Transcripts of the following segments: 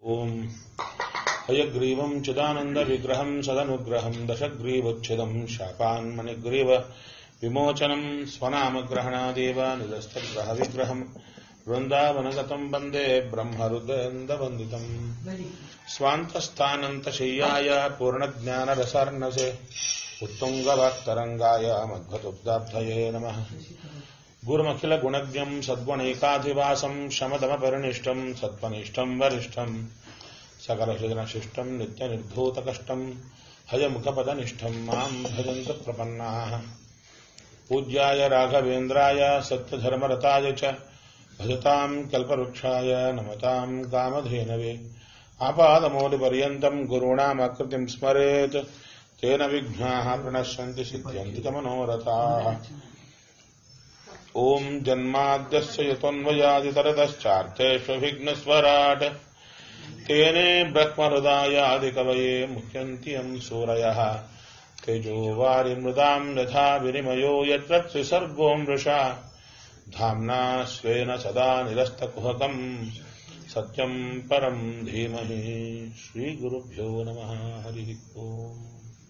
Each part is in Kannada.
ॐ हयग्रीवं चिदानन्दविग्रहं सदनुग्रहं दशग्रीवच्छिदं शापान्मणिग्रीव विमोचनं स्वनामग्रहणादेव निरस्तग्रहविग्रहं वृन्दावनगतं वन्दे ब्रह्मरुद्रन्दवन्दितम् स्वान्तस्थानन्तशय्याय पूर्णज्ञानरसार्णसे उत्तुङ्गवाक्तरङ्गाय मध्वतुब्दाब्धये नमः गुरुमखिलगुणज्ञम् सद्गुणैकाधिवासम् शमदमपरिनिष्टम् सत्त्वनिष्ठम् वरिष्ठम् सकलशिष्टम् नित्यनिर्धूतकष्टम् हयमुखपदनिष्ठम् माम् भजन्तु प्रपन्नाः पूज्याय राघवेन्द्राय सत्यधर्मरताय च भजताम् कल्पवृक्षाय नमताम् कामधेनवे आपादमौलिपर्यन्तम् गुरूणामाकृतिम् स्मरेत् तेन विघ्नाः प्रणश्यन्ति सिद्ध्यन्ति च मनोरथाः ॐ जन्माद्यस्य यतोऽन्वयादितरतश्चार्थेष्वभिघ्नस्वराट् तेने ब्रह्महृदायादिकवये मुह्यन्ति यम् सूरयः तेजो वारिमृदाम् यथा विनिमयो यत्र त्रिसर्गो मृषा धाम्ना स्वेन सदा निरस्तकुहकम् सत्यम् परम् धीमहि श्रीगुरुभ्यो नमः हरिः ओम्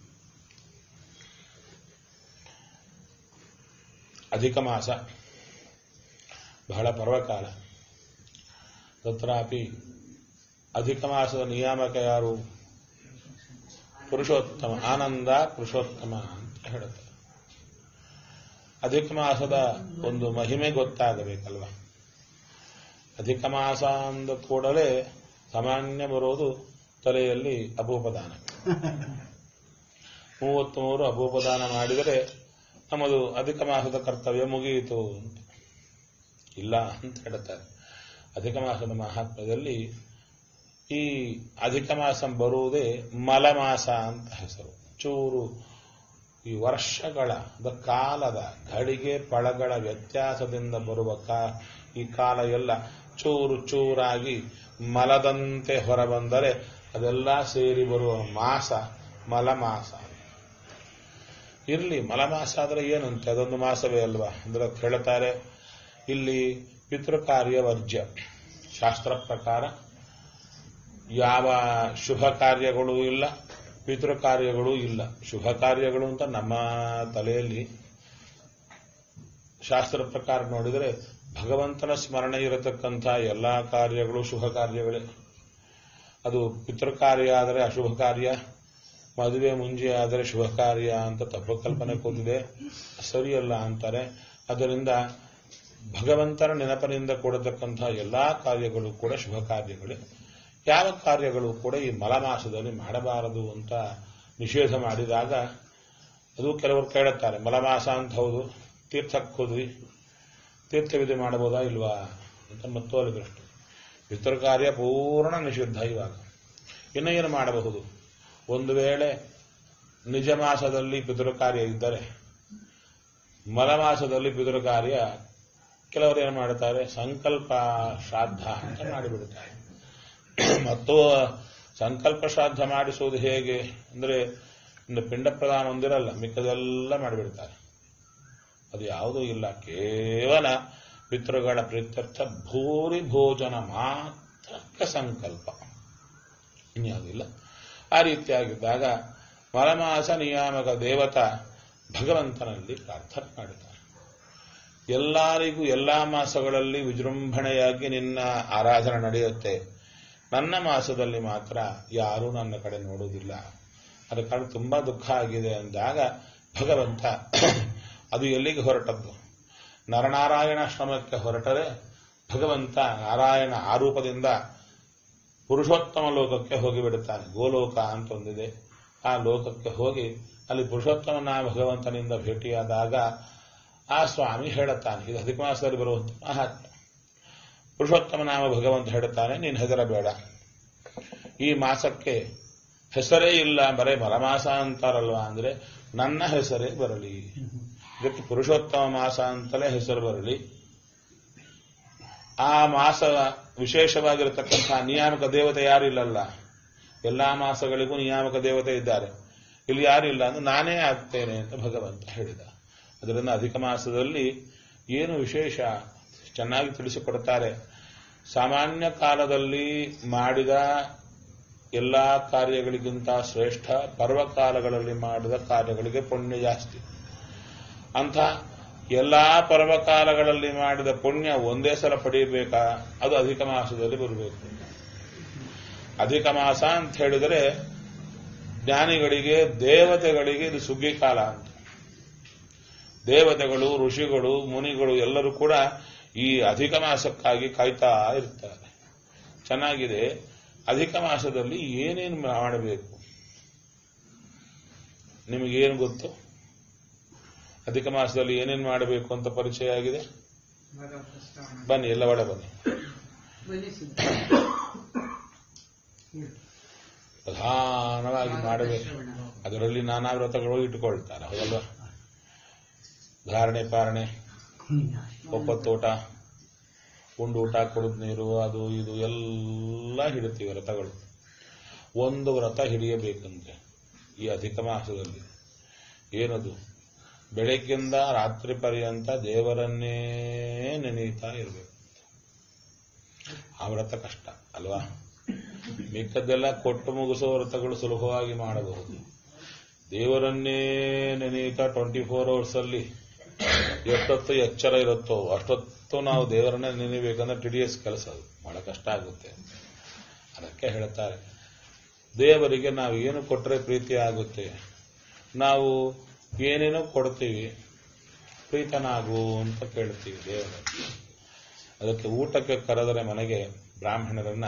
ಅಧಿಕ ಮಾಸ ಬಹಳ ಪರ್ವಕಾಲ ತತ್ರಾಪಿ ಅಧಿಕ ಮಾಸದ ನಿಯಾಮಕ ಯಾರು ಪುರುಷೋತ್ತಮ ಆನಂದ ಪುರುಷೋತ್ತಮ ಅಂತ ಹೇಳುತ್ತೆ ಅಧಿಕ ಮಾಸದ ಒಂದು ಮಹಿಮೆ ಗೊತ್ತಾಗಬೇಕಲ್ವ ಅಧಿಕ ಮಾಸ ಅಂದ ಕೂಡಲೇ ಸಾಮಾನ್ಯ ಬರೋದು ತಲೆಯಲ್ಲಿ ಅಪೋಪದಾನ ಮೂವತ್ತ್ ಮೂರು ಅಪೋಪದಾನ ಮಾಡಿದರೆ ನಮ್ಮದು ಅಧಿಕ ಮಾಸದ ಕರ್ತವ್ಯ ಮುಗಿಯಿತು ಅಂತ ಇಲ್ಲ ಅಂತ ಹೇಳುತ್ತಾರೆ ಅಧಿಕ ಮಾಸದ ಮಹಾತ್ಮದಲ್ಲಿ ಈ ಅಧಿಕ ಮಾಸ ಬರುವುದೇ ಮಲಮಾಸ ಅಂತ ಹೆಸರು ಚೂರು ಈ ವರ್ಷಗಳ ಕಾಲದ ಘಳಿಗೆ ಪಳಗಳ ವ್ಯತ್ಯಾಸದಿಂದ ಬರುವ ಕಾ ಈ ಕಾಲ ಎಲ್ಲ ಚೂರು ಚೂರಾಗಿ ಮಲದಂತೆ ಹೊರಬಂದರೆ ಅದೆಲ್ಲ ಸೇರಿ ಬರುವ ಮಾಸ ಮಲಮಾಸ ಇರಲಿ ಮಲಮಾಸ ಆದರೆ ಏನಂತೆ ಅದೊಂದು ಮಾಸವೇ ಅಲ್ವಾ ಅಂದ್ರೆ ಹೇಳ್ತಾರೆ ಇಲ್ಲಿ ಪಿತೃಕಾರ್ಯ ವರ್ಜ್ಯ ಶಾಸ್ತ್ರ ಪ್ರಕಾರ ಯಾವ ಶುಭ ಕಾರ್ಯಗಳು ಇಲ್ಲ ಪಿತೃ ಕಾರ್ಯಗಳು ಇಲ್ಲ ಶುಭ ಕಾರ್ಯಗಳು ಅಂತ ನಮ್ಮ ತಲೆಯಲ್ಲಿ ಶಾಸ್ತ್ರ ಪ್ರಕಾರ ನೋಡಿದರೆ ಭಗವಂತನ ಸ್ಮರಣೆ ಇರತಕ್ಕಂಥ ಎಲ್ಲಾ ಕಾರ್ಯಗಳು ಶುಭ ಕಾರ್ಯಗಳೇ ಅದು ಪಿತೃ ಕಾರ್ಯ ಆದರೆ ಅಶುಭ ಕಾರ್ಯ ಮದುವೆ ಮುಂಜೆ ಆದರೆ ಶುಭ ಕಾರ್ಯ ಅಂತ ತಪ್ಪು ಕಲ್ಪನೆ ಕೂತಿದೆ ಸರಿಯಲ್ಲ ಅಂತಾರೆ ಅದರಿಂದ ಭಗವಂತನ ನೆನಪಿನಿಂದ ಕೂಡತಕ್ಕಂತಹ ಎಲ್ಲಾ ಕಾರ್ಯಗಳು ಕೂಡ ಶುಭ ಕಾರ್ಯಗಳೇ ಯಾವ ಕಾರ್ಯಗಳು ಕೂಡ ಈ ಮಲಮಾಸದಲ್ಲಿ ಮಾಡಬಾರದು ಅಂತ ನಿಷೇಧ ಮಾಡಿದಾಗ ಅದು ಕೆಲವರು ಕೇಳುತ್ತಾರೆ ಮಲಮಾಸ ಅಂತ ಹೌದು ತೀರ್ಥಕ್ಕೆ ಹೋದ್ವಿ ತೀರ್ಥವಿಧಿ ಮಾಡಬಹುದಾ ಇಲ್ವಾ ಅಂತ ಮತ್ತು ಅಲ್ಲಿ ದೃಷ್ಟಿ ಪಿತೃ ಕಾರ್ಯ ಪೂರ್ಣ ನಿಷಿದ್ಧ ಇವಾಗ ಇನ್ನು ಏನು ಮಾಡಬಹುದು ಒಂದು ವೇಳೆ ನಿಜ ಮಾಸದಲ್ಲಿ ಪಿತೃ ಕಾರ್ಯ ಇದ್ದರೆ ಮಲಮಾಸದಲ್ಲಿ ಪಿತೃ ಕಾರ್ಯ ಕೆಲವರು ಏನು ಮಾಡುತ್ತಾರೆ ಸಂಕಲ್ಪ ಶ್ರಾದ್ದ ಅಂತ ಮಾಡಿಬಿಡುತ್ತಾರೆ ಮತ್ತು ಸಂಕಲ್ಪ ಶ್ರಾದ್ದ ಮಾಡಿಸುವುದು ಹೇಗೆ ಅಂದ್ರೆ ಇನ್ನು ಪಿಂಡ ಪ್ರದಾನ ಒಂದಿರಲ್ಲ ಮಿಕ್ಕದೆಲ್ಲ ಮಾಡಿಬಿಡ್ತಾರೆ ಅದು ಯಾವುದೂ ಇಲ್ಲ ಕೇವಲ ಪಿತೃಗಳ ಪ್ರೀತ್ಯರ್ಥ ಭೂರಿ ಭೋಜನ ಮಾತ್ರಕ್ಕೆ ಸಂಕಲ್ಪ ಇನ್ಯಾವುದಿಲ್ಲ ಆ ರೀತಿಯಾಗಿದ್ದಾಗ ಮಲಮಾಸ ನಿಯಾಮಕ ದೇವತಾ ಭಗವಂತನಲ್ಲಿ ಪ್ರಾರ್ಥನೆ ಮಾಡುತ್ತಾರೆ ಎಲ್ಲರಿಗೂ ಎಲ್ಲಾ ಮಾಸಗಳಲ್ಲಿ ವಿಜೃಂಭಣೆಯಾಗಿ ನಿನ್ನ ಆರಾಧನೆ ನಡೆಯುತ್ತೆ ನನ್ನ ಮಾಸದಲ್ಲಿ ಮಾತ್ರ ಯಾರೂ ನನ್ನ ಕಡೆ ನೋಡುವುದಿಲ್ಲ ಅದ ಕಾರಣ ತುಂಬಾ ದುಃಖ ಆಗಿದೆ ಅಂದಾಗ ಭಗವಂತ ಅದು ಎಲ್ಲಿಗೆ ಹೊರಟದ್ದು ನರನಾರಾಯಣಾಶ್ರಮಕ್ಕೆ ಹೊರಟರೆ ಭಗವಂತ ನಾರಾಯಣ ಆರೂಪದಿಂದ ಪುರುಷೋತ್ತಮ ಲೋಕಕ್ಕೆ ಹೋಗಿಬಿಡುತ್ತಾನೆ ಗೋಲೋಕ ಅಂತ ಒಂದಿದೆ ಆ ಲೋಕಕ್ಕೆ ಹೋಗಿ ಅಲ್ಲಿ ಪುರುಷೋತ್ತಮನ ಭಗವಂತನಿಂದ ಭೇಟಿಯಾದಾಗ ಆ ಸ್ವಾಮಿ ಹೇಳುತ್ತಾನೆ ಇದು ಅಧಿಕ ಮಾಸದಲ್ಲಿ ಬರುವಂತ ಮಹಾತ್ಮ ಪುರುಷೋತ್ತಮ ನಾಮ ಭಗವಂತ ಹೇಳುತ್ತಾನೆ ನೀನು ಹೆದರಬೇಡ ಈ ಮಾಸಕ್ಕೆ ಹೆಸರೇ ಇಲ್ಲ ಬರೇ ಮಲಮಾಸ ಅಂತಾರಲ್ವಾ ಅಂದ್ರೆ ನನ್ನ ಹೆಸರೇ ಬರಲಿ ಇದಕ್ಕೆ ಪುರುಷೋತ್ತಮ ಮಾಸ ಅಂತಲೇ ಹೆಸರು ಬರಲಿ ಆ ಮಾಸ ವಿಶೇಷವಾಗಿರತಕ್ಕಂತಹ ನಿಯಾಮಕ ದೇವತೆ ಯಾರಿಲ್ಲಲ್ಲ ಎಲ್ಲಾ ಮಾಸಗಳಿಗೂ ನಿಯಾಮಕ ದೇವತೆ ಇದ್ದಾರೆ ಇಲ್ಲಿ ಯಾರಿಲ್ಲ ಅಂದ್ರೆ ನಾನೇ ಆಗ್ತೇನೆ ಅಂತ ಭಗವಂತ ಹೇಳಿದ ಅದರಿಂದ ಅಧಿಕ ಮಾಸದಲ್ಲಿ ಏನು ವಿಶೇಷ ಚೆನ್ನಾಗಿ ತಿಳಿಸಿಕೊಡ್ತಾರೆ ಸಾಮಾನ್ಯ ಕಾಲದಲ್ಲಿ ಮಾಡಿದ ಎಲ್ಲ ಕಾರ್ಯಗಳಿಗಿಂತ ಶ್ರೇಷ್ಠ ಪರ್ವಕಾಲಗಳಲ್ಲಿ ಮಾಡಿದ ಕಾರ್ಯಗಳಿಗೆ ಪುಣ್ಯ ಜಾಸ್ತಿ ಅಂಥ ಎಲ್ಲಾ ಪರ್ವಕಾಲಗಳಲ್ಲಿ ಮಾಡಿದ ಪುಣ್ಯ ಒಂದೇ ಸಲ ಪಡೆಯಬೇಕಾ ಅದು ಅಧಿಕ ಮಾಸದಲ್ಲಿ ಬರಬೇಕು ಅಧಿಕ ಮಾಸ ಅಂತ ಹೇಳಿದರೆ ಜ್ಞಾನಿಗಳಿಗೆ ದೇವತೆಗಳಿಗೆ ಇದು ಸುಗ್ಗಿ ಕಾಲ ಅಂತ ದೇವತೆಗಳು ಋಷಿಗಳು ಮುನಿಗಳು ಎಲ್ಲರೂ ಕೂಡ ಈ ಅಧಿಕ ಮಾಸಕ್ಕಾಗಿ ಕಾಯ್ತಾ ಇರ್ತಾರೆ ಚೆನ್ನಾಗಿದೆ ಅಧಿಕ ಮಾಸದಲ್ಲಿ ಏನೇನು ಮಾಡಬೇಕು ನಿಮಗೇನು ಗೊತ್ತು ಅಧಿಕ ಮಾಸದಲ್ಲಿ ಏನೇನು ಮಾಡಬೇಕು ಅಂತ ಪರಿಚಯ ಆಗಿದೆ ಬನ್ನಿ ಎಲ್ಲ ಒಳ ಬನ್ನಿ ಪ್ರಧಾನವಾಗಿ ಮಾಡಬೇಕು ಅದರಲ್ಲಿ ನಾನಾ ವ್ರತಗಳು ಇಟ್ಟುಕೊಳ್ತಾರೆ ಹೌದಲ್ವಾ ಧಾರಣೆ ಪಾರಣೆ ಒಪ್ಪತ್ತೋಟ ಉಂಡು ಊಟ ಕುಡಿದ ನೀರು ಅದು ಇದು ಎಲ್ಲ ಹಿಡಿತೀವಿ ವ್ರತಗಳು ಒಂದು ವ್ರತ ಹಿಡಿಯಬೇಕಂದ್ರೆ ಈ ಅಧಿಕ ಮಾಸದಲ್ಲಿ ಏನದು ಬೆಳಗ್ಗಿಂದ ರಾತ್ರಿ ಪರ್ಯಂತ ದೇವರನ್ನೇ ನೆನೆಯುತ್ತಾ ಇರಬೇಕು ಆ ವ್ರತ ಕಷ್ಟ ಅಲ್ವಾ ಮಿಕ್ಕದ್ದೆಲ್ಲ ಕೊಟ್ಟು ಮುಗಿಸೋ ವ್ರತಗಳು ಸುಲಭವಾಗಿ ಮಾಡಬಹುದು ದೇವರನ್ನೇ ನೆನೆಯುತ್ತಾ ಟ್ವೆಂಟಿ ಫೋರ್ ಅವರ್ಸ್ ಅಲ್ಲಿ ಎಷ್ಟೊತ್ತು ಎಚ್ಚರ ಇರುತ್ತೋ ಅಷ್ಟೊತ್ತು ನಾವು ದೇವರನ್ನೇ ನೆನೆಯಬೇಕಂದ್ರೆ ಟಿಡಿಎಸ್ ಕೆಲಸ ಅದು ಬಹಳ ಕಷ್ಟ ಆಗುತ್ತೆ ಅದಕ್ಕೆ ಹೇಳ್ತಾರೆ ದೇವರಿಗೆ ನಾವು ಏನು ಕೊಟ್ಟರೆ ಪ್ರೀತಿ ಆಗುತ್ತೆ ನಾವು ಏನೇನೋ ಕೊಡ್ತೀವಿ ಪ್ರೀತನಾಗು ಅಂತ ಕೇಳ್ತೀವಿ ದೇವರ ಅದಕ್ಕೆ ಊಟಕ್ಕೆ ಕರೆದರೆ ಮನೆಗೆ ಬ್ರಾಹ್ಮಣರನ್ನ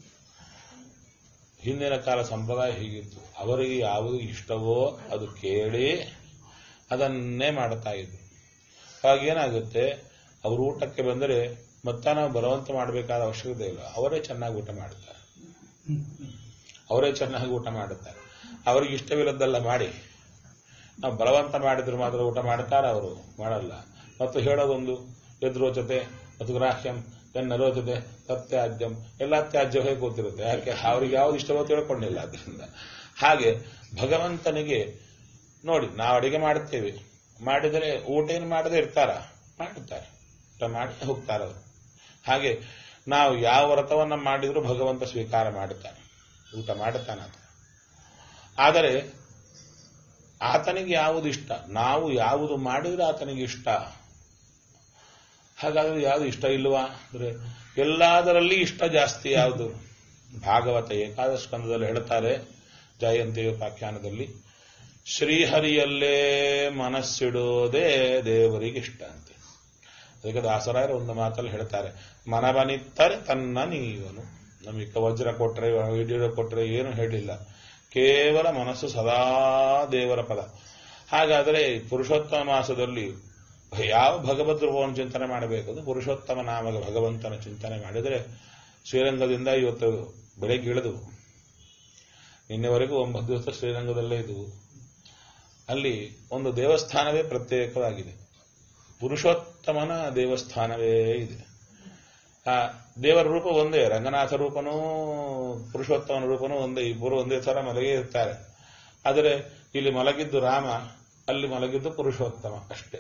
ಹಿಂದಿನ ಕಾಲ ಸಂಪ್ರದಾಯ ಹೀಗಿತ್ತು ಅವರಿಗೆ ಯಾವುದು ಇಷ್ಟವೋ ಅದು ಕೇಳಿ ಅದನ್ನೇ ಮಾಡ್ತಾ ಇದ್ರು ಅವಾಗ ಏನಾಗುತ್ತೆ ಅವರು ಊಟಕ್ಕೆ ಬಂದರೆ ಮತ್ತೆ ನಾವು ಬಲವಂತ ಮಾಡಬೇಕಾದ ಅವಶ್ಯಕತೆ ಇಲ್ಲ ಅವರೇ ಚೆನ್ನಾಗಿ ಊಟ ಮಾಡ್ತಾರೆ ಅವರೇ ಚೆನ್ನಾಗಿ ಊಟ ಮಾಡುತ್ತಾರೆ ಅವರಿಗೆ ಇಷ್ಟವಿಲ್ಲದ್ದೆಲ್ಲ ಮಾಡಿ ನಾವು ಬಲವಂತ ಮಾಡಿದ್ರು ಮಾತ್ರ ಊಟ ಮಾಡ್ತಾರೆ ಅವರು ಮಾಡಲ್ಲ ಮತ್ತು ಹೇಳೋದೊಂದು ಎದುರೋಚತೆ ಮತ್ತು ಗ್ರಾಹ್ಯಂ ನರೋಚತೆ ತತ್ಯಾಜ್ಯಂ ಎಲ್ಲ ತ್ಯಾಜ್ಯವೇ ಕೂತಿರುತ್ತೆ ಯಾಕೆ ಅವ್ರಿಗೆ ಯಾವ್ದು ಇಷ್ಟವೋ ತಿಳ್ಕೊಂಡಿಲ್ಲ ಅದರಿಂದ ಹಾಗೆ ಭಗವಂತನಿಗೆ ನೋಡಿ ನಾವು ಅಡಿಗೆ ಮಾಡ್ತೇವೆ ಮಾಡಿದರೆ ಊಟ ಏನು ಮಾಡದೆ ಇರ್ತಾರ ಮಾಡುತ್ತಾರೆ ಊಟ ಮಾಡಿ ಹೋಗ್ತಾರೆ ಅವರು ಹಾಗೆ ನಾವು ಯಾವ ವ್ರತವನ್ನ ಮಾಡಿದರೂ ಭಗವಂತ ಸ್ವೀಕಾರ ಮಾಡುತ್ತಾನೆ ಊಟ ಮಾಡುತ್ತಾನೆ ಆತ ಆದರೆ ಆತನಿಗೆ ಯಾವುದು ಇಷ್ಟ ನಾವು ಯಾವುದು ಮಾಡಿದ್ರೆ ಆತನಿಗೆ ಇಷ್ಟ ಹಾಗಾದ್ರೆ ಯಾವುದು ಇಷ್ಟ ಇಲ್ವಾ ಅಂದ್ರೆ ಎಲ್ಲದರಲ್ಲಿ ಇಷ್ಟ ಜಾಸ್ತಿ ಯಾವುದು ಭಾಗವತ ಏಕಾದಶ ಸ್ಕಂದದಲ್ಲಿ ಹೇಳ್ತಾರೆ ಜಯಂತಿ ಉಪಾಖ್ಯಾನದಲ್ಲಿ ಶ್ರೀಹರಿಯಲ್ಲೇ ಮನಸ್ಸಿಡೋದೇ ದೇವರಿಗೆ ಇಷ್ಟ ಅಂತೆ ಅದಕ್ಕೆ ದಾಸರಾಯರು ಒಂದು ಮಾತಲ್ಲಿ ಹೇಳ್ತಾರೆ ಮನವನಿತ್ತರೆ ತನ್ನ ನೀವನು ನಮಗೆ ವಜ್ರ ಕೊಟ್ರೆ ವೈಡ್ಯೂರ ಕೊಟ್ರೆ ಏನು ಹೇಳಿಲ್ಲ ಕೇವಲ ಮನಸ್ಸು ಸದಾ ದೇವರ ಪದ ಹಾಗಾದರೆ ಪುರುಷೋತ್ತಮ ಮಾಸದಲ್ಲಿ ಯಾವ ಭಗವದ್ ರೂಪವನ್ನು ಚಿಂತನೆ ಮಾಡಬೇಕು ಅದು ಪುರುಷೋತ್ತಮ ನಾಮಕ ಭಗವಂತನ ಚಿಂತನೆ ಮಾಡಿದರೆ ಶ್ರೀರಂಗದಿಂದ ಇವತ್ತು ಬೆಳಗ್ಗೆ ಇಳಿದು ನಿನ್ನೆವರೆಗೂ ಒಂಬತ್ತು ದಿವಸ ಶ್ರೀರಂಗದಲ್ಲೇ ಇದ್ದವು ಅಲ್ಲಿ ಒಂದು ದೇವಸ್ಥಾನವೇ ಪ್ರತ್ಯೇಕವಾಗಿದೆ ಪುರುಷೋತ್ತಮನ ದೇವಸ್ಥಾನವೇ ಇದೆ ಆ ದೇವರ ರೂಪ ಒಂದೇ ರಂಗನಾಥ ರೂಪನೂ ಪುರುಷೋತ್ತಮನ ರೂಪನೂ ಒಂದೇ ಇಬ್ಬರು ಒಂದೇ ತರ ಮಲಗೇ ಇರ್ತಾರೆ ಆದರೆ ಇಲ್ಲಿ ಮಲಗಿದ್ದು ರಾಮ ಅಲ್ಲಿ ಮಲಗಿದ್ದು ಪುರುಷೋತ್ತಮ ಅಷ್ಟೇ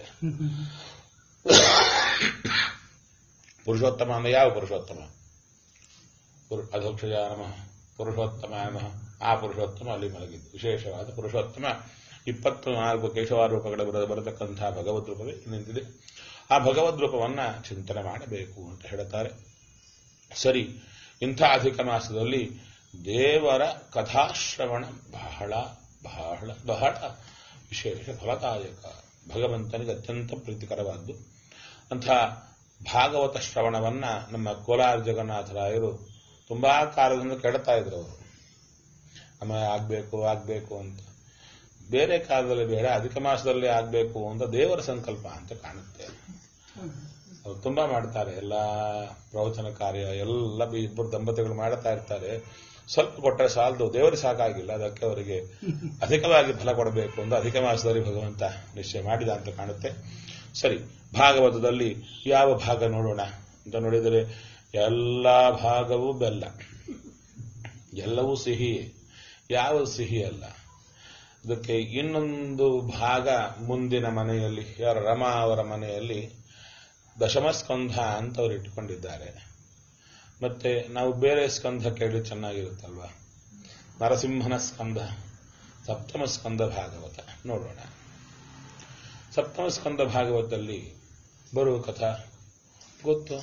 ಪುರುಷೋತ್ತಮ ಅಂದ್ರೆ ಯಾವ ಪುರುಷೋತ್ತಮ ಅಧೋಕ್ಷಜ ನಮಃ ಪುರುಷೋತ್ತಮ ನಮಃ ಆ ಪುರುಷೋತ್ತಮ ಅಲ್ಲಿ ಮಲಗಿದ್ದು ವಿಶೇಷವಾದ ಪುರುಷೋತ್ತಮ ಇಪ್ಪತ್ತು ನಾಲ್ಕು ಕೇಶವ ರೂಪಗಳ ಬರ ಬರತಕ್ಕಂತಹ ಭಗವದ್ ರೂಪವೇ ನಿಂತಿದೆ ಆ ಭಗವದ್ ರೂಪವನ್ನ ಚಿಂತನೆ ಮಾಡಬೇಕು ಅಂತ ಹೇಳುತ್ತಾರೆ ಸರಿ ಇಂಥ ಅಧಿಕ ಮಾಸದಲ್ಲಿ ದೇವರ ಕಥಾಶ್ರವಣ ಬಹಳ ಬಹಳ ಬಹಳ ವಿಶೇಷ ಫಲದಾಯಕ ಭಗವಂತನಿಗೆ ಅತ್ಯಂತ ಪ್ರೀತಿಕರವಾದ್ದು ಅಂಥ ಭಾಗವತ ಶ್ರವಣವನ್ನ ನಮ್ಮ ಕೋಲಾರ ಜಗನ್ನಾಥರಾಯರು ತುಂಬಾ ಕಾಲದಿಂದ ಕೆಡ್ತಾ ಇದ್ರು ಅವರು ನಮ್ಮ ಆಗ್ಬೇಕು ಆಗ್ಬೇಕು ಅಂತ ಬೇರೆ ಕಾಲದಲ್ಲಿ ಬೇಡ ಅಧಿಕ ಮಾಸದಲ್ಲಿ ಆಗ್ಬೇಕು ಅಂತ ದೇವರ ಸಂಕಲ್ಪ ಅಂತ ಕಾಣುತ್ತೆ ಅವ್ರು ತುಂಬಾ ಮಾಡ್ತಾರೆ ಎಲ್ಲ ಪ್ರವಚನ ಕಾರ್ಯ ಎಲ್ಲ ಇಬ್ಬರು ದಂಪತಿಗಳು ಮಾಡ್ತಾ ಇರ್ತಾರೆ ಸ್ವಲ್ಪ ಕೊಟ್ಟರೆ ಸಾಲದು ದೇವರಿಗೆ ಸಾಕಾಗಿಲ್ಲ ಅದಕ್ಕೆ ಅವರಿಗೆ ಅಧಿಕವಾಗಿ ಫಲ ಕೊಡಬೇಕು ಅಂತ ಅಧಿಕ ಮಾಸದಲ್ಲಿ ಭಗವಂತ ನಿಶ್ಚಯ ಮಾಡಿದ ಅಂತ ಕಾಣುತ್ತೆ ಸರಿ ಭಾಗವತದಲ್ಲಿ ಯಾವ ಭಾಗ ನೋಡೋಣ ಅಂತ ನೋಡಿದರೆ ಎಲ್ಲ ಭಾಗವೂ ಬೆಲ್ಲ ಎಲ್ಲವೂ ಸಿಹಿ ಯಾವ ಸಿಹಿ ಅಲ್ಲ ಅದಕ್ಕೆ ಇನ್ನೊಂದು ಭಾಗ ಮುಂದಿನ ಮನೆಯಲ್ಲಿ ಯಾರ ರಮಾ ಅವರ ಮನೆಯಲ್ಲಿ ದಶಮಸ್ಕಂಧ ಅಂತ ಅವರು ಇಟ್ಕೊಂಡಿದ್ದಾರೆ ಮತ್ತೆ ನಾವು ಬೇರೆ ಸ್ಕಂಧ ಕೇಳಿ ಚೆನ್ನಾಗಿರುತ್ತಲ್ವಾ ನರಸಿಂಹನ ಸ್ಕಂದ ಸಪ್ತಮ ಸ್ಕಂದ ಭಾಗವತ ನೋಡೋಣ ಸಪ್ತಮ ಸ್ಕಂದ ಭಾಗವತದಲ್ಲಿ ಬರುವ ಕಥಾ ಗೊತ್ತು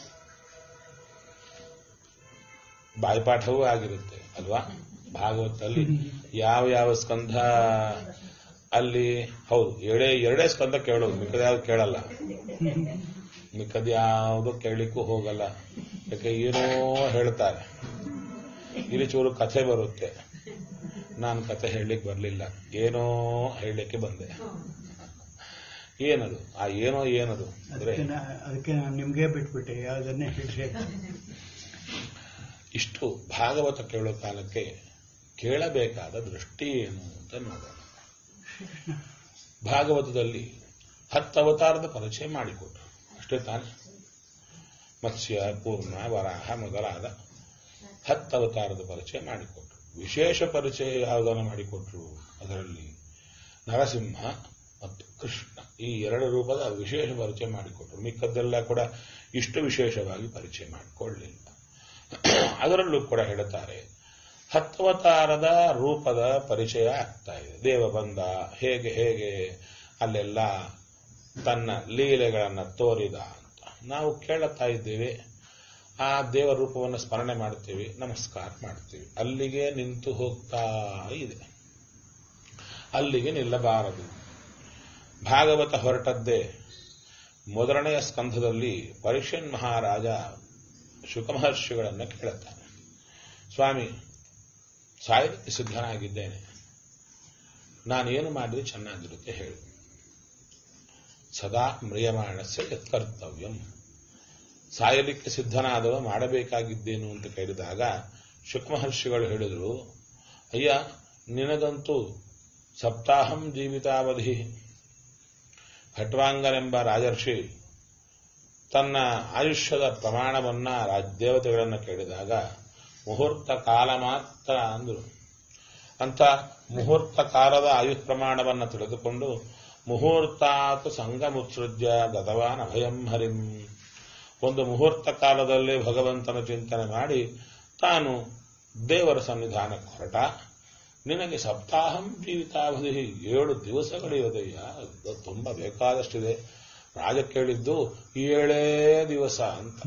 ಬಾಯ್ಪಾಠವೂ ಆಗಿರುತ್ತೆ ಅಲ್ವಾ ಭಾಗವತದಲ್ಲಿ ಯಾವ ಯಾವ ಸ್ಕಂಧ ಅಲ್ಲಿ ಹೌದು ಎರಡೇ ಎರಡೇ ಸ್ಕಂದ ಕೇಳೋದು ಮಿಕ್ಕದ ಯಾವ್ದು ಕೇಳಲ್ಲ ಮಿಕ್ಕದ ಯಾವುದು ಕೇಳಲಿಕ್ಕೂ ಹೋಗಲ್ಲ ಯಾಕೆ ಏನೋ ಹೇಳ್ತಾರೆ ಇಲ್ಲಿ ಚೂರು ಕಥೆ ಬರುತ್ತೆ ನಾನು ಕಥೆ ಹೇಳಲಿಕ್ಕೆ ಬರಲಿಲ್ಲ ಏನೋ ಹೇಳಲಿಕ್ಕೆ ಬಂದೆ ಏನದು ಆ ಏನೋ ಏನದು ಅಂದ್ರೆ ಅದಕ್ಕೆ ನಾ- ಅದಕ್ಕೆ ನಾನು ನಿಮ್ಗೆ ಬಿಟ್ಬಿಟ್ಟೆ ಯಾವ್ದನ್ನೇ ಹೇಳ್ರಿ ಇಷ್ಟು ಭಾಗವತ ಕೇಳೋ ಕಾಲಕ್ಕೆ ಕೇಳಬೇಕಾದ ದೃಷ್ಟಿ ಏನು ಅಂತ ನೋಡೋಣ ಭಾಗವತದಲ್ಲಿ ಹತ್ತು ಅವತಾರದ ಪರಿಚಯ ಮಾಡಿಕೊಟ್ರು ಅಷ್ಟೇ ತಾನೆ ಮತ್ಸ್ಯ ಪೂರ್ಣ ವರಾಹ ಮೊದಲಾದ ಹತ್ತು ಅವತಾರದ ಪರಿಚಯ ಮಾಡಿಕೊಟ್ರು ವಿಶೇಷ ಪರಿಚಯ ಯಾವುದನ್ನು ಮಾಡಿಕೊಟ್ರು ಅದರಲ್ಲಿ ನರಸಿಂಹ ಮತ್ತು ಕೃಷ್ಣ ಈ ಎರಡು ರೂಪದ ವಿಶೇಷ ಪರಿಚಯ ಮಾಡಿಕೊಟ್ರು ಮಿಕ್ಕದ್ದೆಲ್ಲ ಕೂಡ ಇಷ್ಟು ವಿಶೇಷವಾಗಿ ಪರಿಚಯ ಮಾಡಿಕೊಳ್ಳಲಿಲ್ಲ ಅದರಲ್ಲೂ ಕೂಡ ಹೇಳುತ್ತಾರೆ ಹತ್ತವತಾರದ ರೂಪದ ಪರಿಚಯ ಆಗ್ತಾ ಇದೆ ದೇವ ಬಂದ ಹೇಗೆ ಹೇಗೆ ಅಲ್ಲೆಲ್ಲ ತನ್ನ ಲೀಲೆಗಳನ್ನು ತೋರಿದ ಅಂತ ನಾವು ಕೇಳುತ್ತಾ ಇದ್ದೇವೆ ಆ ದೇವ ರೂಪವನ್ನು ಸ್ಮರಣೆ ಮಾಡ್ತೀವಿ ನಮಸ್ಕಾರ ಮಾಡ್ತೀವಿ ಅಲ್ಲಿಗೆ ನಿಂತು ಹೋಗ್ತಾ ಇದೆ ಅಲ್ಲಿಗೆ ನಿಲ್ಲಬಾರದು ಭಾಗವತ ಹೊರಟದ್ದೇ ಮೊದಲನೆಯ ಸ್ಕಂಧದಲ್ಲಿ ಪರೀಕ್ಷನ್ ಮಹಾರಾಜ ಶುಕಮಹರ್ಷಿಗಳನ್ನು ಕೇಳುತ್ತಾನೆ ಸ್ವಾಮಿ ಸಾಯಲಿಕ್ಕೆ ಸಿದ್ಧನಾಗಿದ್ದೇನೆ ನಾನೇನು ಮಾಡಿದ್ರೆ ಚೆನ್ನಾಗಿರುತ್ತೆ ಹೇಳಿ ಸದಾ ಮ್ರಿಯಮಾಣಸ್ಯ ಯತ್ಕರ್ತವ್ಯಂ ಸಾಯಲಿಕ್ಕೆ ಸಿದ್ಧನಾದವ ಮಾಡಬೇಕಾಗಿದ್ದೇನು ಅಂತ ಕೇಳಿದಾಗ ಶುಕಮಹರ್ಷಿಗಳು ಹೇಳಿದರು ಅಯ್ಯ ನಿನಗಂತೂ ಸಪ್ತಾಹಂ ಜೀವಿತಾವಧಿ ಖಟ್ವಾಂಗನೆಂಬ ರಾಜರ್ಷಿ ತನ್ನ ಆಯುಷ್ಯದ ಪ್ರಮಾಣವನ್ನ ರಾಜ್ಯದೇವತೆಗಳನ್ನು ಕೇಳಿದಾಗ ಮುಹೂರ್ತ ಕಾಲ ಮಾತ್ರ ಅಂದರು ಅಂತ ಮುಹೂರ್ತ ಕಾಲದ ಆಯುಷ್ ಪ್ರಮಾಣವನ್ನು ತಿಳಿದುಕೊಂಡು ಮುಹೂರ್ತಾತ್ ಸಂಗಮುತ್ಸೃಜ್ಯ ಗತವಾನ್ ಅಭಯಂ ಹರಿಂ ಒಂದು ಮುಹೂರ್ತ ಕಾಲದಲ್ಲೇ ಭಗವಂತನ ಚಿಂತನೆ ಮಾಡಿ ತಾನು ದೇವರ ಸನ್ನಿಧಾನಕ್ಕೆ ಹೊರಟ ನಿನಗೆ ಸಪ್ತಾಹಂ ಜೀವಿತಾವಧಿ ಏಳು ದಿವಸಗಳಿರೋದಯ್ಯ ಅದು ತುಂಬಾ ಬೇಕಾದಷ್ಟಿದೆ ರಾಜ ಕೇಳಿದ್ದು ಏಳೇ ದಿವಸ ಅಂತ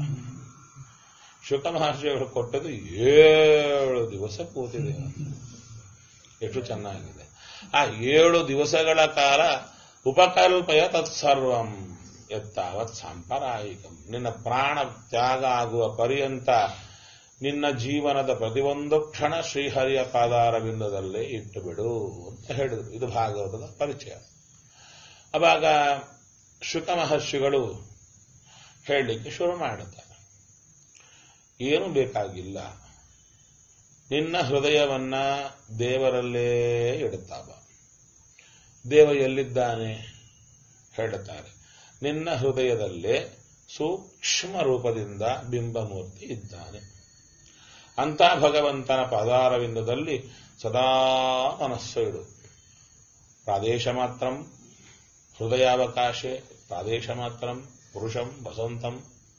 ಶುಕ ಮಹರ್ಷಿಗಳು ಕೊಟ್ಟದ್ದು ಏಳು ದಿವಸ ಕೂತಿದೆ ಎಷ್ಟು ಚೆನ್ನಾಗಿದೆ ಆ ಏಳು ದಿವಸಗಳ ಕಾಲ ಉಪಕಲ್ಪಯ ತತ್ಸರ್ವಂ ಎತ್ತಾವತ್ ಸಾಂಪರಾಯಿಕಂ ನಿನ್ನ ಪ್ರಾಣ ತ್ಯಾಗ ಆಗುವ ಪರ್ಯಂತ ನಿನ್ನ ಜೀವನದ ಪ್ರತಿಯೊಂದು ಕ್ಷಣ ಶ್ರೀಹರಿಯ ಪಾದಾರವಿಂದದಲ್ಲೇ ಇಟ್ಟು ಬಿಡು ಅಂತ ಹೇಳಿದರು ಇದು ಭಾಗವತದ ಪರಿಚಯ ಅವಾಗ ಶುಕ ಮಹರ್ಷಿಗಳು ಹೇಳಲಿಕ್ಕೆ ಶುರು ಮಾಡುತ್ತಾರೆ ಏನು ಬೇಕಾಗಿಲ್ಲ ನಿನ್ನ ಹೃದಯವನ್ನ ದೇವರಲ್ಲೇ ಇಡುತ್ತಾವ ದೇವ ಎಲ್ಲಿದ್ದಾನೆ ಹೇಳುತ್ತಾರೆ ನಿನ್ನ ಹೃದಯದಲ್ಲೇ ಸೂಕ್ಷ್ಮ ರೂಪದಿಂದ ಬಿಂಬಮೂರ್ತಿ ಇದ್ದಾನೆ ಅಂತ ಭಗವಂತನ ಪದಾರವಿಂದದಲ್ಲಿ ಸದಾ ಮನಸ್ಸು ಇಡು ಪ್ರಾದೇಶ ಮಾತ್ರಂ ಹೃದಯಾವಕಾಶೆ ಪ್ರಾದೇಶ ಮಾತ್ರಂ ಪುರುಷಂ ವಸಂತಂ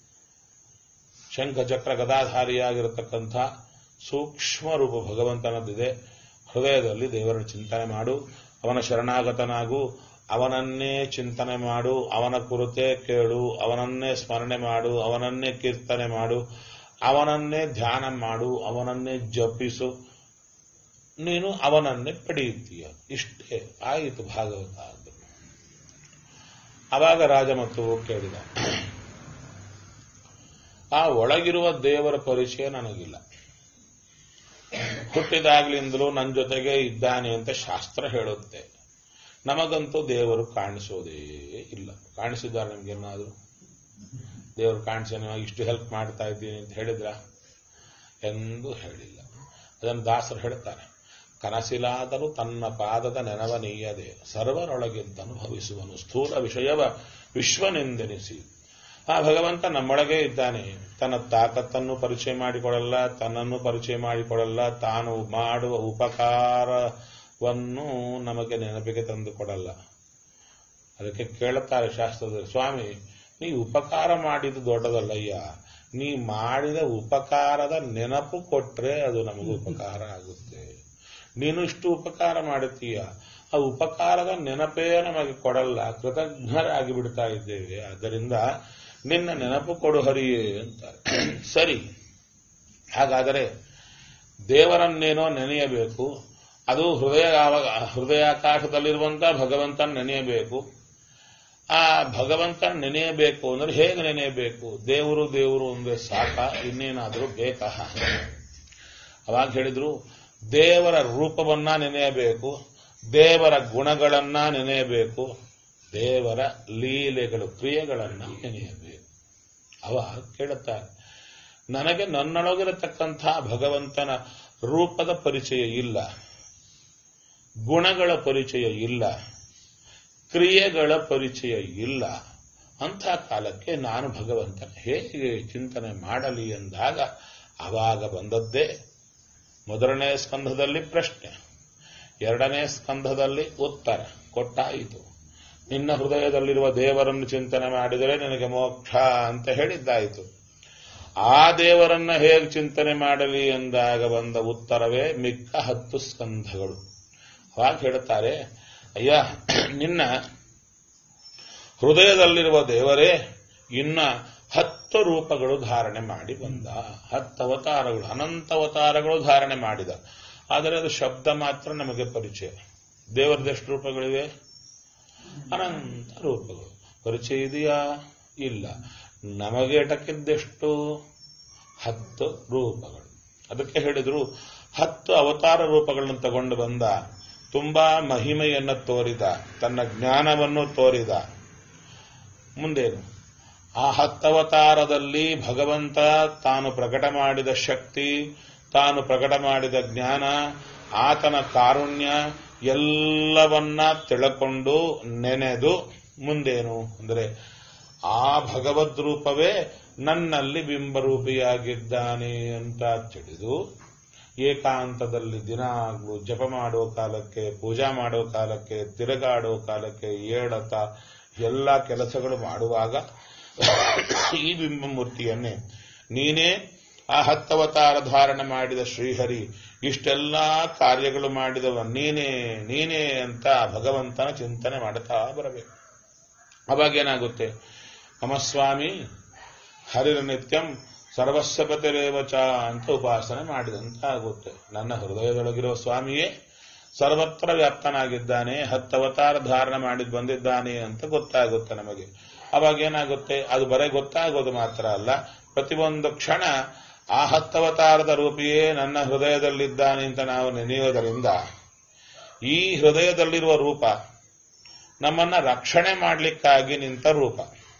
ಶಂಖಚಕ್ರ ಗದಾಧಾರಿಯಾಗಿರತಕ್ಕಂಥ ಸೂಕ್ಷ್ಮ ರೂಪ ಭಗವಂತನದ್ದಿದೆ ಹೃದಯದಲ್ಲಿ ದೇವರ ಚಿಂತನೆ ಮಾಡು ಅವನ ಶರಣಾಗತನಾಗು ಅವನನ್ನೇ ಚಿಂತನೆ ಮಾಡು ಅವನ ಕುರಿತೇ ಕೇಳು ಅವನನ್ನೇ ಸ್ಮರಣೆ ಮಾಡು ಅವನನ್ನೇ ಕೀರ್ತನೆ ಮಾಡು ಅವನನ್ನೇ ಧ್ಯಾನ ಮಾಡು ಅವನನ್ನೇ ಜಪಿಸು ನೀನು ಅವನನ್ನೇ ಪಡೆಯುತ್ತೀಯ ಇಷ್ಟೇ ಆಯಿತು ಭಾಗವತ ಅದು ಅವಾಗ ರಾಜ ಮತ್ತು ಕೇಳಿದ ಆ ಒಳಗಿರುವ ದೇವರ ಪರಿಚಯ ನನಗಿಲ್ಲ ಹುಟ್ಟಿದಾಗ್ಲಿಂದಲೂ ನನ್ನ ಜೊತೆಗೆ ಇದ್ದಾನೆ ಅಂತ ಶಾಸ್ತ್ರ ಹೇಳುತ್ತೆ ನಮಗಂತೂ ದೇವರು ಕಾಣಿಸೋದೇ ಇಲ್ಲ ಕಾಣಿಸಿದ್ದಾರೆ ನಿಮ್ಗೇನಾದ್ರು ದೇವರು ಕಾಣಿಸಿ ನಿಮಗೆ ಇಷ್ಟು ಹೆಲ್ಪ್ ಮಾಡ್ತಾ ಇದ್ದೀನಿ ಅಂತ ಹೇಳಿದ್ರ ಎಂದೂ ಹೇಳಿಲ್ಲ ಅದನ್ನು ದಾಸರು ಹೇಳ್ತಾರೆ ಕನಸಿಲಾದರೂ ತನ್ನ ಪಾದದ ನೆನವನೀಯದೆ ಸರ್ವರೊಳಗಿದ್ದನು ಭವಿಸುವನು ಸ್ಥೂಲ ವಿಷಯವ ವಿಶ್ವನೆಂದೆನಿಸಿ ಆ ಭಗವಂತ ನಮ್ಮೊಳಗೆ ಇದ್ದಾನೆ ತನ್ನ ತಾಕತ್ತನ್ನು ಪರಿಚಯ ಮಾಡಿಕೊಡಲ್ಲ ತನ್ನನ್ನು ಪರಿಚಯ ಮಾಡಿಕೊಡಲ್ಲ ತಾನು ಮಾಡುವ ಉಪಕಾರವನ್ನು ನಮಗೆ ನೆನಪಿಗೆ ತಂದು ಕೊಡಲ್ಲ ಅದಕ್ಕೆ ಕೇಳುತ್ತಾರೆ ಶಾಸ್ತ್ರದಲ್ಲಿ ಸ್ವಾಮಿ ನೀವು ಉಪಕಾರ ಮಾಡಿದ್ದು ದೊಡ್ಡದಲ್ಲಯ್ಯ ನೀ ಮಾಡಿದ ಉಪಕಾರದ ನೆನಪು ಕೊಟ್ರೆ ಅದು ನಮಗೆ ಉಪಕಾರ ಆಗುತ್ತೆ ನೀನು ಇಷ್ಟು ಉಪಕಾರ ಮಾಡುತ್ತೀಯ ಆ ಉಪಕಾರದ ನೆನಪೇ ನಮಗೆ ಕೊಡಲ್ಲ ಕೃತಜ್ಞರಾಗಿ ಬಿಡ್ತಾ ಇದ್ದೇವೆ ಆದ್ದರಿಂದ ನಿನ್ನ ನೆನಪು ಕೊಡು ಹರಿಯೇ ಅಂತ ಸರಿ ಹಾಗಾದರೆ ದೇವರನ್ನೇನೋ ನೆನೆಯಬೇಕು ಅದು ಹೃದಯ ಹೃದಯಾಕಾಶದಲ್ಲಿರುವಂತಹ ಭಗವಂತನ ನೆನೆಯಬೇಕು ಆ ಭಗವಂತನ ನೆನೆಯಬೇಕು ಅಂದ್ರೆ ಹೇಗೆ ನೆನೆಯಬೇಕು ದೇವರು ದೇವರು ಅಂದ್ರೆ ಸಾಕ ಇನ್ನೇನಾದರೂ ಬೇಕಾ ಅವಾಗ ಹೇಳಿದ್ರು ದೇವರ ರೂಪವನ್ನ ನೆನೆಯಬೇಕು ದೇವರ ಗುಣಗಳನ್ನ ನೆನೆಯಬೇಕು ದೇವರ ಲೀಲೆಗಳು ಕ್ರಿಯೆಗಳನ್ನ ನೆನೆಯಬೇಕು ಅವಾಗ ಕೇಳುತ್ತಾರೆ ನನಗೆ ನನ್ನೊಳಗಿರತಕ್ಕಂಥ ಭಗವಂತನ ರೂಪದ ಪರಿಚಯ ಇಲ್ಲ ಗುಣಗಳ ಪರಿಚಯ ಇಲ್ಲ ಕ್ರಿಯೆಗಳ ಪರಿಚಯ ಇಲ್ಲ ಅಂಥ ಕಾಲಕ್ಕೆ ನಾನು ಭಗವಂತನ ಹೇಗೆ ಚಿಂತನೆ ಮಾಡಲಿ ಎಂದಾಗ ಆವಾಗ ಬಂದದ್ದೇ ಮೊದಲನೇ ಸ್ಕಂಧದಲ್ಲಿ ಪ್ರಶ್ನೆ ಎರಡನೇ ಸ್ಕಂಧದಲ್ಲಿ ಉತ್ತರ ಕೊಟ್ಟಾಯಿತು ನಿನ್ನ ಹೃದಯದಲ್ಲಿರುವ ದೇವರನ್ನು ಚಿಂತನೆ ಮಾಡಿದರೆ ನಿನಗೆ ಮೋಕ್ಷ ಅಂತ ಹೇಳಿದ್ದಾಯಿತು ಆ ದೇವರನ್ನ ಹೇಗೆ ಚಿಂತನೆ ಮಾಡಲಿ ಎಂದಾಗ ಬಂದ ಉತ್ತರವೇ ಮಿಕ್ಕ ಹತ್ತು ಸ್ಕಂಧಗಳು ಅವಾಗ ಹೇಳುತ್ತಾರೆ ಅಯ್ಯ ನಿನ್ನ ಹೃದಯದಲ್ಲಿರುವ ದೇವರೇ ಇನ್ನ ಹತ್ತು ರೂಪಗಳು ಧಾರಣೆ ಮಾಡಿ ಬಂದ ಹತ್ತು ಅವತಾರಗಳು ಅನಂತ ಅವತಾರಗಳು ಧಾರಣೆ ಮಾಡಿದ ಆದರೆ ಅದು ಶಬ್ದ ಮಾತ್ರ ನಮಗೆ ಪರಿಚಯ ದೇವರದೆಷ್ಟು ರೂಪಗಳಿವೆ ಅನಂತ ರೂಪಗಳು ಪರಿಚಯ ಇದೆಯಾ ಇಲ್ಲ ನಮಗೆ ಎಟಕಿದ್ದೆಷ್ಟು ಹತ್ತು ರೂಪಗಳು ಅದಕ್ಕೆ ಹೇಳಿದ್ರು ಹತ್ತು ಅವತಾರ ರೂಪಗಳನ್ನು ತಗೊಂಡು ಬಂದ ತುಂಬಾ ಮಹಿಮೆಯನ್ನು ತೋರಿದ ತನ್ನ ಜ್ಞಾನವನ್ನು ತೋರಿದ ಮುಂದೇನು ಆ ಹತ್ತವತಾರದಲ್ಲಿ ಭಗವಂತ ತಾನು ಪ್ರಕಟ ಮಾಡಿದ ಶಕ್ತಿ ತಾನು ಪ್ರಕಟ ಮಾಡಿದ ಜ್ಞಾನ ಆತನ ಕಾರುಣ್ಯ ಎಲ್ಲವನ್ನ ತಿಳಕೊಂಡು ನೆನೆದು ಮುಂದೇನು ಅಂದರೆ ಆ ಭಗವದ್ ರೂಪವೇ ನನ್ನಲ್ಲಿ ಬಿಂಬರೂಪಿಯಾಗಿದ್ದಾನೆ ಅಂತ ತಿಳಿದು ಏಕಾಂತದಲ್ಲಿ ದಿನಾಗ್ಲೂ ಜಪ ಮಾಡೋ ಕಾಲಕ್ಕೆ ಪೂಜಾ ಮಾಡೋ ಕಾಲಕ್ಕೆ ತಿರುಗಾಡೋ ಕಾಲಕ್ಕೆ ಏಳತ ಎಲ್ಲ ಕೆಲಸಗಳು ಮಾಡುವಾಗ ಈ ಬಿಂಬಮೂರ್ತಿಯನ್ನೇ ನೀನೇ ಆ ಹತ್ತವತಾರ ಧಾರಣೆ ಮಾಡಿದ ಶ್ರೀಹರಿ ಇಷ್ಟೆಲ್ಲ ಕಾರ್ಯಗಳು ಮಾಡಿದವ ನೀನೇ ನೀನೇ ಅಂತ ಭಗವಂತನ ಚಿಂತನೆ ಮಾಡುತ್ತಾ ಬರಬೇಕು ಅವಾಗ ಏನಾಗುತ್ತೆ ಮಮ ಸ್ವಾಮಿ ಹರಿರ ನಿತ್ಯಂ ಸರ್ವಸ್ವಪತಿರೇವಚ ಅಂತ ಉಪಾಸನೆ ಮಾಡಿದಂತ ಆಗುತ್ತೆ ನನ್ನ ಹೃದಯದೊಳಗಿರೋ ಸ್ವಾಮಿಯೇ ಸರ್ವತ್ರ ವ್ಯಾಪ್ತನಾಗಿದ್ದಾನೆ ಹತ್ತವತಾರ ಧಾರಣ ಮಾಡಿ ಬಂದಿದ್ದಾನೆ ಅಂತ ಗೊತ್ತಾಗುತ್ತೆ ನಮಗೆ ಅವಾಗ ಏನಾಗುತ್ತೆ ಅದು ಬರೀ ಗೊತ್ತಾಗೋದು ಮಾತ್ರ ಅಲ್ಲ ಪ್ರತಿಯೊಂದು ಕ್ಷಣ ಆ ಹತ್ತವತಾರದ ರೂಪಿಯೇ ನನ್ನ ಹೃದಯದಲ್ಲಿದ್ದಾನೆ ಅಂತ ನಾವು ನೆನೆಯೋದರಿಂದ ಈ ಹೃದಯದಲ್ಲಿರುವ ರೂಪ ನಮ್ಮನ್ನ ರಕ್ಷಣೆ ಮಾಡಲಿಕ್ಕಾಗಿ ನಿಂತ ರೂಪ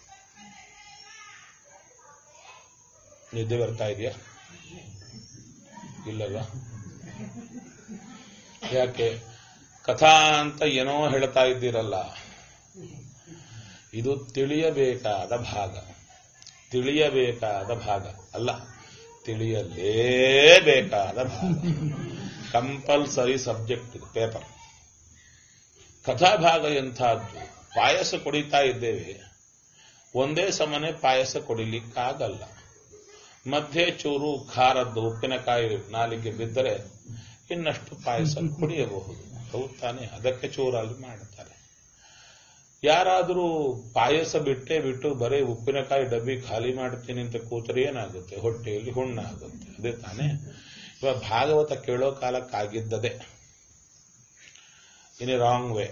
ನಿದ್ದೆ ಬರ್ತಾ ಇದೆಯಾ ಇಲ್ಲಲ್ವಾ ಯಾಕೆ ಕಥಾ ಅಂತ ಏನೋ ಹೇಳ್ತಾ ಇದ್ದೀರಲ್ಲ ಇದು ತಿಳಿಯಬೇಕಾದ ಭಾಗ ತಿಳಿಯಬೇಕಾದ ಭಾಗ ಅಲ್ಲ ತಿಳಿಯಲೇಬೇಕಾದ ಭಾಗ ಕಂಪಲ್ಸರಿ ಸಬ್ಜೆಕ್ಟ್ ಇದು ಪೇಪರ್ ಕಥಾಭಾಗ ಎಂಥದ್ದು ಪಾಯಸ ಕುಡಿತಾ ಇದ್ದೇವೆ ಒಂದೇ ಸಮನೆ ಪಾಯಸ ಕುಡಿಲಿಕ್ಕಾಗಲ್ಲ ಮಧ್ಯೆ ಚೂರು ಖಾರದ್ದು ಉಪ್ಪಿನಕಾಯಿ ನಾಲಿಗೆ ಬಿದ್ದರೆ ಇನ್ನಷ್ಟು ಪಾಯಸ ಕುಡಿಯಬಹುದು ಹೌದು ತಾನೆ ಅದಕ್ಕೆ ಚೂರಲ್ಲಿ ಮಾಡುತ್ತಾರೆ ಯಾರಾದರೂ ಪಾಯಸ ಬಿಟ್ಟೇ ಬಿಟ್ಟು ಬರೀ ಉಪ್ಪಿನಕಾಯಿ ಡಬ್ಬಿ ಖಾಲಿ ಮಾಡ್ತೀನಿ ಅಂತ ಕೂತರೆ ಏನಾಗುತ್ತೆ ಹೊಟ್ಟೆಯಲ್ಲಿ ಹುಣ್ಣಾಗುತ್ತೆ ಅದೇ ತಾನೇ ಇವಾಗ ಭಾಗವತ ಕೇಳೋ ಕಾಲಕ್ಕಾಗಿದ್ದದೆ ಇನ್ ಎ ರಾಂಗ್ ವೇ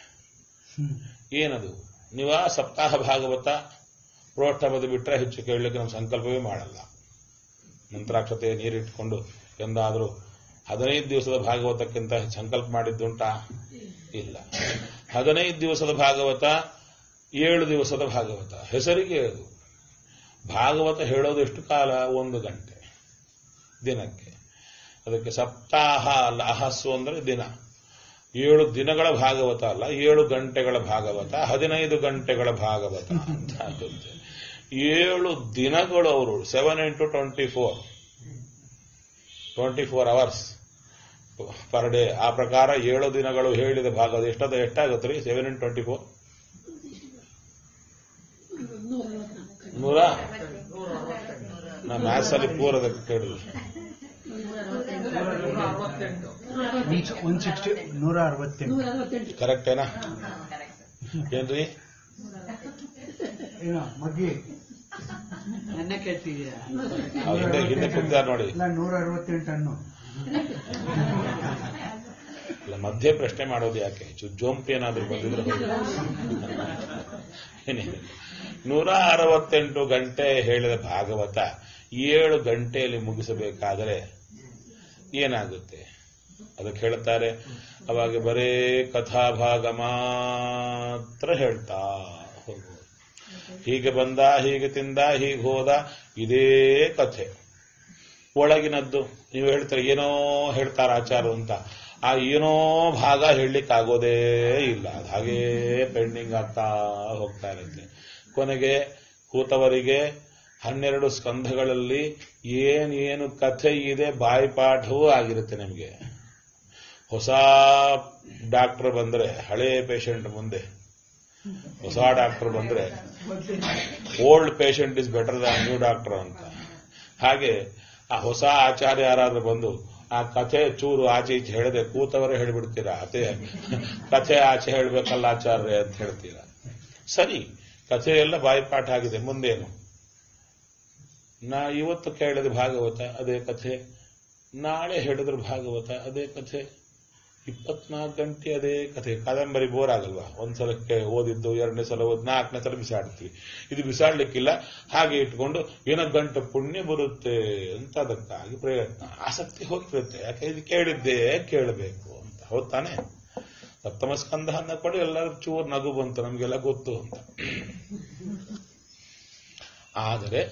ಏನದು ನೀವ ಸಪ್ತಾಹ ಭಾಗವತ ಪ್ರೋಷ್ಠಪದ ಬಿಟ್ಟರೆ ಹೆಚ್ಚು ಕೇಳಲಿಕ್ಕೆ ನಮ್ಮ ಸಂಕಲ್ಪವೇ ಮಾಡಲ್ಲ ಮಂತ್ರಾಕ್ಷತೆ ನೀರಿಟ್ಕೊಂಡು ಎಂದಾದರೂ ಹದಿನೈದು ದಿವಸದ ಭಾಗವತಕ್ಕಿಂತ ಸಂಕಲ್ಪ ಮಾಡಿದ್ದುಂಟಾ ಇಲ್ಲ ಹದಿನೈದು ದಿವಸದ ಭಾಗವತ ಏಳು ದಿವಸದ ಭಾಗವತ ಹೆಸರಿಗೆ ಅದು ಭಾಗವತ ಹೇಳೋದು ಎಷ್ಟು ಕಾಲ ಒಂದು ಗಂಟೆ ದಿನಕ್ಕೆ ಅದಕ್ಕೆ ಸಪ್ತಾಹ ಅಲ್ಲ ಅಹಸ್ಸು ಅಂದ್ರೆ ದಿನ ಏಳು ದಿನಗಳ ಭಾಗವತ ಅಲ್ಲ ಏಳು ಗಂಟೆಗಳ ಭಾಗವತ ಹದಿನೈದು ಗಂಟೆಗಳ ಭಾಗವತ ಅಂತ ಆಗುತ್ತೆ ಏಳು ದಿನಗಳು ಅವರು seven into twenty four twenty four hours per day ಆ ಪ್ರಕಾರ ಏಳು ದಿನಗಳು ಹೇಳಿದ ಭಾಗದ ಎಷ್ಟದ ಎಷ್ಟಾಗುತ್ತೆ ರೀ ಸೆವೆನ್ ಇಂಟು ಟ್ವೆಂಟಿ ಫೋರ್ ನೂರ ಮ್ಯಾಥ್ಸ್ ಅಲ್ಲಿ ಪೂರದಕ್ಕೆ ಕೇಳಿದ್ರು ಒನ್ ಸಿಕ್ಸ್ಟಿ ನೂರ ಅರವತ್ತೆಂಟು ಕರೆಕ್ಟೇನಾ ಏನ್ರಿ ಏನೋ ಮಗ್ಗಿ ನನ್ನ ಕೇಳ್ತಿದ್ದೀರಾ ಅವ್ರು ಹಿಂದೆ ಹಿಂದೆ ಕೂತಿದ್ದಾರೆ ನೋಡಿ ಇಲ್ಲ ನೂರ ಅರವತ್ತೆಂಟು ಅನ್ನು ಇಲ್ಲ ಮಧ್ಯೆ ಪ್ರಶ್ನೆ ಮಾಡೋದು ಯಾಕೆ ಚು- ಜೋಂಪು ಏನಾದ್ರೂ ಬಂದಿದ್ರೆ ಹೋಗಿ. ಏನಿಲ್ಲ. ನೂರ ಅರವತ್ತೆಂಟು ಗಂಟೆ ಹೇಳಿದ ಭಾಗವತ ಏಳು ಗಂಟೆಯಲ್ಲಿ ಮುಗಿಸಬೇಕಾದರೆ ಏನಾಗುತ್ತೆ ಅದಕ್ಕೆ ಹೇಳ್ತಾರೆ ಅವಾಗ ಬರೇ ಕಥಾಭಾಗ ಮಾತ್ರ ಹೇಳ್ತಾ ಹೋಗುವುದು ಹೀಗೆ ಬಂದ ಹೀಗೆ ತಿಂದ ಹೀಗೆ ಹೋದ ಇದೇ ಕಥೆ ಒಳಗಿನದ್ದು ನೀವು ಹೇಳ್ತಾರೆ ಏನೋ ಹೇಳ್ತಾರ ಆಚಾರ ಅಂತ ಆ ಏನೋ ಭಾಗ ಹೇಳಲಿಕ್ಕಾಗೋದೇ ಇಲ್ಲ ಅದು ಹಾಗೇ ಪೆಂಡಿಂಗ್ ಆಗ್ತಾ ಹೋಗ್ತಾ ಇರುತ್ತೆ ಕೊನೆಗೆ ಕೂತವರಿಗೆ ಹನ್ನೆರಡು ಸ್ಕಂಧಗಳಲ್ಲಿ ಏನೇನು ಕಥೆ ಇದೆ ಬಾಯಿಪಾಠವೂ ಆಗಿರುತ್ತೆ ನಿಮಗೆ ಹೊಸ ಡಾಕ್ಟರ್ ಬಂದ್ರೆ ಹಳೆ ಪೇಷಂಟ್ ಮುಂದೆ ಹೊಸ ಡಾಕ್ಟರ್ ಬಂದ್ರೆ old patient is better than new doctor ಅಂತ ಹಾಗೆ ಆ ಹೊಸ ಆಚಾರ್ಯ ಯಾರಾದ್ರೂ ಬಂದು ಆ ಕಥೆ ಚೂರು ಆಚೆ ಈಚೆ ಹೇಳದೆ ಕೂತವರೇ ಹೇಳ್ಬಿಡ್ತೀರಾ ಅದೇ ಕಥೆ ಆಚೆ ಹೇಳ್ಬೇಕಲ್ಲ ಆಚಾರ್ಯ ಅಂತ ಹೇಳ್ತೀರಾ ಸರಿ ಕಥೆ ಎಲ್ಲ ಬಾಯಿಪಾಠ ಆಗಿದೆ ಮುಂದೇನು ನಾ ಇವತ್ತು ಕೇಳಿದ ಭಾಗವತ ಅದೇ ಕಥೆ ನಾಳೆ ಹೇಳಿದ್ರ ಭಾಗವತ ಅದೇ ಕಥೆ ಇಪ್ಪತ್ನಾಲ್ಕು ಗಂಟೆ ಅದೇ ಕಥೆ ಕಾದಂಬರಿ ಬೋರ್ ಆಗಲ್ವಾ ಒಂದ್ಸಲಕ್ಕೆ ಓದಿದ್ದು ಎರಡನೇ ಸಲ ಓದಿ ನಾಲ್ಕನೇ ಸಲ ಬಿಸಾಡ್ತೀವಿ ಇದು ಬಿಸಾಡ್ಲಿಕ್ಕಿಲ್ಲ ಹಾಗೆ ಇಟ್ಕೊಂಡು ಏನೋ ಗಂಟೆ ಪುಣ್ಯ ಬರುತ್ತೆ ಅಂತ ಅದಕ್ಕಾಗಿ ಪ್ರಯತ್ನ ಆಸಕ್ತಿ ಹೋಗಿರುತ್ತೆ ಯಾಕೆ ಇದು ಕೇಳಿದ್ದೇ ಕೇಳಬೇಕು ಅಂತ ಹೌದ್ ತಾನೆ ಸಪ್ತಮ ಸ್ಕಂದ ಅಂದಕೊಂಡು ಎಲ್ಲರೂ ಚೂರ್ ನಗು ಬಂತು ನಮಗೆಲ್ಲ ಗೊತ್ತು ಅಂತ ಆದರೆ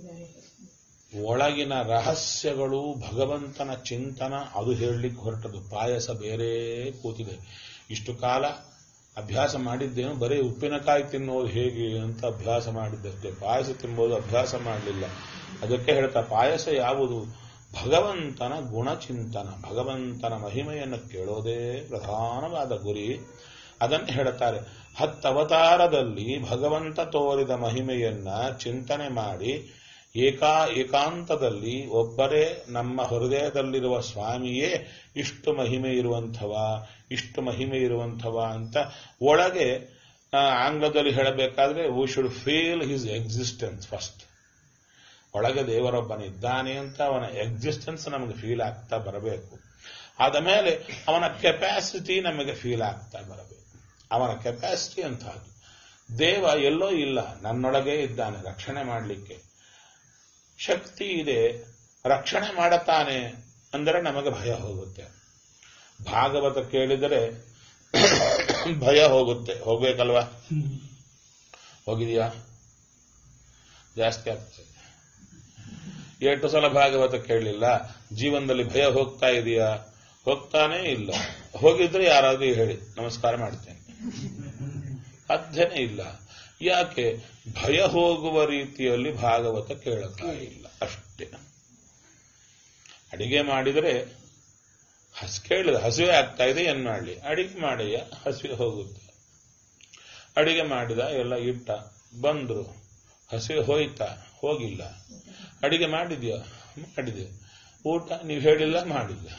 ಒಳಗಿನ ರಹಸ್ಯಗಳು ಭಗವಂತನ ಚಿಂತನ ಅದು ಹೇಳಲಿಕ್ಕೆ ಹೊರಟದು ಪಾಯಸ ಬೇರೆ ಕೂತಿದೆ ಇಷ್ಟು ಕಾಲ ಅಭ್ಯಾಸ ಮಾಡಿದ್ದೇನು ಬರೀ ಉಪ್ಪಿನಕಾಯಿ ತಿನ್ನೋದು ಹೇಗೆ ಅಂತ ಅಭ್ಯಾಸ ಮಾಡಿದ್ದಷ್ಟೇ ಪಾಯಸ ತಿನ್ಬೋದು ಅಭ್ಯಾಸ ಮಾಡಲಿಲ್ಲ ಅದಕ್ಕೆ ಹೇಳ್ತಾ ಪಾಯಸ ಯಾವುದು ಭಗವಂತನ ಗುಣಚಿಂತನ ಭಗವಂತನ ಮಹಿಮೆಯನ್ನು ಕೇಳೋದೇ ಪ್ರಧಾನವಾದ ಗುರಿ ಅದನ್ನು ಹೇಳುತ್ತಾರೆ ಹತ್ತವತಾರದಲ್ಲಿ ಭಗವಂತ ತೋರಿದ ಮಹಿಮೆಯನ್ನ ಚಿಂತನೆ ಮಾಡಿ ಏಕಾ ಏಕಾಂತದಲ್ಲಿ ಒಬ್ಬರೇ ನಮ್ಮ ಹೃದಯದಲ್ಲಿರುವ ಸ್ವಾಮಿಯೇ ಇಷ್ಟು ಮಹಿಮೆ ಇರುವಂಥವ ಇಷ್ಟು ಮಹಿಮೆ ಇರುವಂಥವ ಅಂತ ಒಳಗೆ ಆ, ಆಂಗ್ಲದಲ್ಲಿ ಹೇಳಬೇಕಾದ್ರೆ we should feel his existence first ಒಳಗೆ ದೇವರೊಬ್ಬನಿದ್ದಾನೆ ಅಂತ ಅವನ ಎಕ್ಸಿಸ್ಟೆನ್ಸ್ ನಮಗೆ ಫೀಲ್ ಆಗ್ತಾ ಬರಬೇಕು ಆದ ಮೇಲೆ ಅವನ ಕೆಪಾಸಿಟಿ ನಮಗೆ ಫೀಲ್ ಆಗ್ತಾ ಬರಬೇಕು ಅವನ ಕೆಪಾಸಿಟಿ ಅಂತಹದ್ದು ದೇವ ಎಲ್ಲೋ ಇಲ್ಲ ನನ್ನೊಳಗೆ ಇದ್ದಾನೆ ರಕ್ಷಣೆ ಮಾಡಲಿಕ್ಕೆ ಶಕ್ತಿ ಇದೆ ರಕ್ಷಣೆ ಮಾಡುತ್ತಾನೆ ಅಂದರೆ ನಮಗೆ ಭಯ ಹೋಗುತ್ತೆ ಭಾಗವತ ಕೇಳಿದರೆ ಭಯ ಹೋಗುತ್ತೆ ಹೋಗ್ಬೇಕಲ್ವಾ ಹೋಗಿದೆಯಾ ಜಾಸ್ತಿ ಆಗ್ತದೆ ಎಷ್ಟು ಸಲ ಭಾಗವತ ಕೇಳಲಿಲ್ಲ ಜೀವನದಲ್ಲಿ ಭಯ ಹೋಗ್ತಾ ಇದೆಯಾ ಹೋಗ್ತಾನೇ ಇಲ್ಲ ಹೋಗಿದ್ರೆ ಯಾರಾದ್ರೂ ಹೇಳಿ ನಮಸ್ಕಾರ ಮಾಡ್ತೇನೆ ಸಾಧ್ಯನೇ ಇಲ್ಲ ಯಾಕೆ ಭಯ ಹೋಗುವ ರೀತಿಯಲ್ಲಿ ಭಾಗವತ ಕೇಳುತ್ತಾ ಇಲ್ಲ ಅಷ್ಟೇ ಅಡಿಗೆ ಮಾಡಿದರೆ ಹಸ್ ಕೇಳಿದ ಹಸಿವೆ ಆಗ್ತಾ ಇದೆ ಏನ್ ಮಾಡಲಿ ಅಡಿಗೆ ಮಾಡಯ್ಯ ಹಸಿವೆ ಹೋಗುತ್ತೆ ಅಡಿಗೆ ಮಾಡಿದ ಎಲ್ಲ ಇಟ್ಟ ಬಂದ್ರು ಹಸಿವೆ ಹೋಯ್ತಾ ಹೋಗಿಲ್ಲ ಅಡಿಗೆ ಮಾಡಿದ್ಯಾ ಮಾಡಿದೆ ಊಟ ನೀವು ಹೇಳಿಲ್ಲ ಮಾಡಿಲ್ಲ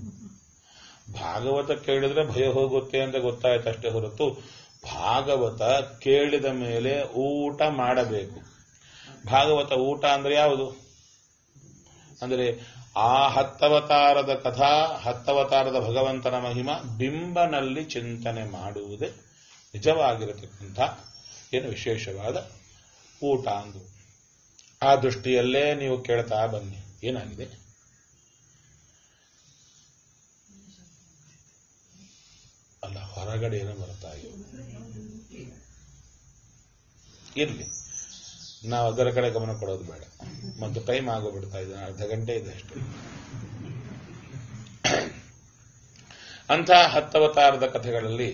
ಭಾಗವತ ಕೇಳಿದ್ರೆ ಭಯ ಹೋಗುತ್ತೆ ಅಂತ ಗೊತ್ತಾಯ್ತು ಅಷ್ಟೇ ಹೊರತು ಭಾಗವತ ಕೇಳಿದ ಮೇಲೆ ಊಟ ಮಾಡಬೇಕು ಭಾಗವತ ಊಟ ಅಂದ್ರೆ ಯಾವುದು ಅಂದರೆ ಆ ಹತ್ತವತಾರದ ಕಥಾ ಹತ್ತವತಾರದ ಭಗವಂತನ ಮಹಿಮ ಬಿಂಬನಲ್ಲಿ ಚಿಂತನೆ ಮಾಡುವುದೇ ನಿಜವಾಗಿರತಕ್ಕಂಥ ಏನು ವಿಶೇಷವಾದ ಊಟ ಅಂದು ಆ ದೃಷ್ಟಿಯಲ್ಲೇ ನೀವು ಕೇಳ್ತಾ ಬನ್ನಿ ಏನಾಗಿದೆ ಅಲ್ಲ ಹೊರಗಡೆ ಏನೋ ಬರ್ತಾ ಇದೆ ಇರ್ಲಿ ನಾವು ಅದರ ಕಡೆ ಗಮನ ಕೊಡೋದು ಬೇಡ ಮತ್ತು ಟೈಮ್ ಆಗೋಗ್ಬಿಡ್ತಾ ಇದೆ ಅರ್ಧ ಗಂಟೆ ಇದೆ ಅಷ್ಟೇ ಅಂಥ ಹತ್ತವತಾರದ ಕಥೆಗಳಲ್ಲಿ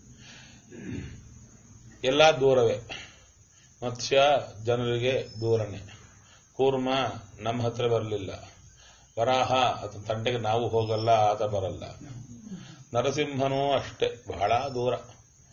ಎಲ್ಲ ದೂರವೇ ಮತ್ಸ್ಯ ಜನರಿಗೆ ದೂರನೇ ಕೂರ್ಮ ನಮ್ಮ ಹತ್ರ ಬರಲಿಲ್ಲ ವರಾಹ ಆತನ ತಂಟೆಗೆ ನಾವು ಹೋಗಲ್ಲ ಆತ ಬರಲ್ಲ ನರಸಿಂಹನೂ ಅಷ್ಟೇ ಬಹಳ ದೂರ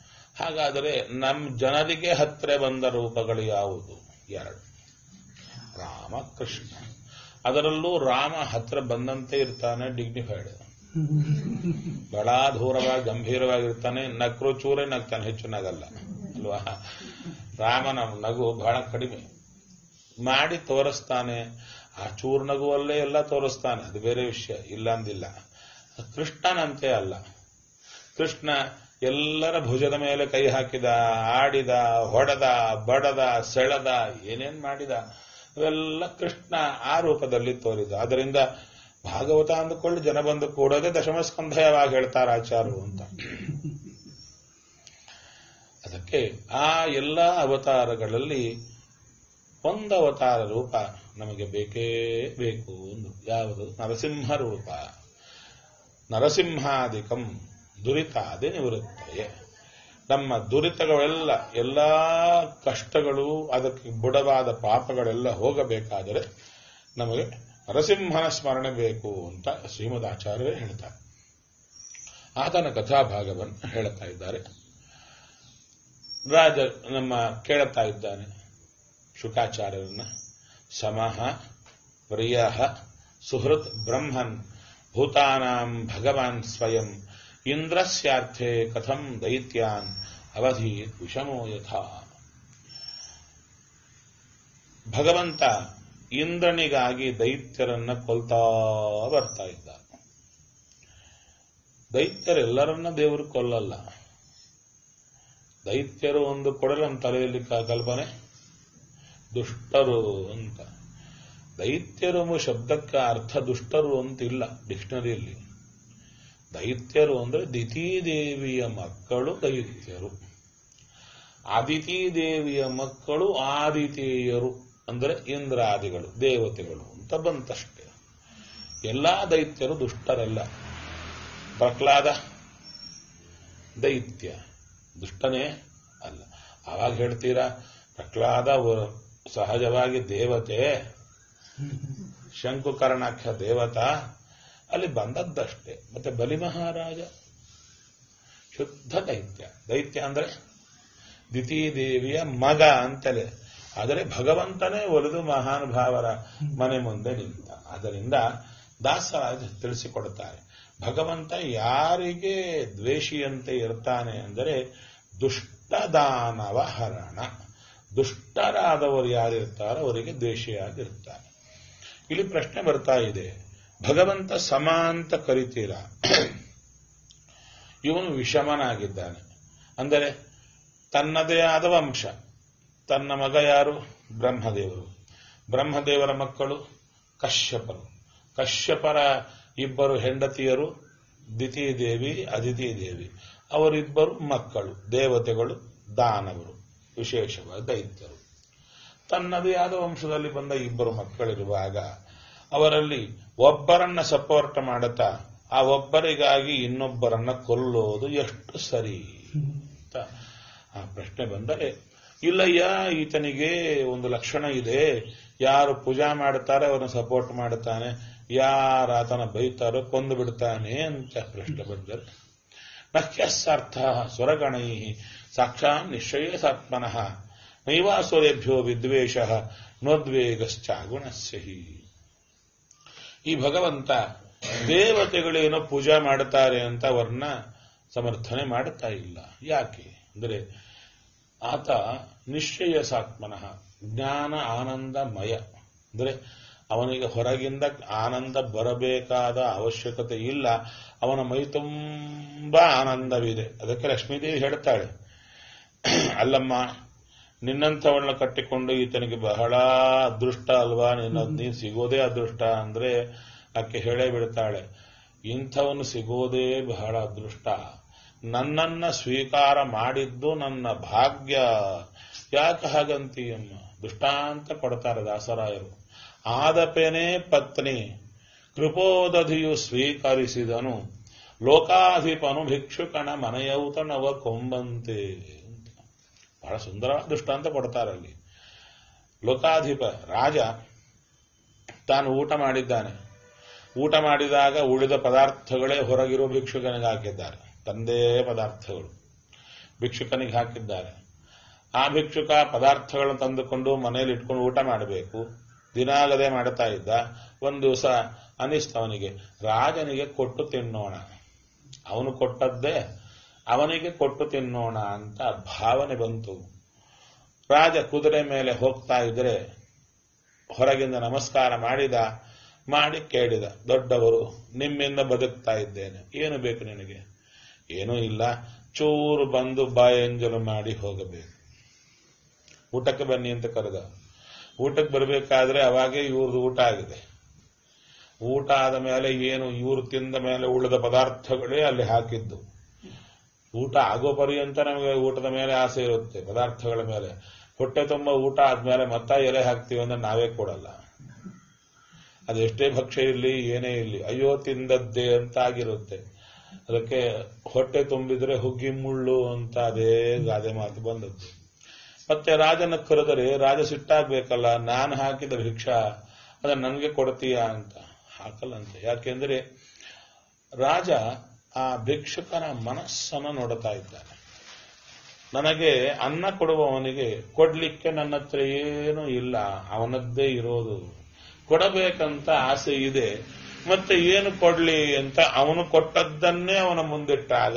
ಹಾಗಾದರೆ ನಮ್ಮ ಜನರಿಗೆ ಹತ್ತಿರ ಬಂದ ರೂಪಗಳು ಯಾವುದು ಎರಡು ರಾಮ ಕೃಷ್ಣ ಅದರಲ್ಲೂ ರಾಮ ಹತ್ರ ಬಂದಂತೆ ಇರ್ತಾನೆ ಡಿಗ್ನಿಫೈಡ್ ಬಹಳ ದೂರವಾಗಿ ಗಂಭೀರವಾಗಿರ್ತಾನೆ ನಕ್ರು ಚೂರೇ ನಗ್ತಾನೆ ಹೆಚ್ಚು ನಗಲ್ಲ ಅಲ್ವಾ ರಾಮನ ನಗು ಬಹಳ ಕಡಿಮೆ ಮಾಡಿ ತೋರಿಸ್ತಾನೆ ಆ ಚೂರ್ ನಗುವಲ್ಲೇ ಎಲ್ಲ ತೋರಿಸ್ತಾನೆ ಅದು ಬೇರೆ ವಿಷಯ ಇಲ್ಲ ಅಂದಿಲ್ಲ ಕೃಷ್ಣನಂತೆ ಅಲ್ಲ ಕೃಷ್ಣ ಎಲ್ಲರ ಭುಜದ ಮೇಲೆ ಕೈ ಹಾಕಿದ ಆಡಿದ ಹೊಡೆದ ಬಡದ ಸೆಳೆದ ಏನೇನ್ ಮಾಡಿದ ಇವೆಲ್ಲ ಕೃಷ್ಣ ಆ ರೂಪದಲ್ಲಿ ತೋರಿದ ಅದರಿಂದ ಭಾಗವತ ಅಂದುಕೊಂಡು ಜನ ಬಂದು ಕೂಡೋದೇ ದಶಮಸ್ಕಂಧಯವಾಗಿ ಹೇಳ್ತಾರೆ ಆಚಾರ್ಯರು ಅಂತ ಅದಕ್ಕೆ ಆ ಎಲ್ಲ ಅವತಾರಗಳಲ್ಲಿ ಒಂದು ಅವತಾರ ರೂಪ ನಮಗೆ ಬೇಕೇ ಬೇಕು ಒಂದು ಯಾವುದು ನರಸಿಂಹ ರೂಪ ನರಸಿಂಹಾದಿಕಂ ದುರಿತಾದಿ ನಿವೃತ್ತಯೇ ನಮ್ಮ ದುರಿತಗಳೆಲ್ಲ ಎಲ್ಲ ಕಷ್ಟಗಳು ಅದಕ್ಕೆ ಬುಡವಾದ ಪಾಪಗಳೆಲ್ಲ ಹೋಗಬೇಕಾದರೆ ನಮಗೆ ನರಸಿಂಹನ ಸ್ಮರಣೆ ಬೇಕು ಅಂತ ಶ್ರೀಮದ್ ಆಚಾರ್ಯರೇ ಹೇಳ್ತಾರೆ ಆತನ ಕಥಾಭಾಗವನ್ನು ಹೇಳುತ್ತಾ ಇದ್ದಾರೆ ರಾಜ ನಮ್ಮ ಕೇಳುತ್ತಾ ಇದ್ದಾನೆ ಶುಕಾಚಾರ್ಯರನ್ನ ಸಮಃ ಪ್ರಿಯ ಸುಹೃತ್ ಬ್ರಹ್ಮನ್ ಭೂತಾನಾಂ ಭಗವಾನ್ ಸ್ವಯಂ ಇಂದ್ರಸ್ಯಾರ್ಥೆ ಕಥಂ ದೈತ್ಯಾನ್ ಅವಧಿ ವಿಷಮೋ ಯಥಾ ಭಗವಂತ ಇಂದ್ರನಿಗಾಗಿ ದೈತ್ಯರನ್ನ ಕೊಲ್ತಾ ಬರ್ತಾ ಇದ್ದ ದೈತ್ಯರೆಲ್ಲರನ್ನ ದೇವರು ಕೊಲ್ಲಲ್ಲ ದೈತ್ಯರು ಒಂದು ಕೊಡಲು ನಮ್ಮ ತಲೆಯಲ್ಲಿ ಕ- ಕಲ್ಪನೆ ದುಷ್ಟರು ಅಂತ ದೈತ್ಯರು ಎಂಬ ಶಬ್ದಕ್ಕೆ ಅರ್ಥ ದುಷ್ಟರು ಅಂತಿಲ್ಲ ಡಿಕ್ಷನರಿಯಲ್ಲಿ ದೈತ್ಯರು ಅಂದ್ರೆ ದಿತಿದೇವಿಯ ಮಕ್ಕಳು ದೈತ್ಯರು ಅದಿತಿ ದೇವಿಯ ಮಕ್ಕಳು ಆದಿತೇಯರು ಅಂದ್ರೆ ಇಂದ್ರಾದಿಗಳು ದೇವತೆಗಳು ಅಂತ ಬಂತಷ್ಟೇ ಎಲ್ಲಾ ದೈತ್ಯರು ದುಷ್ಟರಲ್ಲ ಪ್ರಹ್ಲಾದ ದೈತ್ಯ ದುಷ್ಟನೇ ಅಲ್ಲ ಆವಾಗ ಹೇಳ್ತೀರಾ ಪ್ರಹ್ಲಾದ ವ- ಸಹಜವಾಗಿ ದೇವತೆ ಶಂಕುಕರ್ಣಾಖ್ಯ ದೇವತಾ ಅಲ್ಲಿ ಬಂದದ್ದಷ್ಟೇ ಮತ್ತೆ ಬಲಿ ಮಹಾರಾಜ ಶುದ್ಧ ದೈತ್ಯ ದೈತ್ಯ ಅಂದ್ರೆ ದೇವಿಯ ಮಗ ಅಂತಲೇ ಆದರೆ ಭಗವಂತನೇ ಒಲಿದು ಮಹಾನುಭಾವರ ಮನೆ ಮುಂದೆ ನಿಂತ ಅದರಿಂದ ದಾಸರಾಜ ತಿಳಿಸಿಕೊಡುತ್ತಾರೆ ಭಗವಂತ ಯಾರಿಗೆ ದ್ವೇಷಿಯಂತೆ ಇರ್ತಾನೆ ಅಂದರೆ ದುಷ್ಟದಾನವ ಹರಣ ದುಷ್ಟರಾದವರು ಯಾರಿರ್ತಾರೋ ಅವರಿಗೆ ದ್ವೇಷಿಯಾಗಿರ್ತಾನೆ ಇಲ್ಲಿ ಪ್ರಶ್ನೆ ಬರ್ತಾ ಇದೆ ಭಗವಂತ ಸಮ ಅಂತ ಕರಿತೀರಾ ಇವನು ವಿಷಮನಾಗಿದ್ದಾನೆ ಅಂದರೆ ತನ್ನದೇ ಆದ ವಂಶ ತನ್ನ ಮಗ ಯಾರು ಬ್ರಹ್ಮದೇವರು ಬ್ರಹ್ಮದೇವರ ಮಕ್ಕಳು ಕಶ್ಯಪರು ಕಶ್ಯಪರ ಇಬ್ಬರು ಹೆಂಡತಿಯರು ದಿತಿ ದೇವಿ ಅದಿತಿ ದೇವಿ ಅವರಿಬ್ಬರು ಮಕ್ಕಳು ದೇವತೆಗಳು ದಾನವರು ವಿಶೇಷವಾದ ದೈತ್ಯರು ತನ್ನದೇ ಆದ ವಂಶದಲ್ಲಿ ಬಂದ ಇಬ್ಬರು ಮಕ್ಕಳಿರುವಾಗ ಅವರಲ್ಲಿ ಒಬ್ಬರನ್ನ ಸಪೋರ್ಟ್ ಮಾಡುತ್ತಾ ಆ ಒಬ್ಬರಿಗಾಗಿ ಇನ್ನೊಬ್ಬರನ್ನ ಕೊಲ್ಲೋದು ಎಷ್ಟು ಸರಿ ಅಂತ ಆ ಪ್ರಶ್ನೆ ಬಂದರೆ ಇಲ್ಲಯ್ಯ ಈತನಿಗೆ ಒಂದು ಲಕ್ಷಣ ಇದೆ ಯಾರು ಪೂಜಾ ಮಾಡ್ತಾರೆ ಅವರನ್ನು ಸಪೋರ್ಟ್ ಮಾಡುತ್ತಾನೆ ಯಾರು ಆತನ ಬೈತಾರೋ ಕೊಂದು ಬಿಡ್ತಾನೆ ಅಂತ ಪ್ರಶ್ನೆ ಬಂದರೆ ನಖ್ಯಸ್ಸಾರ್ಥ ಸ್ವರಗಣೈ ಸಾಕ್ಷಾತ್ ನಿಶ್ಚಯಸಾತ್ಮನಃ ನೈವಾಸುರೇಭ್ಯೋ ವಿದ್ವೇಷ ನೋದ್ವೇಗಶ್ಚ ಗುಣಸ್ಯ ಹಿ ಈ ಭಗವಂತ ದೇವತೆಗಳೇನೋ ಪೂಜಾ ಮಾಡುತ್ತಾರೆ ಅಂತ ಅವ್ರನ್ನ ಸಮರ್ಥನೆ ಮಾಡುತ್ತಾ ಇಲ್ಲ ಯಾಕೆ ಅಂದರೆ ಆತ ನಿಶ್ಚಯ ಸಾತ್ಮನಃ ಜ್ಞಾನ ಆನಂದಮಯ ಅಂದರೆ ಅವನಿಗೆ ಹೊರಗಿಂದ ಆನಂದ ಬರಬೇಕಾದ ಅವಶ್ಯಕತೆ ಇಲ್ಲ ಅವನ ಮೈ ತುಂಬ ಆನಂದವಿದೆ ಅದಕ್ಕೆ ಲಕ್ಷ್ಮೀದೇವಿ ಹೇಳ್ತಾಳೆ ಅಲ್ಲಮ್ಮ ನಿನ್ನಂಥವಳನ್ನ ಕಟ್ಟಿಕೊಂಡು ಈತನಿಗೆ ಬಹಳ ಅದೃಷ್ಟ ಅಲ್ವಾ ನಿನ್ನ ನೀನು ಸಿಗೋದೇ ಅದೃಷ್ಟ ಅಂದ್ರೆ ಆಕೆ ಹೇಳೇ ಬಿಡ್ತಾಳೆ ಇಂಥವನು ಸಿಗೋದೇ ಬಹಳ ಅದೃಷ್ಟ ನನ್ನನ್ನ ಸ್ವೀಕಾರ ಮಾಡಿದ್ದು ನನ್ನ ಭಾಗ್ಯ ಯಾಕೆ ಹಾಗಂತೀಯಮ್ಮ ದುಷ್ಟಾಂತ ಕೊಡ್ತಾರೆ ದಾಸರಾಯರು ಆದಪೆನೇ ಪತ್ನಿ ಕೃಪೋದಧಿಯು ಸ್ವೀಕರಿಸಿದನು ಲೋಕಾಧಿಪನು ಭಿಕ್ಷುಕನ ಮನೆಯೌತನವ ಕೊಂಬಂತೆ ಅಂತ ಬಹಳ ಸುಂದರವಾದ ದೃಷ್ಟಾಂತ ಕೊಡ್ತಾರೆ ಅಲ್ಲಿ ಲೋಕಾಧಿಪ ರಾಜ ತಾನು ಊಟ ಮಾಡಿದ್ದಾನೆ ಊಟ ಮಾಡಿದಾಗ ಉಳಿದ ಪದಾರ್ಥಗಳೇ ಹೊರಗಿರೋ ಭಿಕ್ಷುಕನಿಗೆ ಹಾಕಿದ್ದಾರೆ ತಂದೇ ಪದಾರ್ಥಗಳು ಭಿಕ್ಷುಕನಿಗೆ ಹಾಕಿದ್ದಾರೆ ಆ ಭಿಕ್ಷುಕ ಪದಾರ್ಥಗಳನ್ನು ತಂದುಕೊಂಡು ಮನೆಯಲ್ಲಿ ಇಟ್ಕೊಂಡು ಊಟ ಮಾಡಬೇಕು ದಿನಾಗದೆ ಮಾಡ್ತಾ ಇದ್ದ ಒಂದು ದಿವಸ ಅನಿಸ್ತು ಅವನಿಗೆ ರಾಜನಿಗೆ ಕೊಟ್ಟು ತಿನ್ನೋಣ ಅವನು ಕೊಟ್ಟದ್ದೇ ಅವನಿಗೆ ಕೊಟ್ಟು ತಿನ್ನೋಣ ಅಂತ ಭಾವನೆ ಬಂತು ರಾಜ ಕುದುರೆ ಮೇಲೆ ಹೋಗ್ತಾ ಇದ್ರೆ ಹೊರಗಿಂದ ನಮಸ್ಕಾರ ಮಾಡಿದ ಮಾಡಿ ಕೇಳಿದ ದೊಡ್ಡವರು ನಿಮ್ಮಿಂದ ಬದುಕ್ತಾ ಇದ್ದೇನೆ ಏನು ಬೇಕು ನಿನಗೆ ಏನೂ ಇಲ್ಲ ಚೂರು ಬಂದು ಬಾಯಂಜಲು ಮಾಡಿ ಹೋಗಬೇಕು ಊಟಕ್ಕೆ ಬನ್ನಿ ಅಂತ ಕರೆದ ಊಟಕ್ಕೆ ಬರಬೇಕಾದ್ರೆ ಅವಾಗೇ ಇವ್ರದ್ದು ಊಟ ಆಗಿದೆ ಊಟ ಆದ ಮೇಲೆ ಏನು ಇವರು ತಿಂದ ಮೇಲೆ ಉಳಿದ ಪದಾರ್ಥಗಳೇ ಅಲ್ಲಿ ಹಾಕಿದ್ದು ಊಟ ಆಗೋ ಪರ್ಯಂತ ನಮಗೆ ಊಟದ ಮೇಲೆ ಆಸೆ ಇರುತ್ತೆ ಪದಾರ್ಥಗಳ ಮೇಲೆ ಹೊಟ್ಟೆ ತುಂಬ ಊಟ ಆದ್ಮೇಲೆ ಮತ್ತ ಎಲೆ ಹಾಕ್ತೀವಿ ಅಂದ್ರೆ ನಾವೇ ಕೊಡಲ್ಲ ಅದು ಎಷ್ಟೇ ಭಕ್ಷ್ಯ ಇರಲಿ ಏನೇ ಇರಲಿ ಅಯ್ಯೋ ತಿಂದದ್ದೇ ಅಂತ ಆಗಿರುತ್ತೆ ಅದಕ್ಕೆ ಹೊಟ್ಟೆ ತುಂಬಿದ್ರೆ ಹುಗ್ಗಿ ಮುಳ್ಳು ಅಂತ ಅದೇ ಗಾದೆ ಮಾತು ಬಂದದ್ದು ಮತ್ತೆ ರಾಜನ ಕರೆದರೆ ರಾಜ ಸಿಟ್ಟಾಗ್ಬೇಕಲ್ಲ ನಾನು ಹಾಕಿದ ಭಿಕ್ಷಾ ಅದನ್ನ ನನಗೆ ಕೊಡ್ತೀಯಾ ಅಂತ ಹಾಕಲ್ಲಂತೆ ಯಾಕೆಂದ್ರೆ ರಾಜ ಆ ಭಿಕ್ಷುಕನ ಮನಸ್ಸನ್ನು ನೋಡ್ತಾ ಇದ್ದಾನೆ ನನಗೆ ಅನ್ನ ಕೊಡುವವನಿಗೆ ಕೊಡ್ಲಿಕ್ಕೆ ನನ್ನ ಹತ್ರ ಏನೂ ಇಲ್ಲ ಅವನದ್ದೇ ಇರೋದು ಕೊಡಬೇಕಂತ ಆಸೆ ಇದೆ ಮತ್ತೆ ಏನು ಕೊಡ್ಲಿ ಅಂತ ಅವನು ಕೊಟ್ಟದ್ದನ್ನೇ ಅವನ ಮುಂದಿಟ್ಟಾಗ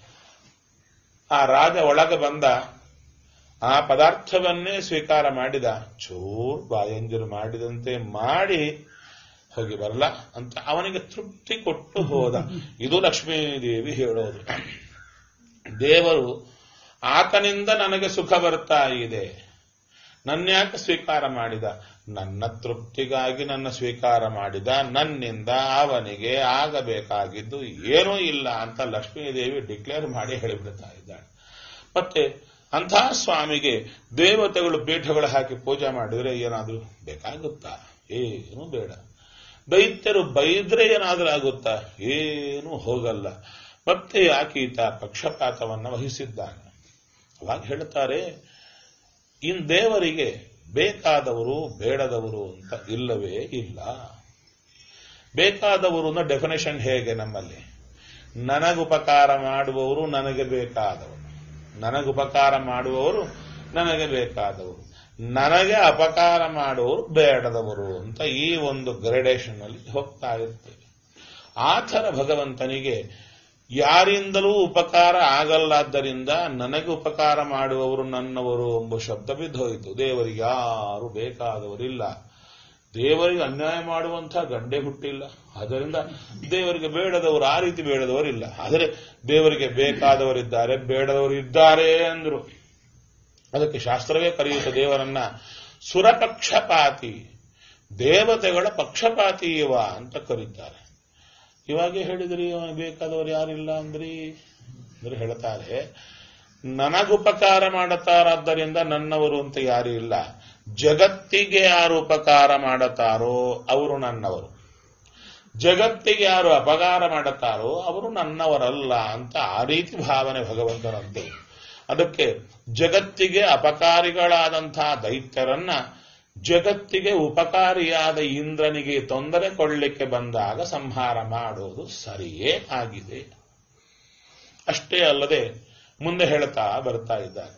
ಆ ರಾಜ ಒಳಗೆ ಬಂದ ಆ ಪದಾರ್ಥವನ್ನೇ ಸ್ವೀಕಾರ ಮಾಡಿದ ಚೂರ್ ಬಾಯಂಜರು ಮಾಡಿದಂತೆ ಮಾಡಿ ಹೋಗಿ ಬರಲ್ಲ ಅಂತ ಅವನಿಗೆ ತೃಪ್ತಿ ಕೊಟ್ಟು ಹೋದ ಇದು ಲಕ್ಷ್ಮೀದೇವಿ ಹೇಳೋದು ದೇವರು ಆತನಿಂದ ನನಗೆ ಸುಖ ಬರ್ತಾ ಇದೆ ನನ್ಯಾಕೆ ಸ್ವೀಕಾರ ಮಾಡಿದ ನನ್ನ ತೃಪ್ತಿಗಾಗಿ ನನ್ನ ಸ್ವೀಕಾರ ಮಾಡಿದ ನನ್ನಿಂದ ಅವನಿಗೆ ಆಗಬೇಕಾಗಿದ್ದು ಏನೂ ಇಲ್ಲ ಅಂತ ಲಕ್ಷ್ಮೀದೇವಿ ಡಿಕ್ಲೇರ್ ಮಾಡಿ ಹೇಳಿಬಿಡ್ತಾ ಇದ್ದಾಳೆ ಮತ್ತೆ ಅಂಥ ಸ್ವಾಮಿಗೆ ದೇವತೆಗಳು ಪೀಠಗಳು ಹಾಕಿ ಪೂಜೆ ಮಾಡಿದ್ರೆ ಏನಾದರೂ ಬೇಕಾಗುತ್ತಾ ಏನೂ ಬೇಡ ದೈತ್ಯರು ಬೈದ್ರೆ ಏನಾದರೂ ಆಗುತ್ತಾ ಏನೂ ಹೋಗಲ್ಲ ಮತ್ತೆ ಯಾಕೀತ ಪಕ್ಷಪಾತವನ್ನು ವಹಿಸಿದ್ದಾನೆ ಅವಾಗ ಹೇಳ್ತಾರೆ ಇನ್ ದೇವರಿಗೆ ಬೇಕಾದವರು ಬೇಡದವರು ಅಂತ ಇಲ್ಲವೇ ಇಲ್ಲ ಬೇಕಾದವರು ಅನ್ನೋ ಡೆಫಿನೇಷನ್ ಹೇಗೆ ನಮ್ಮಲ್ಲಿ ನನಗುಪಕಾರ ಮಾಡುವವರು ನನಗೆ ಬೇಕಾದವರು ನನಗುಪಕಾರ ಮಾಡುವವರು ನನಗೆ ಬೇಕಾದವರು ನನಗೆ ಅಪಕಾರ ಮಾಡುವವರು ಬೇಡದವರು ಅಂತ ಈ ಒಂದು ಗ್ರೇಡೇಷನ್ ಅಲ್ಲಿ ಹೋಗ್ತಾ ಇರ್ತೇವೆ ಆ ಥರ ಭಗವಂತನಿಗೆ ಯಾರಿಂದಲೂ ಉಪಕಾರ ಆಗಲ್ಲಾದ್ದರಿಂದ ನನಗೆ ಉಪಕಾರ ಮಾಡುವವರು ನನ್ನವರು ಎಂಬ ಶಬ್ದ ಬಿದ್ದೋಯಿತು ದೇವರಿಗೆ ಯಾರು ಬೇಕಾದವರಿಲ್ಲ ದೇವರಿಗೆ ಅನ್ಯಾಯ ಮಾಡುವಂಥ ಗಂಡೆ ಹುಟ್ಟಿಲ್ಲ ಅದರಿಂದ ದೇವರಿಗೆ ಬೇಡದವರು ಆ ರೀತಿ ಬೇಡದವರಿಲ್ಲ ಆದರೆ ದೇವರಿಗೆ ಬೇಕಾದವರಿದ್ದಾರೆ ಬೇಡದವರು ಇದ್ದಾರೆ ಅಂದ್ರು ಅದಕ್ಕೆ ಶಾಸ್ತ್ರವೇ ಕರೆಯುತ್ತೆ ದೇವರನ್ನ ಸುರಪಕ್ಷಪಾತಿ ದೇವತೆಗಳ ಪಕ್ಷಪಾತಿ ಇವ ಅಂತ ಕರೀತಾರೆ ಇವಾಗೆ ಹೇಳಿದ್ರಿ ಅವನಿಗೆ ಬೇಕಾದವರು ಯಾರಿಲ್ಲ ಅಂದ್ರಿ ಅಂದ್ರೆ ಹೇಳ್ತಾರೆ ನನಗುಪಕಾರ ಮಾಡುತ್ತಾರಾದ್ದರಿಂದ ನನ್ನವರು ಅಂತ ಯಾರು ಇಲ್ಲ ಜಗತ್ತಿಗೆ ಯಾರು ಉಪಕಾರ ಮಾಡುತ್ತಾರೋ ಅವರು ನನ್ನವರು ಜಗತ್ತಿಗೆ ಯಾರು ಅಪಕಾರ ಮಾಡುತ್ತಾರೋ ಅವರು ನನ್ನವರಲ್ಲ ಅಂತ ಆ ರೀತಿ ಭಾವನೆ ಭಗವಂತನದ್ದು ಅದಕ್ಕೆ ಜಗತ್ತಿಗೆ ಅಪಕಾರಿಗಳಾದಂತಹ ದೈತ್ಯರನ್ನ ಜಗತ್ತಿಗೆ ಉಪಕಾರಿಯಾದ ಇಂದ್ರನಿಗೆ ತೊಂದರೆ ಕೊಡಲಿಕ್ಕೆ ಬಂದಾಗ ಸಂಹಾರ ಮಾಡೋದು ಸರಿಯೇ ಆಗಿದೆ ಅಷ್ಟೇ ಅಲ್ಲದೆ ಮುಂದೆ ಹೇಳ್ತಾ ಬರ್ತಾ ಇದ್ದಾರೆ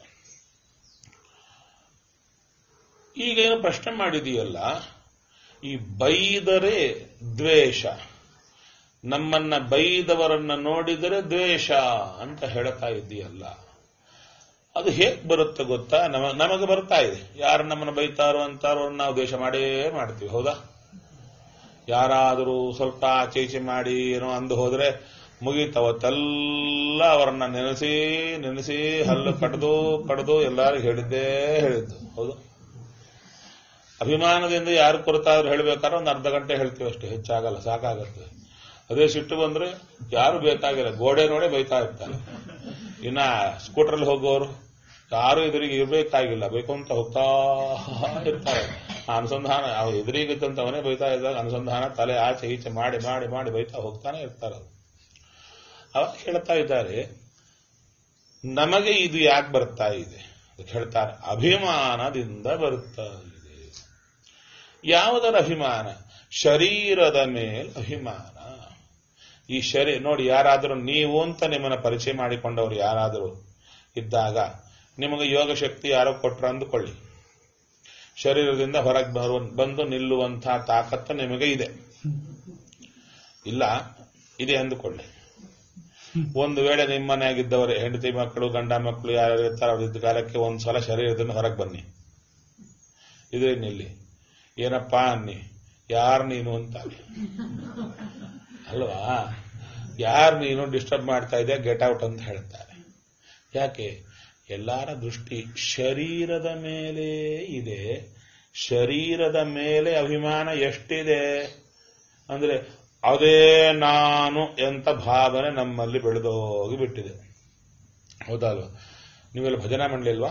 ಈಗೇನು ಪ್ರಶ್ನೆ ಮಾಡಿದೆಯಲ್ಲ ಈ ಬೈದರೆ ದ್ವೇಷ ನಮ್ಮನ್ನ ಬೈದವರನ್ನ ನೋಡಿದರೆ ದ್ವೇಷ ಅಂತ ಹೇಳ್ತಾ ಇದ್ದೀಯಲ್ಲ ಅದು ಹೇಗೆ ಬರುತ್ತೆ ಗೊತ್ತಾ ನಮ ನಮಗೆ ಬರ್ತಾ ಇದೆ ಯಾರು ನಮ್ಮನ್ನು ಬೈತಾರೋ ಅಂತಾರೋ ನಾವು ದ್ವೇಷ ಮಾಡೇ ಮಾಡ್ತೀವಿ ಹೌದಾ ಯಾರಾದರೂ ಸ್ವಲ್ಪ ಆಚೆ ಈಚೆ ಮಾಡಿ ಏನೋ ಅಂದು ಹೋದ್ರೆ ಮುಗೀತವತ್ತೆಲ್ಲ ಅವರನ್ನ ನೆನೆಸಿ ನೆನೆಸಿ ಹಲ್ಲು ಕಡ್ದು ಕಡ್ದು ಎಲ್ಲರಿಗೂ ಹೇಳಿದ್ದೇ ಹೇಳಿದ್ದು ಹೌದು ಅಭಿಮಾನದಿಂದ ಯಾರು ಕೊರತಾದ್ರೂ ಹೇಳ್ಬೇಕಾದ್ರೆ ಒಂದು ಅರ್ಧ ಗಂಟೆ ಹೇಳ್ತೀವಿ ಅಷ್ಟೇ ಹೆಚ್ಚಾಗಲ್ಲ ಸಾಕಾಗತ್ತೆ ಅದೇ ಸಿಟ್ಟು ಬಂದ್ರೆ ಯಾರು ಬೇಕಾಗಿಲ್ಲ ಗೋಡೆ ನೋಡಿ ಬೈತಾ ಇರ್ತಾರೆ ಇನ್ನ ಸ್ಕೂಟರ್ಲ್ಲಿ ಹೋಗೋರು ಯಾರು ಎದುರಿಗೆ ಇರ್ಬೇಕಾಗಿಲ್ಲ ಬೇಕು ಅಂತ ಹೋಗ್ತಾ ಇರ್ತಾರೆ ಆ ಅನುಸಂಧಾನ ಅವ್ರು ಎದುರಿಗಿದ್ದಂತವನೇ ಬೈತಾ ಇದ್ದಾಗ ಅನುಸಂಧಾನ ತಲೆ ಆಚೆ ಈಚೆ ಮಾಡಿ ಮಾಡಿ ಮಾಡಿ ಬೈತಾ ಹೋಗ್ತಾನೆ ಇರ್ತಾರೆ ಅದು ಅವಾಗ ಹೇಳ್ತಾ ಇದ್ದಾರೆ ನಮಗೆ ಇದು ಯಾಕೆ ಬರ್ತಾ ಇದೆ ಅದಕ್ಕೆ ಹೇಳ್ತಾರೆ ಅಭಿಮಾನದಿಂದ ಬರ್ತಾ ಇದೆ ಯಾವುದರ ಅಭಿಮಾನ ಶರೀರದ ಮೇಲೆ ಅಭಿಮಾನ ಈ ಶರೀರ ನೋಡಿ ಯಾರಾದರೂ ನೀವು ಅಂತ ನಿಮ್ಮನ್ನ ಪರಿಚಯ ಮಾಡಿಕೊಂಡವರು ಯಾರಾದರೂ ಇದ್ದಾಗ ನಿಮಗೆ ಯೋಗ ಶಕ್ತಿ ಯಾರೋ ಕೊಟ್ರ ಅಂದುಕೊಳ್ಳಿ ಶರೀರದಿಂದ ಹೊರಗೆ ಬರುವ ಬಂದು ನಿಲ್ಲುವಂತಹ ತಾಕತ್ತು ನಿಮಗೆ ಇದೆ ಇಲ್ಲ ಇದೆ ಅಂದುಕೊಳ್ಳಿ ಒಂದು ವೇಳೆ ನಿಮ್ಮ ಮನೆಯಾಗಿದ್ದವರು ಹೆಂಡತಿ ಮಕ್ಕಳು ಗಂಡ ಮಕ್ಕಳು ಯಾರು ಇರ್ತಾರೆ ಅವ್ರ ಇದ್ದ ಕಾಲಕ್ಕೆ ಒಂದ್ಸಲ ಶರೀರದಿಂದ ಹೊರಗೆ ಬನ್ನಿ ಇದೇ ನಿಲ್ಲಿ ಏನಪ್ಪಾ ಅನ್ನಿ ಯಾರು ನೀನು ಅಂತ ಅಲ್ವಾ ಯಾರು ನೀನು ಡಿಸ್ಟರ್ಬ್ ಮಾಡ್ತಾ ಇದೆಯಾ ಗೆಟ್ ಔಟ್ ಅಂತ ಹೇಳ್ತಾರೆ ಯಾಕೆ ಎಲ್ಲರ ದೃಷ್ಟಿ ಶರೀರದ ಮೇಲೆ ಇದೆ ಶರೀರದ ಮೇಲೆ ಅಭಿಮಾನ ಎಷ್ಟಿದೆ ಅಂದ್ರೆ ಅದೇ ನಾನು ಎಂತ ಭಾವನೆ ನಮ್ಮಲ್ಲಿ ಬೆಳೆದೋಗಿ ಬಿಟ್ಟಿದೆ ಹೌದಲ್ವಾ ನೀವೆಲ್ಲ ಭಜನಾ ಮಂಡಳಿ ಅಲ್ವಾ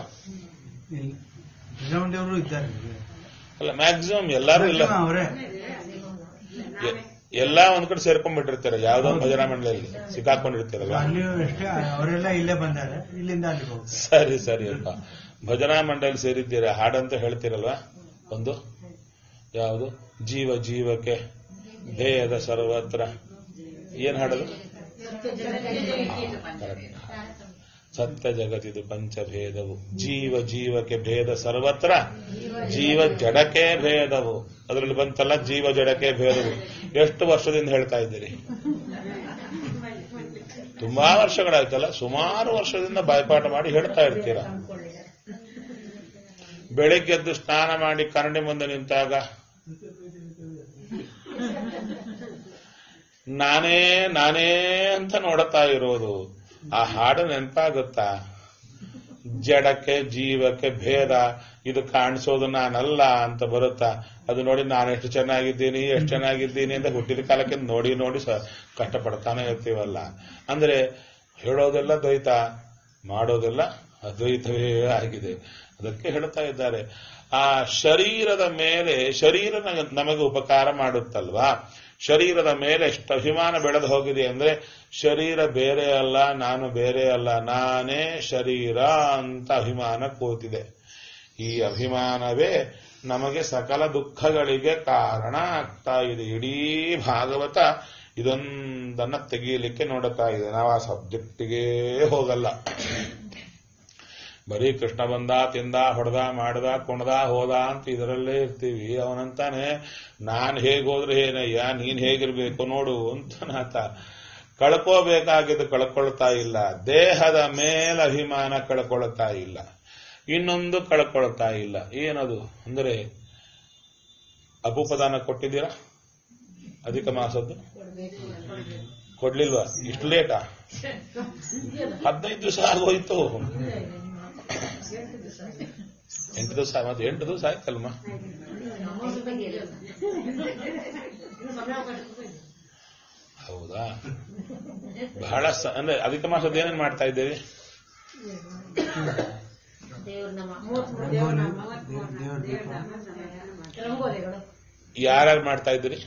ಅವರು ಇದ್ದಾರೆ ಅಲ್ಲ ಮ್ಯಾಕ್ಸಿಮಮ್ ಎಲ್ಲರೂ ಇಲ್ಲ ಅವರೇ ಎ- ಎಲ್ಲಾ ಒಂದ್ ಕಡೆ ಸೇರ್ಕೊಂಡ್ಬಿಟ್ಟಿರ್ತಾರೆ ಯಾವ್ದೋ ಒಂದು ಭಜನಾ ಮಂಡಳಿಯಲ್ಲಿ ಸಿಕ್ಕಾಕೊಂಡಿರ್ತೀರಲ್ಲ ಅಲ್ಲಿ ಅಷ್ಟೇ ಅವರೆಲ್ಲ ಇಲ್ಲೇ ಬಂದಾರೆ ಇಲ್ಲಿಂದ ಅಲ್ಲಿಗೆ ಹೋಗ್ತಾರೆ ಸರಿ ಸರಿ ಅಪ್ಪ ಭಜನಾ ಮಂಡಳಿ ಸೇರಿದ್ದೀರಾ ಹಾಡಂತ ಹೇಳ್ತೀರಲ್ವಾ ಒಂದು ಯಾವುದು ಜೀವ ಜೀವಕ್ಕೆ ಭೇದ ಸರ್ವತ್ರ ಏನ್ ಹಾಡೋದು ಸತ್ಯ ಜಗತ್ತಿದು ಪಂಚಭೇದವು ಜೀವ ಜೀವಕ್ಕೆ ಭೇದ ಸರ್ವತ್ರ ಜೀವ ಜಡಕ್ಕೆ ಭೇದವು ಅದರಲ್ಲಿ ಬಂತಲ್ಲ ಜೀವ ಜಡಕ್ಕೆ ಭೇದವು ಎಷ್ಟು ವರ್ಷದಿಂದ ಹೇಳ್ತಾ ಇದ್ದೀರಿ ತುಂಬಾ ವರ್ಷಗಳಾಯ್ತಲ್ಲ ಸುಮಾರು ವರ್ಷದಿಂದ ಬಾಯ್ಪಾಠ ಮಾಡಿ ಹೇಳ್ತಾ ಇರ್ತೀರ ಬೆಳಿಗ್ಗೆದ್ದು ಸ್ನಾನ ಮಾಡಿ ಕರಡಿ ಮುಂದೆ ನಿಂತಾಗ ನಾನೇ ನಾನೇ ಅಂತ ನೋಡ್ತಾ ಇರೋದು ಆ ಹಾಡು ನೆನಪಾಗುತ್ತಾ ಜಡಕ್ಕೆ ಜೀವಕ್ಕೆ ಭೇದ ಇದು ಕಾಣಿಸೋದು ನಾನಲ್ಲ ಅಂತ ಬರುತ್ತಾ ಅದು ನೋಡಿ ನಾನು ಎಷ್ಟು ಚೆನ್ನಾಗಿದ್ದೀನಿ ಎಷ್ಟು ಚೆನ್ನಾಗಿದ್ದೀನಿ ಅಂತ ಹುಟ್ಟಿದ ಕಾಲಕ್ಕೆ ನೋಡಿ ನೋಡಿ ಸ ಕಷ್ಟಪಡ್ತಾನೆ ಇರ್ತೀವಲ್ಲ ಅಂದ್ರೆ ಹೇಳೋದೆಲ್ಲ ದ್ವೈತ ಮಾಡೋದೆಲ್ಲ ಅದ್ವೈತವೇ ಆಗಿದೆ ಅದಕ್ಕೆ ಹೇಳ್ತಾ ಇದ್ದಾರೆ ಆ ಶರೀರದ ಮೇಲೆ ಶರೀರ ನಗ- ನಮಗೆ ಉಪಕಾರ ಮಾಡುತ್ತಲ್ವಾ ಶರೀರದ ಮೇಲೆ ಎಷ್ಟು ಅಭಿಮಾನ ಬೆಳೆದು ಹೋಗಿದೆ ಅಂದ್ರೆ ಶರೀರ ಬೇರೆ ಅಲ್ಲ ನಾನು ಬೇರೆ ಅಲ್ಲ ನಾನೇ ಶರೀರ ಅಂತ ಅಭಿಮಾನ ಕೂತಿದೆ ಈ ಅಭಿಮಾನವೇ ನಮಗೆ ಸಕಲ ದುಃಖಗಳಿಗೆ ಕಾರಣ ಆಗ್ತಾ ಇದೆ ಇಡೀ ಭಾಗವತ ಇದೊಂದನ್ನ ತೆಗೀಲಿಕ್ಕೆ ನೋಡುತ್ತಾ ಇದೆ ನಾವು ಆ ಸಬ್ಜೆಕ್ಟಿಗೆ ಹೋಗಲ್ಲ ಬರೀ ಕೃಷ್ಣ ಬಂದ ತಿಂದ ಹೊಡೆದ ಮಾಡ್ದ ಕುಣದ ಹೋದ ಅಂತ ಇದರಲ್ಲೇ ಇರ್ತೀವಿ ಅವನಂತಾನೆ ನಾನ್ ಹೇಗೋದ್ರೆ ಏನಯ್ಯ ನೀನ್ ಹೇಗಿರ್ಬೇಕು ನೋಡು ಅಂತ ನಾತ ಕಳ್ಕೋಬೇಕಾಗಿದ್ದು ಕಳ್ಕೊಳ್ತಾ ಇಲ್ಲ ದೇಹದ ಮೇಲೆ ಅಭಿಮಾನ ಕಳ್ಕೊಳ್ತಾ ಇಲ್ಲ ಇನ್ನೊಂದು ಕಳ್ಕೊಳ್ತಾ ಇಲ್ಲ ಏನದು ಅಂದ್ರೆ ಅಪುಪದಾನ ಕೊಟ್ಟಿದ್ದೀರಾ ಅಧಿಕ ಮಾಸದ್ದು ಕೊಡ್ಲಿಲ್ವಾ ಇಷ್ಟು ಲೇಟಾ ಹದಿನೈದು ದಿವಸ ಆಗೋಯ್ತು ಎಂಟು ದಿವಸ ಮತ್ತೆ ಎಂಟು ದಿವಸ ಆಯ್ತಲ್ಮ ಹೌದಾ ಬಹಳ ಸ- ಅಂದ್ರೆ ಅಧಿಕ ಮಾಸದ ಏನೇನ್ ಮಾಡ್ತಾ ಇದ್ದೇವೆ ದೇವ್ರ ನಮ್ಮ ದೇವ್ರ ದೀಪ ರಂಗೋಲಿಗಳು ಯಾರ್ಯಾರು ಮಾಡ್ತಾ ಇದ್ದೀರಿ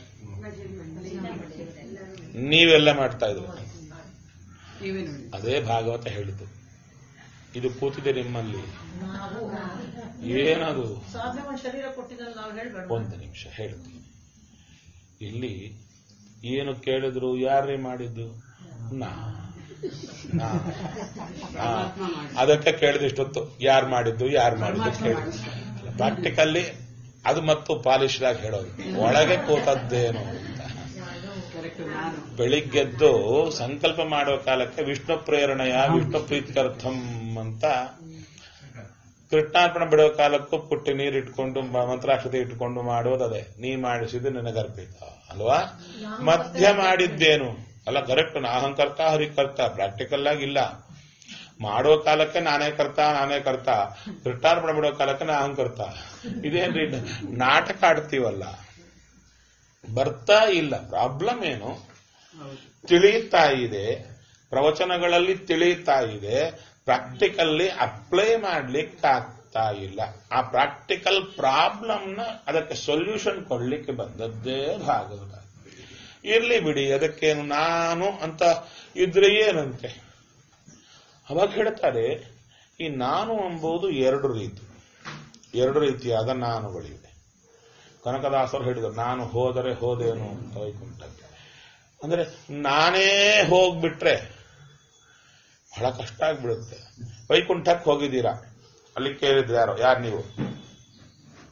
ನೀವೆಲ್ಲ ಮಾಡ್ತಾ ಇದ್ರಿ ನೀವೇ ನೋಡಿ ಅದೇ ಭಾಗವತ ಹೇಳಿದ್ದು ಇದು ಕೂತಿದೆ ನಿಮ್ಮಲ್ಲಿ ನಾವು ಏನದು ಸಾಧನೆ ಮಾಡಿ ಶರೀರ ಕೊಟ್ಟಿದ್ದಲ್ಲ ನಾವು ಹೇಳ್ಬೇಡ ಒಂದು ನಿಮಿಷ ಹೇಳ್ತೀನಿ ಇಲ್ಲಿ ಏನು ಕೇಳಿದ್ರು ಯಾರೇ ಮಾಡಿದ್ದು ನಾ ನಾ. ನಾ. ಅದಕ್ಕೆ ಕೇಳಿದ ಇಷ್ಟೊತ್ತು ಯಾರು ಮಾಡಿದ್ದು ಯಾರು ಮಾಡಿದ್ದು ಕೇಳಿ ಪ್ರಾಕ್ಟಿಕಲ್ಲಿ ಅದು ಮತ್ತು ಪಾಲಿಶ್ದಾಗ ಹೇಳೋದು ಒಳಗೆ ಕೂತದ್ದೇನು ಅಂತ ಕರೆಕ್ಟ್ ನಾನು ಬೆಳಿಗ್ಗೆದ್ದು ಸಂಕಲ್ಪ ಮಾಡುವ ಕಾಲಕ್ಕೆ ವಿಷ್ಣು ಪ್ರೇರಣೆಯ ವಿಷ್ಣು ಪ್ರೀತ್ಯರ್ಥಂ ಅಂತ ಕೃಷ್ಣಾರ್ಪಣೆ ಬಿಡುವ ಕಾಲಕ್ಕೂ ಪುಟ್ಟಿ ನೀರು ಇಟ್ಕೊಂಡು ಮ- ಮಂತ್ರಾಕ್ಷತೆ ಇಟ್ಕೊಂಡು ಮಾಡೋದು ಅದೇ ನೀ ಮಾಡಿಸಿದ್ದು ನಿನಗರ್ಪಿತ ಅಲ್ವಾ ಮಧ್ಯ ಮಾಡಿದ್ದೇನು ಅಲ್ಲ ಕರೆಕ್ಟ್ ಅಹಂಕರ್ತ ಹರಿಕರ್ತ ಪ್ರಾಕ್ಟಿಕಲ್ ಆಗಿ ಇಲ್ಲ ಮಾಡೋ ಕಾಲಕ್ಕೆ ನಾನೇ ಕರ್ತ ನಾನೇ ಕರ್ತ ಕೃಷ್ಣಾರ್ಪಣೆ ಬಿಡೋ ಕಾಲಕ್ಕೆ ನಾ ಅಹಂಕರ್ತ ಇದೇನ್ರಿ ನಾಟಕ ಆಡ್ತೀವಲ್ಲ ಬರ್ತಾ ಇಲ್ಲ ಪ್ರಾಬ್ಲಮ್ ಏನು ಹೌದು ತಿಳಿಯುತ್ತಾ ಇದೆ ಪ್ರವಚನಗಳಲ್ಲಿ ತಿಳಿಯುತ್ತಾ ಇದೆ ಪ್ರಾಕ್ಟಿಕಲ್ಲಿ ಅಪ್ಲೈ ಮಾಡ್ಲಿಕ್ಕೆ ಆಗ್ತಾ ಇಲ್ಲ ಆ ಪ್ರಾಕ್ಟಿಕಲ್ ಪ್ರಾಬ್ಲಮ್ನ ಅದಕ್ಕೆ ಸೊಲ್ಯೂಷನ್ ಕೊಡ್ಲಿಕ್ಕೆ ಬಂದದ್ದೇ ಭಾಗವತ ಇರ್ಲಿ ಬಿಡಿ ಅದಕ್ಕೇನು ನಾನು ಅಂತ ಇದ್ರೆ ಏನಂತೆ ಅವಾಗ ಹೇಳ್ತಾರೆ ಈ ನಾನು ಎಂಬುದು ಎರಡು ರೀತಿ ಎರಡು ರೀತಿಯಾದ ನಾನುಗಳಿವೆ ಕನಕದಾಸರು ಹೇಳಿದರು ನಾನು ಹೋದರೆ ಹೋದೇನು ಅಂತ ವೈಕುಂಠಕ್ಕೆ ಅಂದ್ರೆ ನಾನೇ ಹೋಗ್ಬಿಟ್ರೆ ಬಹಳ ಕಷ್ಟ ಆಗ್ಬಿಡುತ್ತೆ ವೈಕುಂಠಕ್ಕೆ ಹೋಗಿದ್ದೀರಾ ಅಲ್ಲಿ ಕೇಳಿದ್ರು ಯಾರೋ ಯಾರು ನೀವು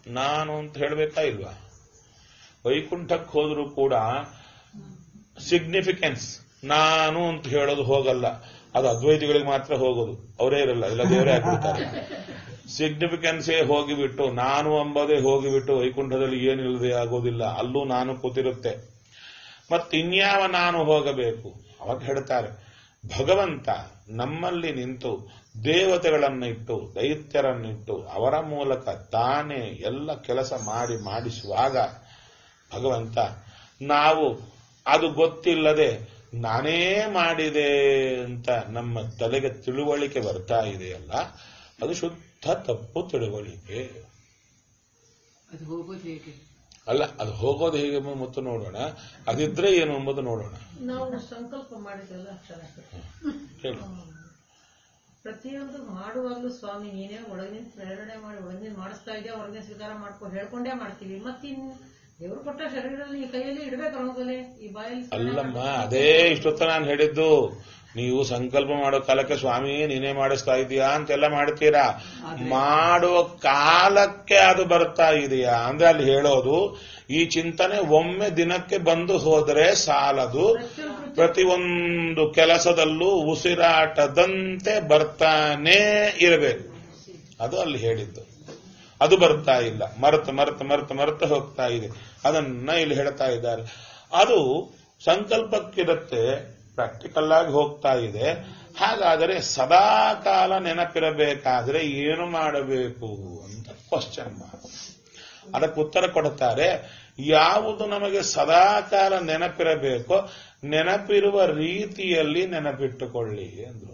ನಾನು ಅಂತ ಹೇಳಬೇಕಾ ಇಲ್ವಾ ವೈಕುಂಠಕ್ಕೆ ಹೋದರೂ ಕೂಡ ಸಿಗ್ನಿಫಿಕೆನ್ಸ್ ನಾನು ಅಂತ ಹೇಳೋದು ಹೋಗಲ್ಲ ಅದು ಅದ್ವೈತಿಗಳಿಗೆ ಮಾತ್ರ ಹೋಗೋದು ಅವರೇ ಇರಲ್ಲ ಇಲ್ಲ ದೇವರೇ ಆಗ್ಬಿಡ್ತಾರೆ ಸಿಗ್ನಿಫಿಕೆನ್ಸೇ ಹೋಗಿಬಿಟ್ಟು ನಾನು ಎಂಬುದೇ ಹೋಗಿಬಿಟ್ಟು ವೈಕುಂಠದಲ್ಲಿ ಏನಿಲ್ಲದೆ ಆಗೋದಿಲ್ಲ ಅಲ್ಲೂ ನಾನು ಕೂತಿರುತ್ತೆ ಮತ್ತಿನ್ಯಾವ ನಾನು ಹೋಗಬೇಕು ಅವಾಗ ಹೇಳ್ತಾರೆ ಭಗವಂತ ನಮ್ಮಲ್ಲಿ ನಿಂತು ದೇವತೆಗಳನ್ನಿಟ್ಟು ದೈತ್ಯರನ್ನಿಟ್ಟು ಅವರ ಮೂಲಕ ತಾನೇ ಎಲ್ಲ ಕೆಲಸ ಮಾಡಿ ಮಾಡಿಸುವಾಗ ಭಗವಂತ ನಾವು ಅದು ಗೊತ್ತಿಲ್ಲದೆ ನಾನೇ ಮಾಡಿದೆ ಅಂತ ನಮ್ಮ ತಲೆಗೆ ತಿಳುವಳಿಕೆ ಬರ್ತಾ ಇದೆಯಲ್ಲ ಅದು ಶುದ್ಧ ತಪ್ಪು ತಿಳುವಳಿಕೆ ಅದು ಹೋಗೋದು ಹೇಗೆ ಅಲ್ಲ ಅದು ಹೋಗೋದು ಹೇಗೆ ಎಂಬುದು ಮತ್ತು ನೋಡೋಣ ಅದಿದ್ರೆ ಏನು ಎಂಬುದು ನೋಡೋಣ ನಾವು ಸಂಕಲ್ಪ ಮಾಡಿದ್ರಲ್ಲ ಚೆನ್ನಾಗಿ ಹೇಳಿ ಪ್ರತಿಯೊಂದು ಮಾಡುವಾಗಲೂ ಸ್ವಾಮಿ ನೀನೇ ಒಳಗಿನ ಪ್ರೇರಣೆ ಮಾಡಿ ಒಳಗಿನ ಮಾಡಿಸ್ತಾ ಇದೆಯಾ ಹೊರಗಿನ ಸ್ವೀಕಾರ ಮಾಡ್ಕೊ ಹೇಳ್ಕೊಂಡೇ ಮಾಡ್ತೀವಿ ಮತ್ತಿನ್ ದೇವ್ರು ಕೊಟ್ಟ ಶರೀರದಲ್ಲಿ ಈ ಕೈಯಲ್ಲಿ ಇಡ್ಬೇಕು ಅನ್ಕೋಲೆ ಈ ಬಾಯಲ್ಲಿ ಸ್ಮರಣೆ ಅಲ್ಲಮ್ಮ ಅದೇ ಇಷ್ಟೊತ್ತ ನಾನು ಹೇಳಿದ್ದು ನೀವು ಸಂಕಲ್ಪ ಮಾಡೋ ಕಾಲಕ್ಕೆ ಸ್ವಾಮಿ ನೀನೇ ಮಾಡಿಸ್ತಾ ಇದೀಯಾ ಅಂತೆಲ್ಲ ಮಾಡ್ತೀರಾ ಮಾಡುವ ಕಾಲಕ್ಕೆ ಅದು ಬರ್ತಾ ಇದೆಯಾ ಅಂದ್ರೆ ಅಲ್ಲಿ ಹೇಳೋದು ಈ ಚಿಂತನೆ ಒಮ್ಮೆ ದಿನಕ್ಕೆ ಬಂದು ಹೋದರೆ ಸಾಲದು ಪ್ರತಿಯೊಂದು ಕೆಲಸದಲ್ಲೂ ಉಸಿರಾಟದಂತೆ ಬರ್ತಾನೇ ಇರಬೇಕು ಅದು ಅಲ್ಲಿ ಹೇಳಿದ್ದು ಅದು ಬರ್ತಾ ಇಲ್ಲ ಮರೆತು ಮರೆತು ಮರೆತು ಮರೆತು ಹೋಗ್ತಾ ಇದೆ ಅದನ್ನ ಇಲ್ಲಿ ಹೇಳ್ತಾ ಇದ್ದಾರೆ ಅದು ಸಂಕಲ್ಪಕ್ಕಿರುತ್ತೆ ಪ್ರಾಕ್ಟಿಕಲ್ ಆಗಿ ಹೋಗ್ತಾ ಇದೆ ಹಾಗಾದರೆ ಸದಾ ಕಾಲ ನೆನಪಿರಬೇಕಾದ್ರೆ ಏನು ಮಾಡಬೇಕು ಅಂತ ಕ್ವಶನ್ ಮಾರ್ಕ್ ಅದಕ್ಕೆ ಉತ್ತರ ಕೊಡುತ್ತಾರೆ ಯಾವುದು ನಮಗೆ ಸದಾ ಕಾಲ ನೆನಪಿರಬೇಕೋ ನೆನಪಿರುವ ರೀತಿಯಲ್ಲಿ ನೆನಪಿಟ್ಟುಕೊಳ್ಳಿ ಅಂದ್ರು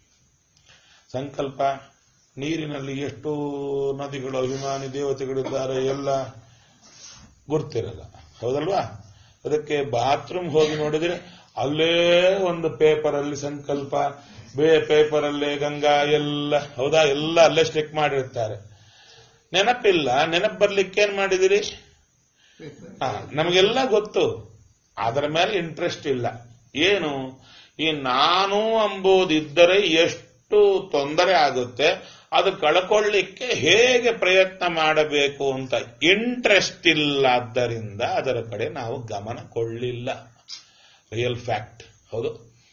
ಸಂಕಲ್ಪ ನೀರಿನಲ್ಲಿ ಎಷ್ಟು ನದಿಗಳು ಅಭಿಮಾನಿ ದೇವತೆಗಳಿದ್ದಾರೆ ಎಲ್ಲ ಗುರ್ತಿರಲ್ಲ ಹೌದಲ್ವಾ ಅದಕ್ಕೆ ಬಾತ್ರೂಮ್ ಹೋಗಿ ನೋಡಿದ್ರೆ ಅಲ್ಲೇ ಒಂದು ಪೇಪರ್ ಅಲ್ಲಿ ಸಂಕಲ್ಪ ಬೇ ಪೇಪರ್ ಅಲ್ಲೇ ಗಂಗಾ ಎಲ್ಲ ಹೌದಾ ಎಲ್ಲ ಅಲ್ಲೇ ಸ್ಟಿಕ್ ಮಾಡಿರ್ತಾರೆ ನೆನಪಿಲ್ಲ ನೆನಪು ಬರ್ಲಿಕ್ಕೆ ಏನ್ ಮಾಡಿದಿರಿ ಪೇಪರ್ ಹಾ, ನಮಗೆಲ್ಲ ಗೊತ್ತು ಅದರ ಮೇಲೆ ಇಂಟ್ರೆಸ್ಟ್ ಇಲ್ಲ ಏನು ಈ ನಾನು ಎಂಬುದಿದ್ದರೆ ಎಷ್ಟು ತೊಂದರೆ ಆಗುತ್ತೆ ಅದು ಕಳ್ಕೊಳ್ಳಿಕ್ಕೆ ಹೇಗೆ ಪ್ರಯತ್ನ ಮಾಡಬೇಕು ಅಂತ ಇಂಟ್ರೆಸ್ಟ್ ಇಲ್ಲ ಆದ್ದರಿಂದ ಅದರ ಕಡೆ ನಾವು ಗಮನ ಕೊಳ್ಳಿಲ್ಲ ರಿಯಲ್ ಫ್ಯಾಕ್ಟ್ ಹೌದು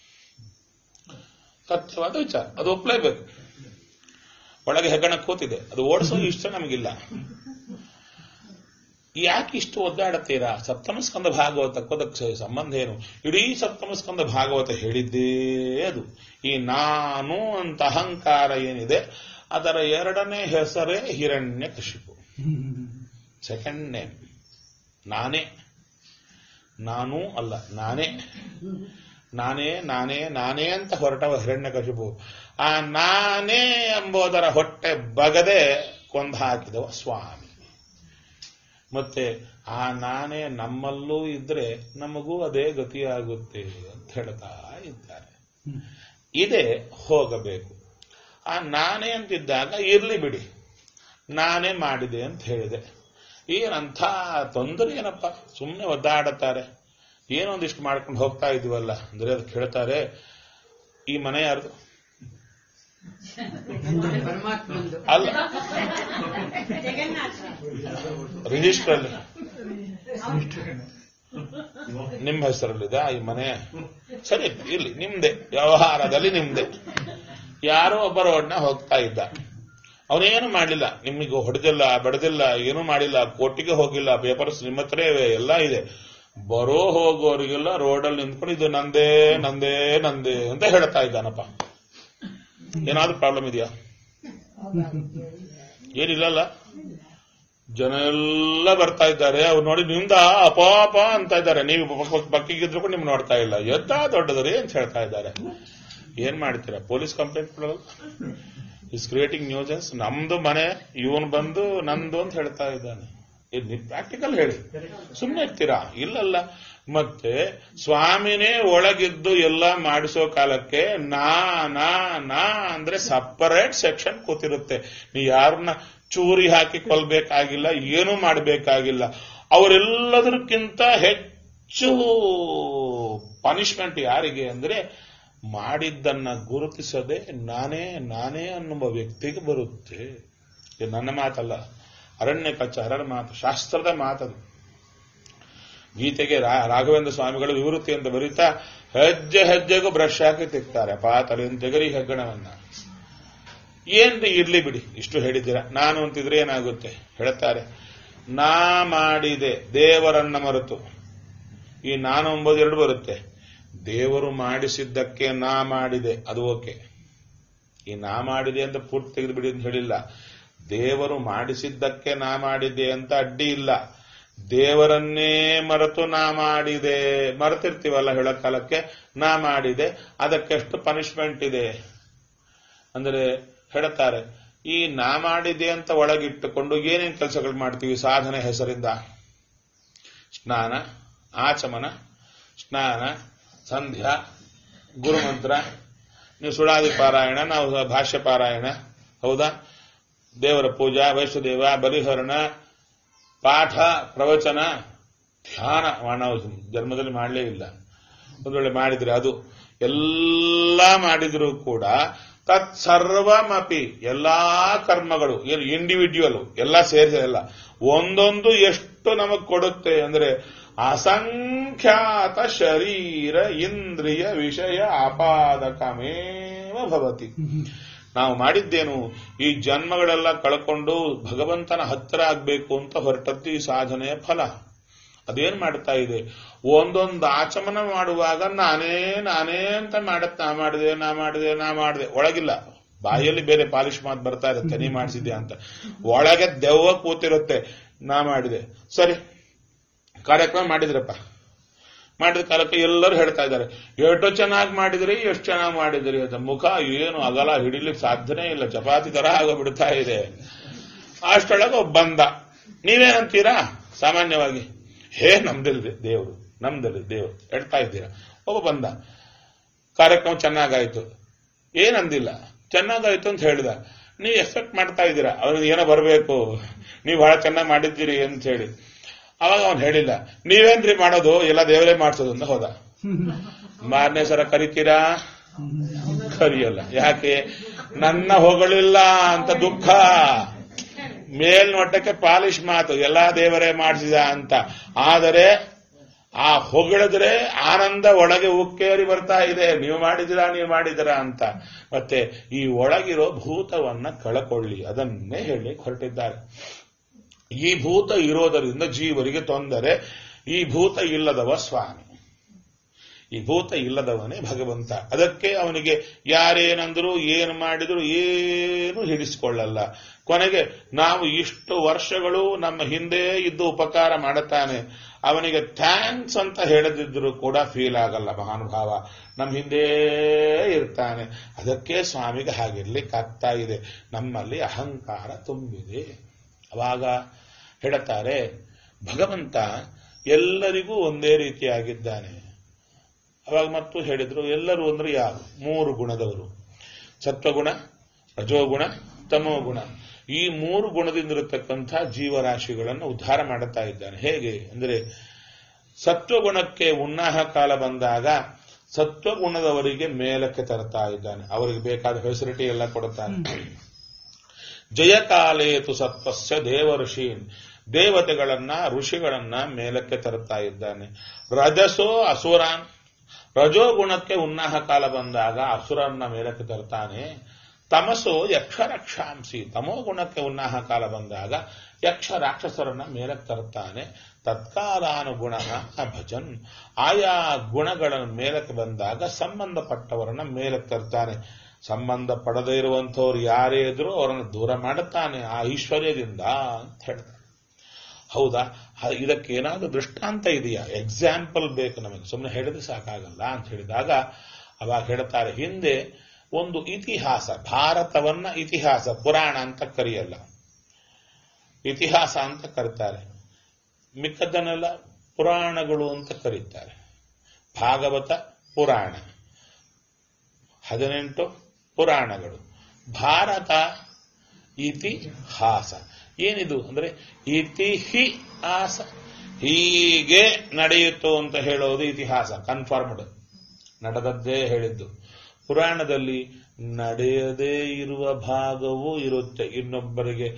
ಸತ್ಯವಾದ ವಿಚಾರ ಅದು ಒಪ್ಲೇಬೇಕು ಒಳಗೆ ಹೆಗ್ಗಣ ಕೂತಿದೆ ಅದು ಓಡಿಸೋ ಇಷ್ಟ ನಮಗಿಲ್ಲ ಯಾಕೆ ಇಷ್ಟು ಒದ್ದಾಡುತ್ತೀರಾ ಸಪ್ತಮ ಸ್ಕಂದ ಭಾಗವತಕ್ಕೋದಕ್ಕೆ ಸಂಬಂಧ ಏನು ಇಡೀ ಸಪ್ತಮ ಸ್ಕಂದ ಭಾಗವತ ಹೇಳಿದ್ದೇ ಅದು ಈ ನಾನು ಅಂತ ಅಹಂಕಾರ ಏನಿದೆ ಅದರ ಎರಡನೇ ಹೆಸರೇ ಹಿರಣ್ಯ ಕಶಿಪು ಸೆಕೆಂಡ್ ನೇಮ್ ನಾನೇ ನಾನು ಅಲ್ಲ ನಾನೇ ನಾನೇ ನಾನೇ ನಾನೇ ಅಂತ ಹೊರಟವ ಹಿರಣ್ಯಕಶಿಪು ಆ ನಾನೇ ಎಂಬುದರ ಹೊಟ್ಟೆ ಬಗದೆ ಕೊಂದು ಹಾಕಿದವ ಸ್ವಾಮಿ ಮತ್ತೆ ಆ ನಾನೇ ನಮ್ಮಲ್ಲೂ ಇದ್ರೆ ನಮಗೂ ಅದೇ ಗತಿಯಾಗುತ್ತೆ ಅಂತ ಹೇಳ್ತಾ ಇದ್ದಾರೆ ಇದೇ ಹೋಗಬೇಕು ಆ ನಾನೇ ಅಂತಿದ್ದಾಗ ಇರ್ಲಿ ಬಿಡಿ ನಾನೇ ಮಾಡಿದೆ ಅಂತ ಹೇಳಿದೆ ಏನಂಥ ತೊಂದರೆ ಏನಪ್ಪ ಸುಮ್ಮನೆ ಒದ್ದಾಡುತ್ತಾರೆ ಏನೊಂದಿಷ್ಟು ಮಾಡ್ಕೊಂಡು ಹೋಗ್ತಾ ಇದೀವಲ್ಲ ಅಂದ್ರೆ ಅದಕ್ಕೆ ಹೇಳ್ತಾರೆ ಈ ಮನೆ ಯಾರ್ದು ಪರಮಾತ್ಮಂದು ಅಲ್ಲ ರಿಜಿಸ್ಟರ್ ಅಲ್ಲಿ ನಿಮ್ಮ ಹೆಸರಲ್ಲಿದೆ ಈ ಮನೆ ಸರಿ ಇಲ್ಲಿ ನಿಮ್ದೆ ವ್ಯವಹಾರದಲ್ಲಿ ನಿಮ್ದೆ ಯಾರೋ ಒಬ್ಬ ರೋಡ್ನ ಹೋಗ್ತಾ ಇದ್ದ ಅವನೇನು ಮಾಡಲಿಲ್ಲ ನಿಮಗೆ ಹೊಡೆದಿಲ್ಲ ಬಡದಿಲ್ಲ ಏನೂ ಮಾಡಿಲ್ಲ ಕೋರ್ಟಿಗೆ ಹೋಗಿಲ್ಲ ಪೇಪರ್ಸ್ ನಿಮ್ಮ ಹತ್ರ ಇವೆ ಎಲ್ಲ ಇದೆ ಬರೋ ಹೋಗೋರಿಗೆಲ್ಲ ರೋಡಲ್ಲಿ ನಿಂತ್ಕೊಂಡು ಇದು ನಂದೇ ನಂದೇ ನಂದೇ ಅಂತ ಹೇಳ್ತಾ ಇದ್ದಾನಪ್ಪ ಏನಾದ್ರೂ ಪ್ರಾಬ್ಲಮ್ ಇದೆಯಾ ಏನಿಲ್ಲಲ್ಲ ಜನ ಎಲ್ಲ ಬರ್ತಾ ಇದ್ದಾರೆ ಅವ್ರು ನೋಡಿ ನಿಮ್ದ ಅಪಾಪ ಅಂತ ಇದ್ದಾರೆ ನೀವು ಬಕ್ಕಿಗಿದ್ರು ಕೂಡ ನಿಮ್ಗೆ ನೋಡ್ತಾ ಇಲ್ಲ ಎದ್ದ ದೊಡ್ಡದ್ರಿ ಅಂತ ಹೇಳ್ತಾ ಇದ್ದಾರೆ ಏನ್ ಮಾಡ್ತೀರಾ ಪೊಲೀಸ್ ಕಂಪ್ಲೇಂಟ್ ಕೊಡಲ್ಲ ಇಸ್ ಕ್ರಿಯೇಟಿಂಗ್ ನ್ಯೂಸೆನ್ಸ್ ನಮ್ದು ಮನೆ ಇವನ್ ಬಂದು ನಂದು ಅಂತ ಹೇಳ್ತಾ ಇದ್ದಾನೆ ಇದು ಪ್ರಾಕ್ಟಿಕಲ್ ಹೇಳಿ ಸುಮ್ಮನೆ ಇರ್ತೀರಾ ಇಲ್ಲಲ್ಲ ಮತ್ತೆ ಸ್ವಾಮಿನೇ ಒಳಗಿದ್ದು ಎಲ್ಲ ಮಾಡಿಸೋ ಕಾಲಕ್ಕೆ ನಾ ನಾ ನಾ ಅಂದ್ರೆ ಸಪರೇಟ್ ಸೆಕ್ಷನ್ ಕೂತಿರುತ್ತೆ ನೀ ಯಾರನ್ನ ಚೂರಿ ಹಾಕಿ ಕೊಲ್ಬೇಕಾಗಿಲ್ಲ ಏನೂ ಮಾಡಬೇಕಾಗಿಲ್ಲ ಅವರೆಲ್ಲದಕ್ಕಿಂತ ಹೆಚ್ಚು ಪನಿಷ್ಮೆಂಟ್ ಯಾರಿಗೆ ಅಂದ್ರೆ ಮಾಡಿದ್ದನ್ನ ಗುರುತಿಸದೆ ನಾನೇ ನಾನೇ ಅನ್ನುವ ವ್ಯಕ್ತಿಗೆ ಬರುತ್ತೆ ಇದು ನನ್ನ ಮಾತಲ್ಲ ಅರಣ್ಯ ಕಚ್ಚಾರರ ಮಾತು ಶಾಸ್ತ್ರದ ಮಾತದು ಗೀತೆಗೆ ರಾ- ರಾಘವೇಂದ್ರ ಸ್ವಾಮಿಗಳು ವಿವೃತ್ತಿ ಅಂತ ಬರೀತಾ ಹೆಜ್ಜೆ ಹೆಜ್ಜೆಗೂ ಬ್ರಷ್ ಹಾಕಿ ತೆಗ್ತಾರೆ ಪಾತಲಿಂದ ತೆಗರಿ ಹೆಗ್ಗಣವನ್ನ ಏನ್ರಿ ಇರ್ಲಿ ಬಿಡಿ ಇಷ್ಟು ಹೇಳಿದ್ದೀರಾ ನಾನು ಅಂತಿದ್ರೆ ಏನಾಗುತ್ತೆ ಹೇಳ್ತಾರೆ ನಾ ಮಾಡಿದೆ ದೇವರನ್ನ ಮರೆತು ಈ ನಾನು ಎಂಬುದು ಎರಡು ಬರುತ್ತೆ ದೇವರು ಮಾಡಿಸಿದ್ದಕ್ಕೆ ನಾ ಮಾಡಿದೆ ಅದು ಓಕೆ ಈ ನಾ ಮಾಡಿದೆ ಅಂತ ಪೂರ್ತಿ ತೆಗೆದು ಬಿಡಿ ಅಂತ ಹೇಳಿಲ್ಲ ದೇವರು ಮಾಡಿಸಿದ್ದಕ್ಕೆ ನಾ ಮಾಡಿದೆ ಅಂತ ಅಡ್ಡಿ ಇಲ್ಲ ದೇವರನ್ನೇ ಮರೆತು ನಾ ಮಾಡಿದೆ ಮರೆತಿರ್ತೀವಲ್ಲ ಹೇಳೋ ಕಾಲಕ್ಕೆ ನಾ ಮಾಡಿದೆ ಅದಕ್ಕೆಷ್ಟು ಪನಿಷ್ಮೆಂಟ್ ಇದೆ ಅಂದರೆ ಹೇಳ್ತಾರೆ ಈ ನಾ ಮಾಡಿದೆ ಅಂತ ಒಳಗಿಟ್ಟುಕೊಂಡು ಏನೇನು ಕೆಲಸಗಳು ಮಾಡ್ತೀವಿ ಸಾಧನೆ ಹೆಸರಿಂದ ಸ್ನಾನ ಆಚಮನ ಸ್ನಾನ ಸಂಧ್ಯಾ ಗುರುಮಂತ್ರ ನೀವು ಸುಳಾದಿ ಪಾರಾಯಣ ನಾವು ಭಾಷ್ಯ ಪಾರಾಯಣ ಹೌದಾ ದೇವರ ಪೂಜಾ ವೈಷ್ಣದೇವ ಬಲಿಹರಣ ಪಾಠ ಪ್ರವಚನ ಧ್ಯಾನ ನಾವು ಜನ್ಮದಲ್ಲಿ ಮಾಡಲೇ ಇಲ್ಲ ಒಂದು ವೇಳೆ ಮಾಡಿದ್ರೆ ಅದು ಎಲ್ಲ ಮಾಡಿದರೂ ಕೂಡ ತತ್ಸರ್ವಮಪಿ ಎಲ್ಲಾ ಕರ್ಮಗಳು ಏನು ಇಂಡಿವಿಜುವಲ್ ಎಲ್ಲ ಸೇರಿಸಲ್ಲ ಒಂದೊಂದು ಎಷ್ಟು ನಮಗ್ ಕೊಡುತ್ತೆ ಅಂದ್ರೆ ಅಸಂಖ್ಯಾತ ಶರೀರ ಇಂದ್ರಿಯ ವಿಷಯ ಆಪಾದಕಮೇವ ಭವತಿ ನಾವು ಮಾಡಿದ್ದೇನು ಈ ಜನ್ಮಗಳೆಲ್ಲ ಕಳ್ಕೊಂಡು ಭಗವಂತನ ಹತ್ತಿರ ಆಗ್ಬೇಕು ಅಂತ ಹೊರಟದ್ದು ಈ ಸಾಧನೆಯ ಫಲ ಅದೇನ್ ಮಾಡ್ತಾ ಇದೆ ಒಂದೊಂದು ಆಚಮನ ಮಾಡುವಾಗ ನಾನೇ ನಾನೇ ಅಂತ ಮಾಡತ್ ನಾ ಮಾಡಿದೆ ನಾ ಮಾಡಿದೆ ನಾ ಮಾಡಿದೆ ಒಳಗಿಲ್ಲ ಬಾಯಲ್ಲಿ ಬೇರೆ ಪಾಲಿಶ್ ಮಾತು ಬರ್ತಾ ಇರುತ್ತೆ ನೀ ಮಾಡಿಸಿದ್ಯಾ ಅಂತ ಒಳಗೆ ದೆವ್ವ ಕೂತಿರುತ್ತೆ ನಾ ಮಾಡಿದೆ ಸರಿ ಕಾರ್ಯಕ್ರಮ ಮಾಡಿದ್ರಪ್ಪ ಮಾಡಿದ ಕಾಲಕ್ಕೆ ಎಲ್ಲರೂ ಹೇಳ್ತಾ ಇದ್ದಾರೆ ಎಷ್ಟು ಚೆನ್ನಾಗಿ ಮಾಡಿದ್ರಿ ಎಷ್ಟು ಚೆನ್ನಾಗಿ ಮಾಡಿದ್ರಿ ಅಂತ ಮುಖ ಏನು ಅಗಲ ಹಿಡಿಲಿಕ್ಕೆ ಸಾಧ್ಯನೇ ಇಲ್ಲ ಚಪಾತಿ ತರ ಆಗೋಗ್ಬಿಡ್ತಾ ಇದೆ ಅಷ್ಟೊಳಗೆ ಒಬ್ಬ ಬಂದ ನೀವೇನಂತೀರಾ ಸಾಮಾನ್ಯವಾಗಿ ಹೇ ನಮ್ದಿಲ್ರಿ ದೇವರು ನಮ್ದಿಲ್ರಿ ದೇವರು ಹೇಳ್ತಾ ಇದ್ದೀರಾ ಒಬ್ಬ ಬಂದ ಕಾರ್ಯಕ್ರಮ ಚೆನ್ನಾಗಾಯ್ತು ಏನಂದಿಲ್ಲ ಚೆನ್ನಾಗಾಯ್ತು ಅಂತ ಹೇಳಿದ ನೀವು ಎಕ್ಸ್ಪೆಕ್ಟ್ ಮಾಡ್ತಾ ಇದ್ದೀರಾ ಅವ್ರಿಗೆ ಏನೋ ಬರಬೇಕು ನೀವು ಬಹಳ ಚೆನ್ನಾಗಿ ಮಾಡಿದ್ದೀರಿ ಅಂತ ಹೇಳಿ ಅವಾಗ ಅವನು ಹೇಳಿಲ್ಲ ನೀವೇನ್ರಿ ಮಾಡೋದು ಎಲ್ಲ ದೇವರೇ ಮಾಡಿಸೋದು ಅಂತ ಹೋದ ಮಾರನೇ ಸರ ಕರಿತೀರಾ ಕರಿಯಲ್ಲ ಯಾಕೆ ನನ್ನ ಹೊಗಳಿಲ್ಲ ಅಂತ ದುಃಖ ಮೇಲ್ನೋಟಕ್ಕೆ ಪಾಲಿಶ್ ಮಾತು ಎಲ್ಲಾ ದೇವರೇ ಮಾಡಿಸಿದ ಅಂತ ಆದರೆ ಆ ಹೊಗಳಿದ್ರೆ ಆನಂದ ಒಳಗೆ ಉಕ್ಕೇರಿ ಬರ್ತಾ ಇದೆ ನೀವು ಮಾಡಿದಿರಾ ನೀವು ಮಾಡಿದಿರಾ ಅಂತ ಮತ್ತೆ ಈ ಒಳಗಿರೋ ಭೂತವನ್ನ ಕಳಕೊಳ್ಳಿ ಅದನ್ನೇ ಹೇಳಿ ಹೊರಟಿದ್ದಾರೆ ಈ ಭೂತ ಇರೋದರಿಂದ ಜೀವರಿಗೆ ತೊಂದರೆ ಈ ಭೂತ ಇಲ್ಲದವ ಸ್ವಾಮಿ ಈ ಭೂತ ಇಲ್ಲದವನೇ ಭಗವಂತ ಅದಕ್ಕೆ ಅವನಿಗೆ ಯಾರೇನಂದ್ರು ಏನು ಮಾಡಿದ್ರು ಏನು ಹಿಡಿಸಿಕೊಳ್ಳಲ್ಲ ಕೊನೆಗೆ ನಾವು ಇಷ್ಟು ವರ್ಷಗಳು ನಮ್ಮ ಹಿಂದೆ ಇದ್ದು ಉಪಕಾರ ಮಾಡುತ್ತಾನೆ ಅವನಿಗೆ ಥ್ಯಾಂಕ್ಸ್ ಅಂತ ಹೇಳದಿದ್ರು ಕೂಡ ಫೀಲ್ ಆಗಲ್ಲ ಮಹಾನುಭಾವ ನಮ್ಮ ಹಿಂದೆ ಇರ್ತಾನೆ ಅದಕ್ಕೆ ಸ್ವಾಮಿಗೆ ಹಾಗಿರ್ಲಿಕ್ಕೆ ಆಗ್ತಾ ಇದೆ ನಮ್ಮಲ್ಲಿ ಅಹಂಕಾರ ತುಂಬಿದೆ ಅವಾಗ ಹೇಳುತ್ತಾರೆ ಭಗವಂತ ಎಲ್ಲರಿಗೂ ಒಂದೇ ರೀತಿಯಾಗಿದ್ದಾನೆ ಅವಾಗ ಮತ್ತು ಹೇಳಿದ್ರು ಎಲ್ಲರೂ ಅಂದ್ರೆ ಯಾರು ಮೂರು ಗುಣದವರು ಸತ್ವಗುಣ ರಜೋಗುಣ ತಮೋಗುಣ ಈ ಮೂರು ಗುಣದಿಂದಿರತಕ್ಕಂಥ ಜೀವರಾಶಿಗಳನ್ನು ಉದ್ಧಾರ ಮಾಡುತ್ತಾ ಇದ್ದಾನೆ ಹೇಗೆ ಅಂದ್ರೆ ಸತ್ವಗುಣಕ್ಕೆ ಉನ್ನಾಹ ಕಾಲ ಬಂದಾಗ ಸತ್ವಗುಣದವರಿಗೆ ಮೇಲಕ್ಕೆ ತರ್ತಾ ಇದ್ದಾನೆ ಅವರಿಗೆ ಬೇಕಾದ ಫೆಸಿಲಿಟಿ ಎಲ್ಲ ಕೊಡುತ್ತಾನೆ ಜಯಕಾಲೇತು ಸತ್ವಸ್ಯ ದೇವಋಷೀನ್ ದೇವತೆಗಳನ್ನ ಋಷಿಗಳನ್ನ ಮೇಲಕ್ಕೆ ತರುತ್ತಾ ಇದ್ದಾನೆ ರಜಸೋ ಅಸುರಾನ್ ರಜೋಗುಣಕ್ಕೆ ಉನ್ನಾಹ ಕಾಲ ಬಂದಾಗ ಅಸುರನ್ನ ಮೇಲಕ್ಕೆ ತರ್ತಾನೆ ತಮಸೋ ಯಕ್ಷ ರಕ್ಷಾಂಸಿ ತಮೋ ಗುಣಕ್ಕೆ ಉನ್ನಾಹ ಕಾಲ ಬಂದಾಗ ಯಕ್ಷ ರಾಕ್ಷಸರನ್ನ ಮೇಲಕ್ಕೆ ತರ್ತಾನೆ ತತ್ಕಾಲಾನುಗುಣ ಭಜನ್ ಆಯಾ ಗುಣಗಳ ಮೇಲಕ್ಕೆ ಬಂದಾಗ ಸಂಬಂಧಪಟ್ಟವರನ್ನ ಮೇಲಕ್ಕೆ ತರ್ತಾನೆ ಸಂಬಂಧ ಪಡದೇ ಇರುವಂಥವ್ರು ಯಾರೇ ಇದ್ರೂ ಅವರನ್ನು ದೂರ ಮಾಡುತ್ತಾನೆ ಆ ಐಶ್ವರ್ಯದಿಂದ ಅಂತ ಹೇಳ್ತಾರೆ ಹೌದಾ ಹ- ಇದಕ್ಕೆ ಏನಾದರೂ ದೃಷ್ಟಾಂತ ಇದೆಯಾ ಎಕ್ಸಾಂಪಲ್ ಬೇಕು ನಮಗೆ ಸುಮ್ಮನೆ ಹೇಳಿದ್ರೆ ಸಾಕಾಗಲ್ಲ ಅಂತ ಹೇಳಿದಾಗ ಅವಾಗ ಹೇಳ್ತಾರೆ ಹಿಂದೆ ಒಂದು ಇತಿಹಾಸ ಭಾರತವನ್ನ ಇತಿಹಾಸ ಪುರಾಣ ಅಂತ ಕರೆಯಲ್ಲ ಇತಿಹಾಸ ಅಂತ ಕರೀತಾರೆ ಮಿಕ್ಕದನ್ನೆಲ್ಲ ಪುರಾಣಗಳು ಅಂತ ಕರೀತಾರೆ ಭಾಗವತ ಪುರಾಣ ಹದಿನೆಂಟು ಪುರಾಣಗಳು ಭಾರತ ಇತಿಹಾಸ ಏನಿದು ಅಂದ್ರೆ ಇತಿಹಾಸ ಹೀಗೆ ನಡೆಯಿತು ಅಂತ ಹೇಳೋದು ಇತಿಹಾಸ ಕನ್ಫರ್ಮ್ಡ್ ನಡೆದದ್ದೇ ಹೇಳಿದ್ದು ಪುರಾಣದಲ್ಲಿ ನಡೆಯದೇ ಇರುವ ಭಾಗವೂ ಇರುತ್ತೆ ಇನ್ನೊಬ್ಬರಿಗೆ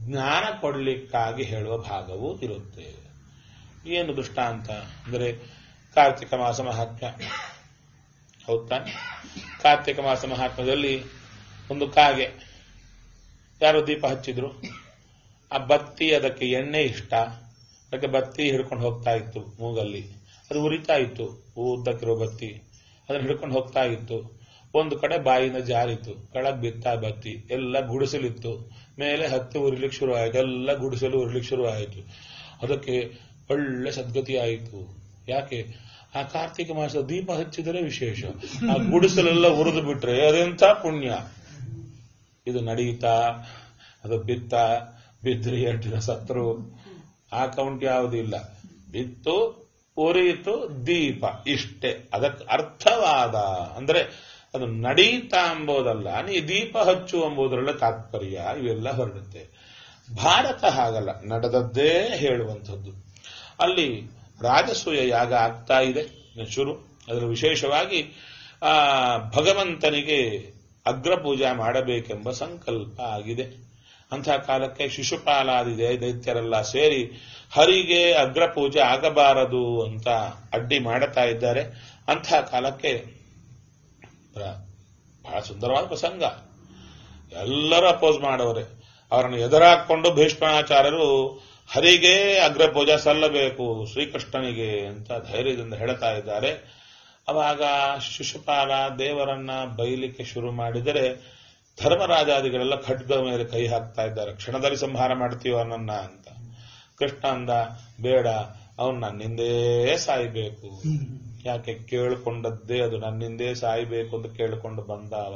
ಜ್ಞಾನ ಕೊಡ್ಲಿಕ್ಕಾಗಿ ಹೇಳುವ ಭಾಗವೂ ಇರುತ್ತೆ ಏನು ದೃಷ್ಟಾಂತ ಅಂದರೆ ಕಾರ್ತಿಕ ಮಾಸ ಮಹಾತ್ಮ್ಯ ಹೌದಾ ಕಾರ್ತಿಕ ಮಾಸ ಮಹಾತ್ಮ್ಯದಲ್ಲಿ ಒಂದು ಕಾಗೆ ಯಾರೋ ದೀಪ ಹಚ್ಚಿದ್ರು ಆ ಬತ್ತಿ ಅದಕ್ಕೆ ಎಣ್ಣೆ ಇಷ್ಟ ಅದಕ್ಕೆ ಬತ್ತಿ ಹಿಡ್ಕೊಂಡು ಹೋಗ್ತಾ ಇತ್ತು ಮೂಗಲ್ಲಿ ಅದು ಉರಿತಾ ಇತ್ತು ಉದ್ದಕ್ಕಿರೋ ಬತ್ತಿ ಅದನ್ನ ಹಿಡ್ಕೊಂಡು ಹೋಗ್ತಾ ಇತ್ತು ಒಂದು ಕಡೆ ಬಾಯಿನ ಜಾರಿತು ಕೆಳಗ್ ಬಿತ್ತ ಬತ್ತಿ ಎಲ್ಲ ಗುಡಿಸಲಿತ್ತು ಮೇಲೆ ಹತ್ತಿ ಉರಿಲಿಕ್ಕೆ ಶುರು ಆಯ್ತು ಎಲ್ಲ ಗುಡಿಸಲು ಉರಿಲಿಕ್ಕೆ ಶುರು ಆಯಿತು ಅದಕ್ಕೆ ಒಳ್ಳೆ ಸದ್ಗತಿ ಆಯಿತು ಯಾಕೆ ಆ ಕಾರ್ತಿಕ ಮಾಸ ದೀಪ ಹಚ್ಚಿದರೆ ವಿಶೇಷ ಆ ಗುಡಿಸಲೆಲ್ಲ ಉರಿದು ಬಿಟ್ರೆ ಅದೆಂಥ ಪುಣ್ಯ ಇದು ನಡೀತಾ ಅದು ಬಿತ್ತ ಬಿದ್ರಿ ಎಂಟಿನ ಸತ್ರು ಆ ಕೌಂಟ್ ಯಾವುದಿಲ್ಲ ಬಿತ್ತು ಉರಿಯಿತು ದೀಪ ಇಷ್ಟೇ ಅದಕ್ಕೆ ಅರ್ಥವಾದ ಅಂದ್ರೆ ಅದು ನಡೀತಾ ಎಂಬುದಲ್ಲ ನೀ ದೀಪ ಹಚ್ಚು ಎಂಬುದರಲ್ಲ ತಾತ್ಪರ್ಯ ಇವೆಲ್ಲ ಹೊರಡುತ್ತೆ ಭಾರತ ಹಾಗಲ್ಲ ನಡೆದದ್ದೇ ಹೇಳುವಂಥದ್ದು ಅಲ್ಲಿ ರಾಜಸೂಯ ಯಾಗ ಆಗ್ತಾ ಇದೆ ಶುರು ಅದರ ವಿಶೇಷವಾಗಿ ಆ ಭಗವಂತನಿಗೆ ಅಗ್ರಪೂಜಾ ಮಾಡಬೇಕೆಂಬ ಸಂಕಲ್ಪ ಆಗಿದೆ ಅಂಥ ಕಾಲಕ್ಕೆ ಶಿಶುಪಾಲಾದಿ ದೇ- ದೈತ್ಯರೆಲ್ಲ ಸೇರಿ ಹರಿಗೆ ಅಗ್ರಪೂಜೆ ಆಗಬಾರದು ಅಂತ ಅಡ್ಡಿ ಮಾಡುತ್ತಾ ಇದ್ದಾರೆ ಅಂಥ ಕಾಲಕ್ಕೆ ಪ್ರ- ಬಹಳ ಸುಂದರವಾದ ಪ್ರಸಂಗ ಎಲ್ಲರೂ ಅಪೋಸ್ ಮಾಡವರೆ ಅವರನ್ನು ಎದುರಾಕೊಂಡು ಭೀಷ್ಮಾಚಾರ್ಯರು ಹರಿಗೆ ಅಗ್ರಪೂಜೆ ಸಲ್ಲಬೇಕು ಶ್ರೀಕೃಷ್ಣನಿಗೆ ಅಂತ ಧೈರ್ಯದಿಂದ ಹೇಳ್ತಾ ಇದ್ದಾರೆ ಅವಾಗ ಶಿಶುಪಾಲ ದೇವರನ್ನ ಬೈಲಿಕ್ಕೆ ಶುರು ಮಾಡಿದರೆ ಧರ್ಮರಾಜಾದಿಗಳೆಲ್ಲ ಖಡ್ಗ ಮೇಲೆ ಕೈ ಹಾಕ್ತಾ ಇದ್ದಾರೆ ಕ್ಷಣದಲ್ಲಿ ಸಂಹಾರ ಮಾಡ್ತೀವ ನನ್ನ ಅಂತ ಕೃಷ್ಣ ಅಂದ ಬೇಡ ಅವನು ನನ್ನಿಂದೇ ಸಾಯ್ಬೇಕು ಯಾಕೆ ಕೇಳಿಕೊಂಡದ್ದೇ ಅದು ನನ್ನಿಂದೇ ಸಾಯ್ಬೇಕು ಅಂತ ಕೇಳಿಕೊಂಡು ಬಂದಾವ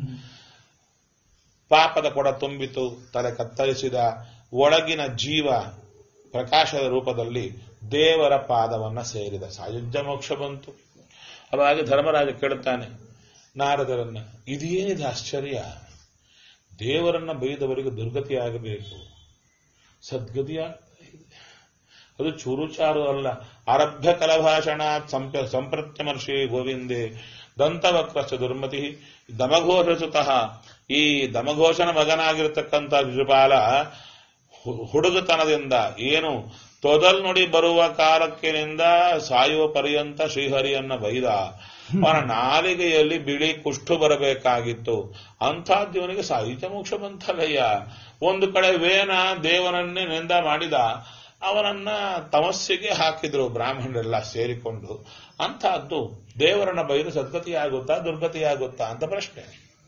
ಪಾಪದ ಕೊಡ ತುಂಬಿತು ತಲೆ ಕತ್ತರಿಸಿದ ಒಳಗಿನ ಜೀವ ಪ್ರಕಾಶದ ರೂಪದಲ್ಲಿ ದೇವರ ಪಾದವನ್ನ ಸೇರಿದ ಸಾಯುಜ್ಯ ಮೋಕ್ಷ ಬಂತು ಅವಾಗ ಧರ್ಮರಾಜ ಕೇಳುತ್ತಾನೆ ನಾರದರನ್ನ ಇದೇನಿದೆ ಆಶ್ಚರ್ಯ ದೇವರನ್ನ ಬೈದವರಿಗೆ ದುರ್ಗತಿ ಆಗಬೇಕು ಸದ್ಗತಿಯ ಅದು ಚೂರುಚಾರು ಅಲ್ಲ ಆರಭ್ಯ ಕಲಭಾಷಣ ಸಂಪ ಸಂಪ್ರತ್ಯಮರ್ಷಿ ಗೋವಿಂದೆ ದಂತವಕ್ರಸ್ಥ ದುರ್ಮತಿ ದಮಘೋಷಸುತಃ ಈ ದಮಘೋಷನ ಮಗನಾಗಿರತಕ್ಕಂಥ ಶಿಶುಪಾಲ ಹು- ಹುಡುಗತನದಿಂದ ಏನು ತೊದಲ್ ನುಡಿ ಬರುವ ಕಾಲಕ್ಕಿನಿಂದ ಸಾಯುವ ಪರ್ಯಂತ ಶ್ರೀಹರಿಯನ್ನ ಬೈದ ಅವನ ನಾಲಿಗೆಯಲ್ಲಿ ಬಿಳಿ ಕುಷ್ಠು ಬರಬೇಕಾಗಿತ್ತು ಅಂಥದ್ದು ಇವನಿಗೆ ಸಾಹಿತ್ಯ ಮೋಕ್ಷ ಬಂತಲ್ಲಯ್ಯ ಒಂದು ಕಡೆ ವೇನ ದೇವನನ್ನೇ ನಿಂದ ಮಾಡಿದ ಅವನನ್ನ ತಮಸ್ಸಿಗೆ ಹಾಕಿದ್ರು ಬ್ರಾಹ್ಮಣರೆಲ್ಲ ಸೇರಿಕೊಂಡು ಅಂತಹದ್ದು ದೇವರನ್ನ ಬೈದು ಸದ್ಗತಿಯಾಗುತ್ತಾ ದುರ್ಗತಿಯಾಗುತ್ತಾ ಅಂತ ಪ್ರಶ್ನೆ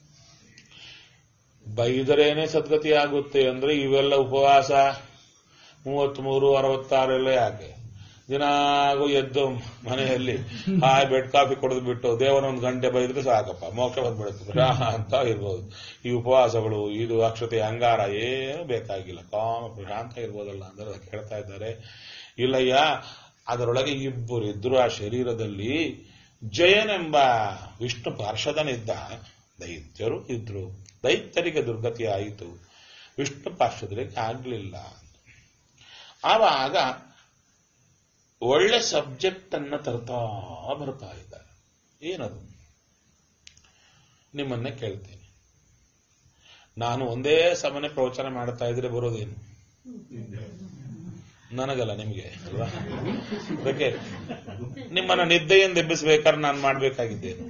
ಬೈದರೇನೆ ಸದ್ಗತಿಯಾಗುತ್ತೆ ಅಂದ್ರೆ ಇವೆಲ್ಲ ಉಪವಾಸ ಮೂವತ್ಮೂರು ಅರವತ್ತಾರೆಲ್ಲ ಯಾಕೆ ದಿನಾಗೂ ಎದ್ದು ಮನೆಯಲ್ಲಿ ಹಾಯ್ ಬೆಡ್ ಕಾಫಿ ಕುಡಿದು ಬಿಟ್ಟು ದೇವರ ಒಂದು ಗಂಟೆ ಬೈದ್ರೆ ಸಾಕಪ್ಪ ಮೋಕ್ಷ ಬಂದ್ಬಿಡುತ್ತೆ ಅಂತ ಇರ್ಬೋದು ಈ ಉಪವಾಸಗಳು ಇದು ಅಕ್ಷತೆ ಅಂಗಾರ ಏನು ಬೇಕಾಗಿಲ್ಲ ಕಾಮ ಪ್ರಶಾಂತ ಇರ್ಬೋದಲ್ಲ ಅಂದ್ರೆ ಅದಕ್ಕೆ ಹೇಳ್ತಾ ಇದ್ದಾರೆ ಇಲ್ಲಯ್ಯ ಅದರೊಳಗೆ ಇಬ್ಬರು ಇದ್ರು ಆ ಶರೀರದಲ್ಲಿ ಜಯನೆಂಬ ವಿಷ್ಣು ಪಾರ್ಷದನಿದ್ದ ದೈತ್ಯರು ಇದ್ರು ದೈತ್ಯರಿಗೆ ದುರ್ಗತಿ ಆಯಿತು ವಿಷ್ಣು ಪಾರ್ಷದರಿಗೆ ಆಗ್ಲಿಲ್ಲ ಆವಾಗ ಒಳ್ಳೆ ಸಬ್ಜೆಕ್ಟ್ ಅನ್ನ ತರ್ತಾ ಬರ್ತಾ ಇದ್ದಾರೆ ಏನದು ನಿಮ್ಮನ್ನೇ ಕೇಳ್ತೇನೆ ನಾನು ಒಂದೇ ಸಮನೆ ಪ್ರವಚನ ಮಾಡ್ತಾ ಇದ್ರೆ ಬರೋದೇನು ನನಗಲ್ಲ ನಿಮಗೆ ಅಲ್ವಾ ಅದಕ್ಕೆ ನಿಮ್ಮನ್ನ ನಿದ್ದೆಯಿಂದ ಎಬ್ಬಿಸ್ಬೇಕಾದ್ರೆ ನಾನು ಮಾಡ್ಬೇಕಾಗಿದ್ದೇನು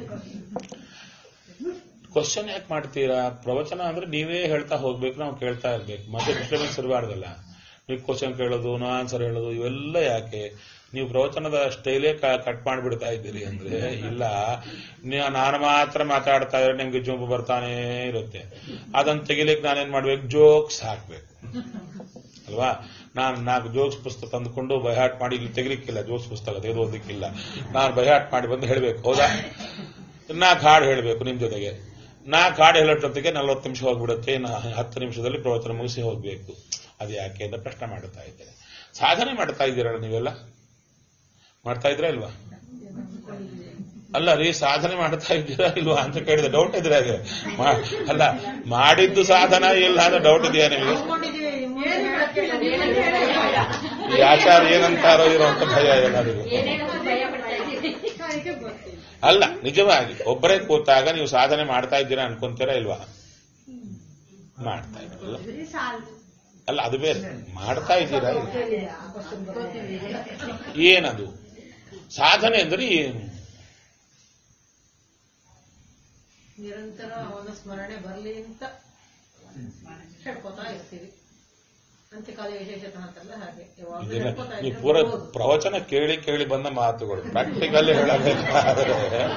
ಕ್ವಶನ್ ಯಾಕೆ ಮಾಡ್ತೀರಾ ಪ್ರವಚನ ಅಂದ್ರೆ ನೀವೇ ಹೇಳ್ತಾ ಹೋಗ್ಬೇಕು ನಾವು ಕೇಳ್ತಾ ಇರ್ಬೇಕು ಮತ್ತೆ ಡಿಸ್ಟರ್ಬೆನ್ಸ್ ಇರಬಾರ್ದಲ್ಲ ನೀವು ಕ್ವಶನ್ ಕೇಳೋದು ನೋ ಆನ್ಸರ್ ಹೇಳೋದು ಇವೆಲ್ಲ ಯಾಕೆ ನೀವು ಪ್ರವಚನದ ಸ್ಟೈಲೇ ಕಟ್ ಮಾಡಿಬಿಡ್ತಾ ಇದ್ದೀರಿ ಅಂದ್ರೆ ಇಲ್ಲ ನೀವು ನಾನು ಮಾತ್ರ ಮಾತಾಡ್ತಾ ಇದ್ರೆ ನಿಮ್ಗೆ ಜೋಂಬು ಬರ್ತಾನೆ ಇರುತ್ತೆ ಅದನ್ನ ತೆಗಿಲಿಕ್ಕೆ ನಾನೇನ್ ಮಾಡ್ಬೇಕು ಜೋಕ್ಸ್ ಹಾಕ್ಬೇಕು ಅಲ್ವಾ ನಾನು ನಾಲ್ಕು ಜೋಕ್ಸ್ ಪುಸ್ತಕ ತಂದುಕೊಂಡು ಬೈಹಾಟ್ ಮಾಡಿ ಇಲ್ಲಿ ತೆಗಿಲಿಕ್ಕಿಲ್ಲ ಜೋಕ್ಸ್ ಪುಸ್ತಕ ತೆಗೆದು ಓದಲಿಕ್ಕಿಲ್ಲ ನಾನು ಬೈಹಾಟ್ ಮಾಡಿ ಬಂದು ಹೇಳ್ಬೇಕು ಹೌದಾ ನಾಲ್ಕು ಹಾಡು ಹೇಳ್ಬೇಕು ನಿಮ್ ಜೊತೆಗೆ ನಾಲ್ಕು ಹಾಡು ಹೇಳೋಷ್ಟೊತ್ತಿಗೆ ನಲ್ವತ್ತು ನಿಮಿಷ ಹೋಗ್ಬಿಡುತ್ತೆ ಇನ್ನು ಹತ್ತು ನಿಮಿಷದಲ್ಲಿ ಪ್ರವಚನ ಮುಗಿಸಿ ಹೋಗ್ಬೇಕು ಅದು ಯಾಕೆ ಅಂತ ಪ್ರಶ್ನೆ ಮಾಡ್ತಾ ಇದ್ದೇನೆ ಸಾಧನೆ ಮಾಡ್ತಾ ಇದ್ದೀರಲ್ಲ ನೀವೆಲ್ಲ ಮಾಡ್ತಾ ಇದ್ರಾ ಇಲ್ವಾ ಅಲ್ಲ ರೀ ಸಾಧನೆ ಮಾಡ್ತಾ ಇದ್ದೀರಾ ಇಲ್ವಾ ಅಂತ ಕೇಳಿದೆ ಡೌಟ್ ಇದ್ರೆ ಹಾಗೆ ಮಾ- ಅಲ್ಲ ಮಾಡಿದ್ದು ಸಾಧನ ಇಲ್ಲ ಅಂತ ಡೌಟ್ ಇದೆಯಾ ನಿಮಗೆ ಅನ್ಕೊಂಡಿದೀವಿ ಮುಂದೆ ಹೇಳಕ್ಕೆ ಇಲ್ಲ, ಏನಂತ ಹೇಳಕ್ಕೆ ಈ ಆಚಾರ ಏನಂತಾರೋ ಇರೋ ಅಂತ ಭಯ ಏನಾದ್ರು ಅದಕ್ಕೆ ಗೊತ್ತಿಲ್ಲ ಅಲ್ಲ ನಿಜವಾಗಿ ಒಬ್ಬರೇ ಕೂತಾಗ ನೀವು ಸಾಧನೆ ಮಾಡ್ತಾ ಇದ್ದೀರಾ ಅನ್ಕೊಂತೀರಾ ಇಲ್ವಾ ಮಾಡ್ತಾ ಇರಲ್ಲ ಅಲ್ಲ ಅದು ಬೇರೆ ಮಾಡ್ತಾ ಇದ್ದೀರಾ ಏನದು ಸಾಧನೆ ಅಂದ್ರೆ ಏನು ನಿರಂತರ ಅವನ ಸ್ಮರಣೆ ಬರಲಿ ಅಂತ ಹೇಳ್ಕೊತಾ ಇರ್ತೀವಿ ಅಂತ್ಯಕಾಲ ವಿಶೇಷತಃ ಅಂತಲ್ಲ ಹಾಗೆ ಯಾವಾಗಲೂ ಇದನ್ನ ಹೇಳ್ಕೊತಾ ನೀವು ಇದ್ರೆ ಪೂರ ಬರ್ಬೋದು. ಪ್ರವಚನ ಕೇಳಿ ಕೇಳಿ ಬಂದ ಮಾತುಗಳು ಪ್ರಾಕ್ಟಿಕಲ್ ಹೇಳಬೇಕಾದ್ರೆ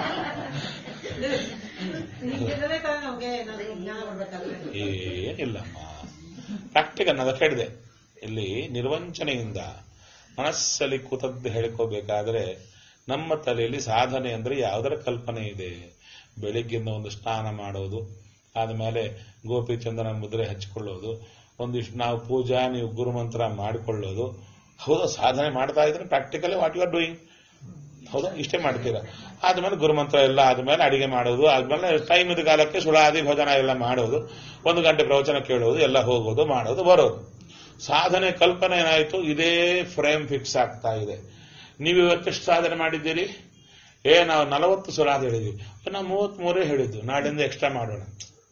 ಹೀಗಿದ್ರೆ ತಾನೇ ನಮ್ಗೆ ಏನಾದ್ರು ಜ್ಞಾನ ಬರ್ಬೇಕಾದ್ರೆ ಏನಿಲ್ಲಮ್ಮ ಪ್ರಾಕ್ಟಿಕಲ್ ನಾನು ಹೇಳಿದೆ ಇಲ್ಲಿ ನಿರ್ವಂಚನೆಯಿಂದ ಮನಸ್ಸಲ್ಲಿ ಕೂತದ್ದು ಹೇಳ್ಕೋಬೇಕಾದ್ರೆ ನಮ್ಮ ತಲೆಯಲ್ಲಿ ಸಾಧನೆ ಅಂದ್ರೆ ಯಾವುದರ ಕಲ್ಪನೆ ಇದೆ ಬೆಳಿಗ್ಗಿಂದ ಒಂದು ಸ್ನಾನ ಮಾಡೋದು ಆದಮೇಲೆ ಗೋಪಿ ಚಂದನ ಮುದ್ರೆ ಹಚ್ಕೊಳ್ಳೋದು ಒಂದಿಷ್ಟು ನಾವು ಪೂಜಾ ನೀವು ಗುರುಮಂತ್ರ ಮಾಡಿಕೊಳ್ಳೋದು ಹೌದಾ ಸಾಧನೆ ಮಾಡ್ತಾ ಇದ್ರೆ practically what you are doing ಹೌದಾ ಇಷ್ಟೇ ಮಾಡ್ತೀರಾ ಆದ್ಮೇಲೆ ಗುರುಮಂತ್ರ ಎಲ್ಲ ಆದ್ಮೇಲೆ ಅಡಿಗೆ ಮಾಡೋದು ಆದ್ಮೇಲೆ ಟೈಮ್ ಇದ್ದ ಕಾಲಕ್ಕೆ ಸುಳಾದಿ ಭೋಜನ ಎಲ್ಲ ಮಾಡೋದು ಒಂದು ಗಂಟೆ ಪ್ರವಚನ ಕೇಳೋದು ಎಲ್ಲ ಹೋಗೋದು ಮಾಡೋದು ಬರೋದು ಸಾಧನೆ ಕಲ್ಪನೆ ಏನಾಯ್ತು ಇದೇ ಫ್ರೇಮ್ ಫಿಕ್ಸ್ ಆಗ್ತಾ ಇದೆ ನೀವು ಇವತ್ತೆಷ್ಟು ಸಾಧನೆ ಮಾಡಿದ್ದೀರಿ ಏ ನಾವು ನಲವತ್ತು ಸುಳಾದಿ ಹೇಳಿದ್ವಿ ನಾವು ಮೂವತ್ಮೂರೇ ಹೇಳಿದ್ದು ನಾಡಿಂದ ಎಕ್ಸ್ಟ್ರಾ ಮಾಡೋಣ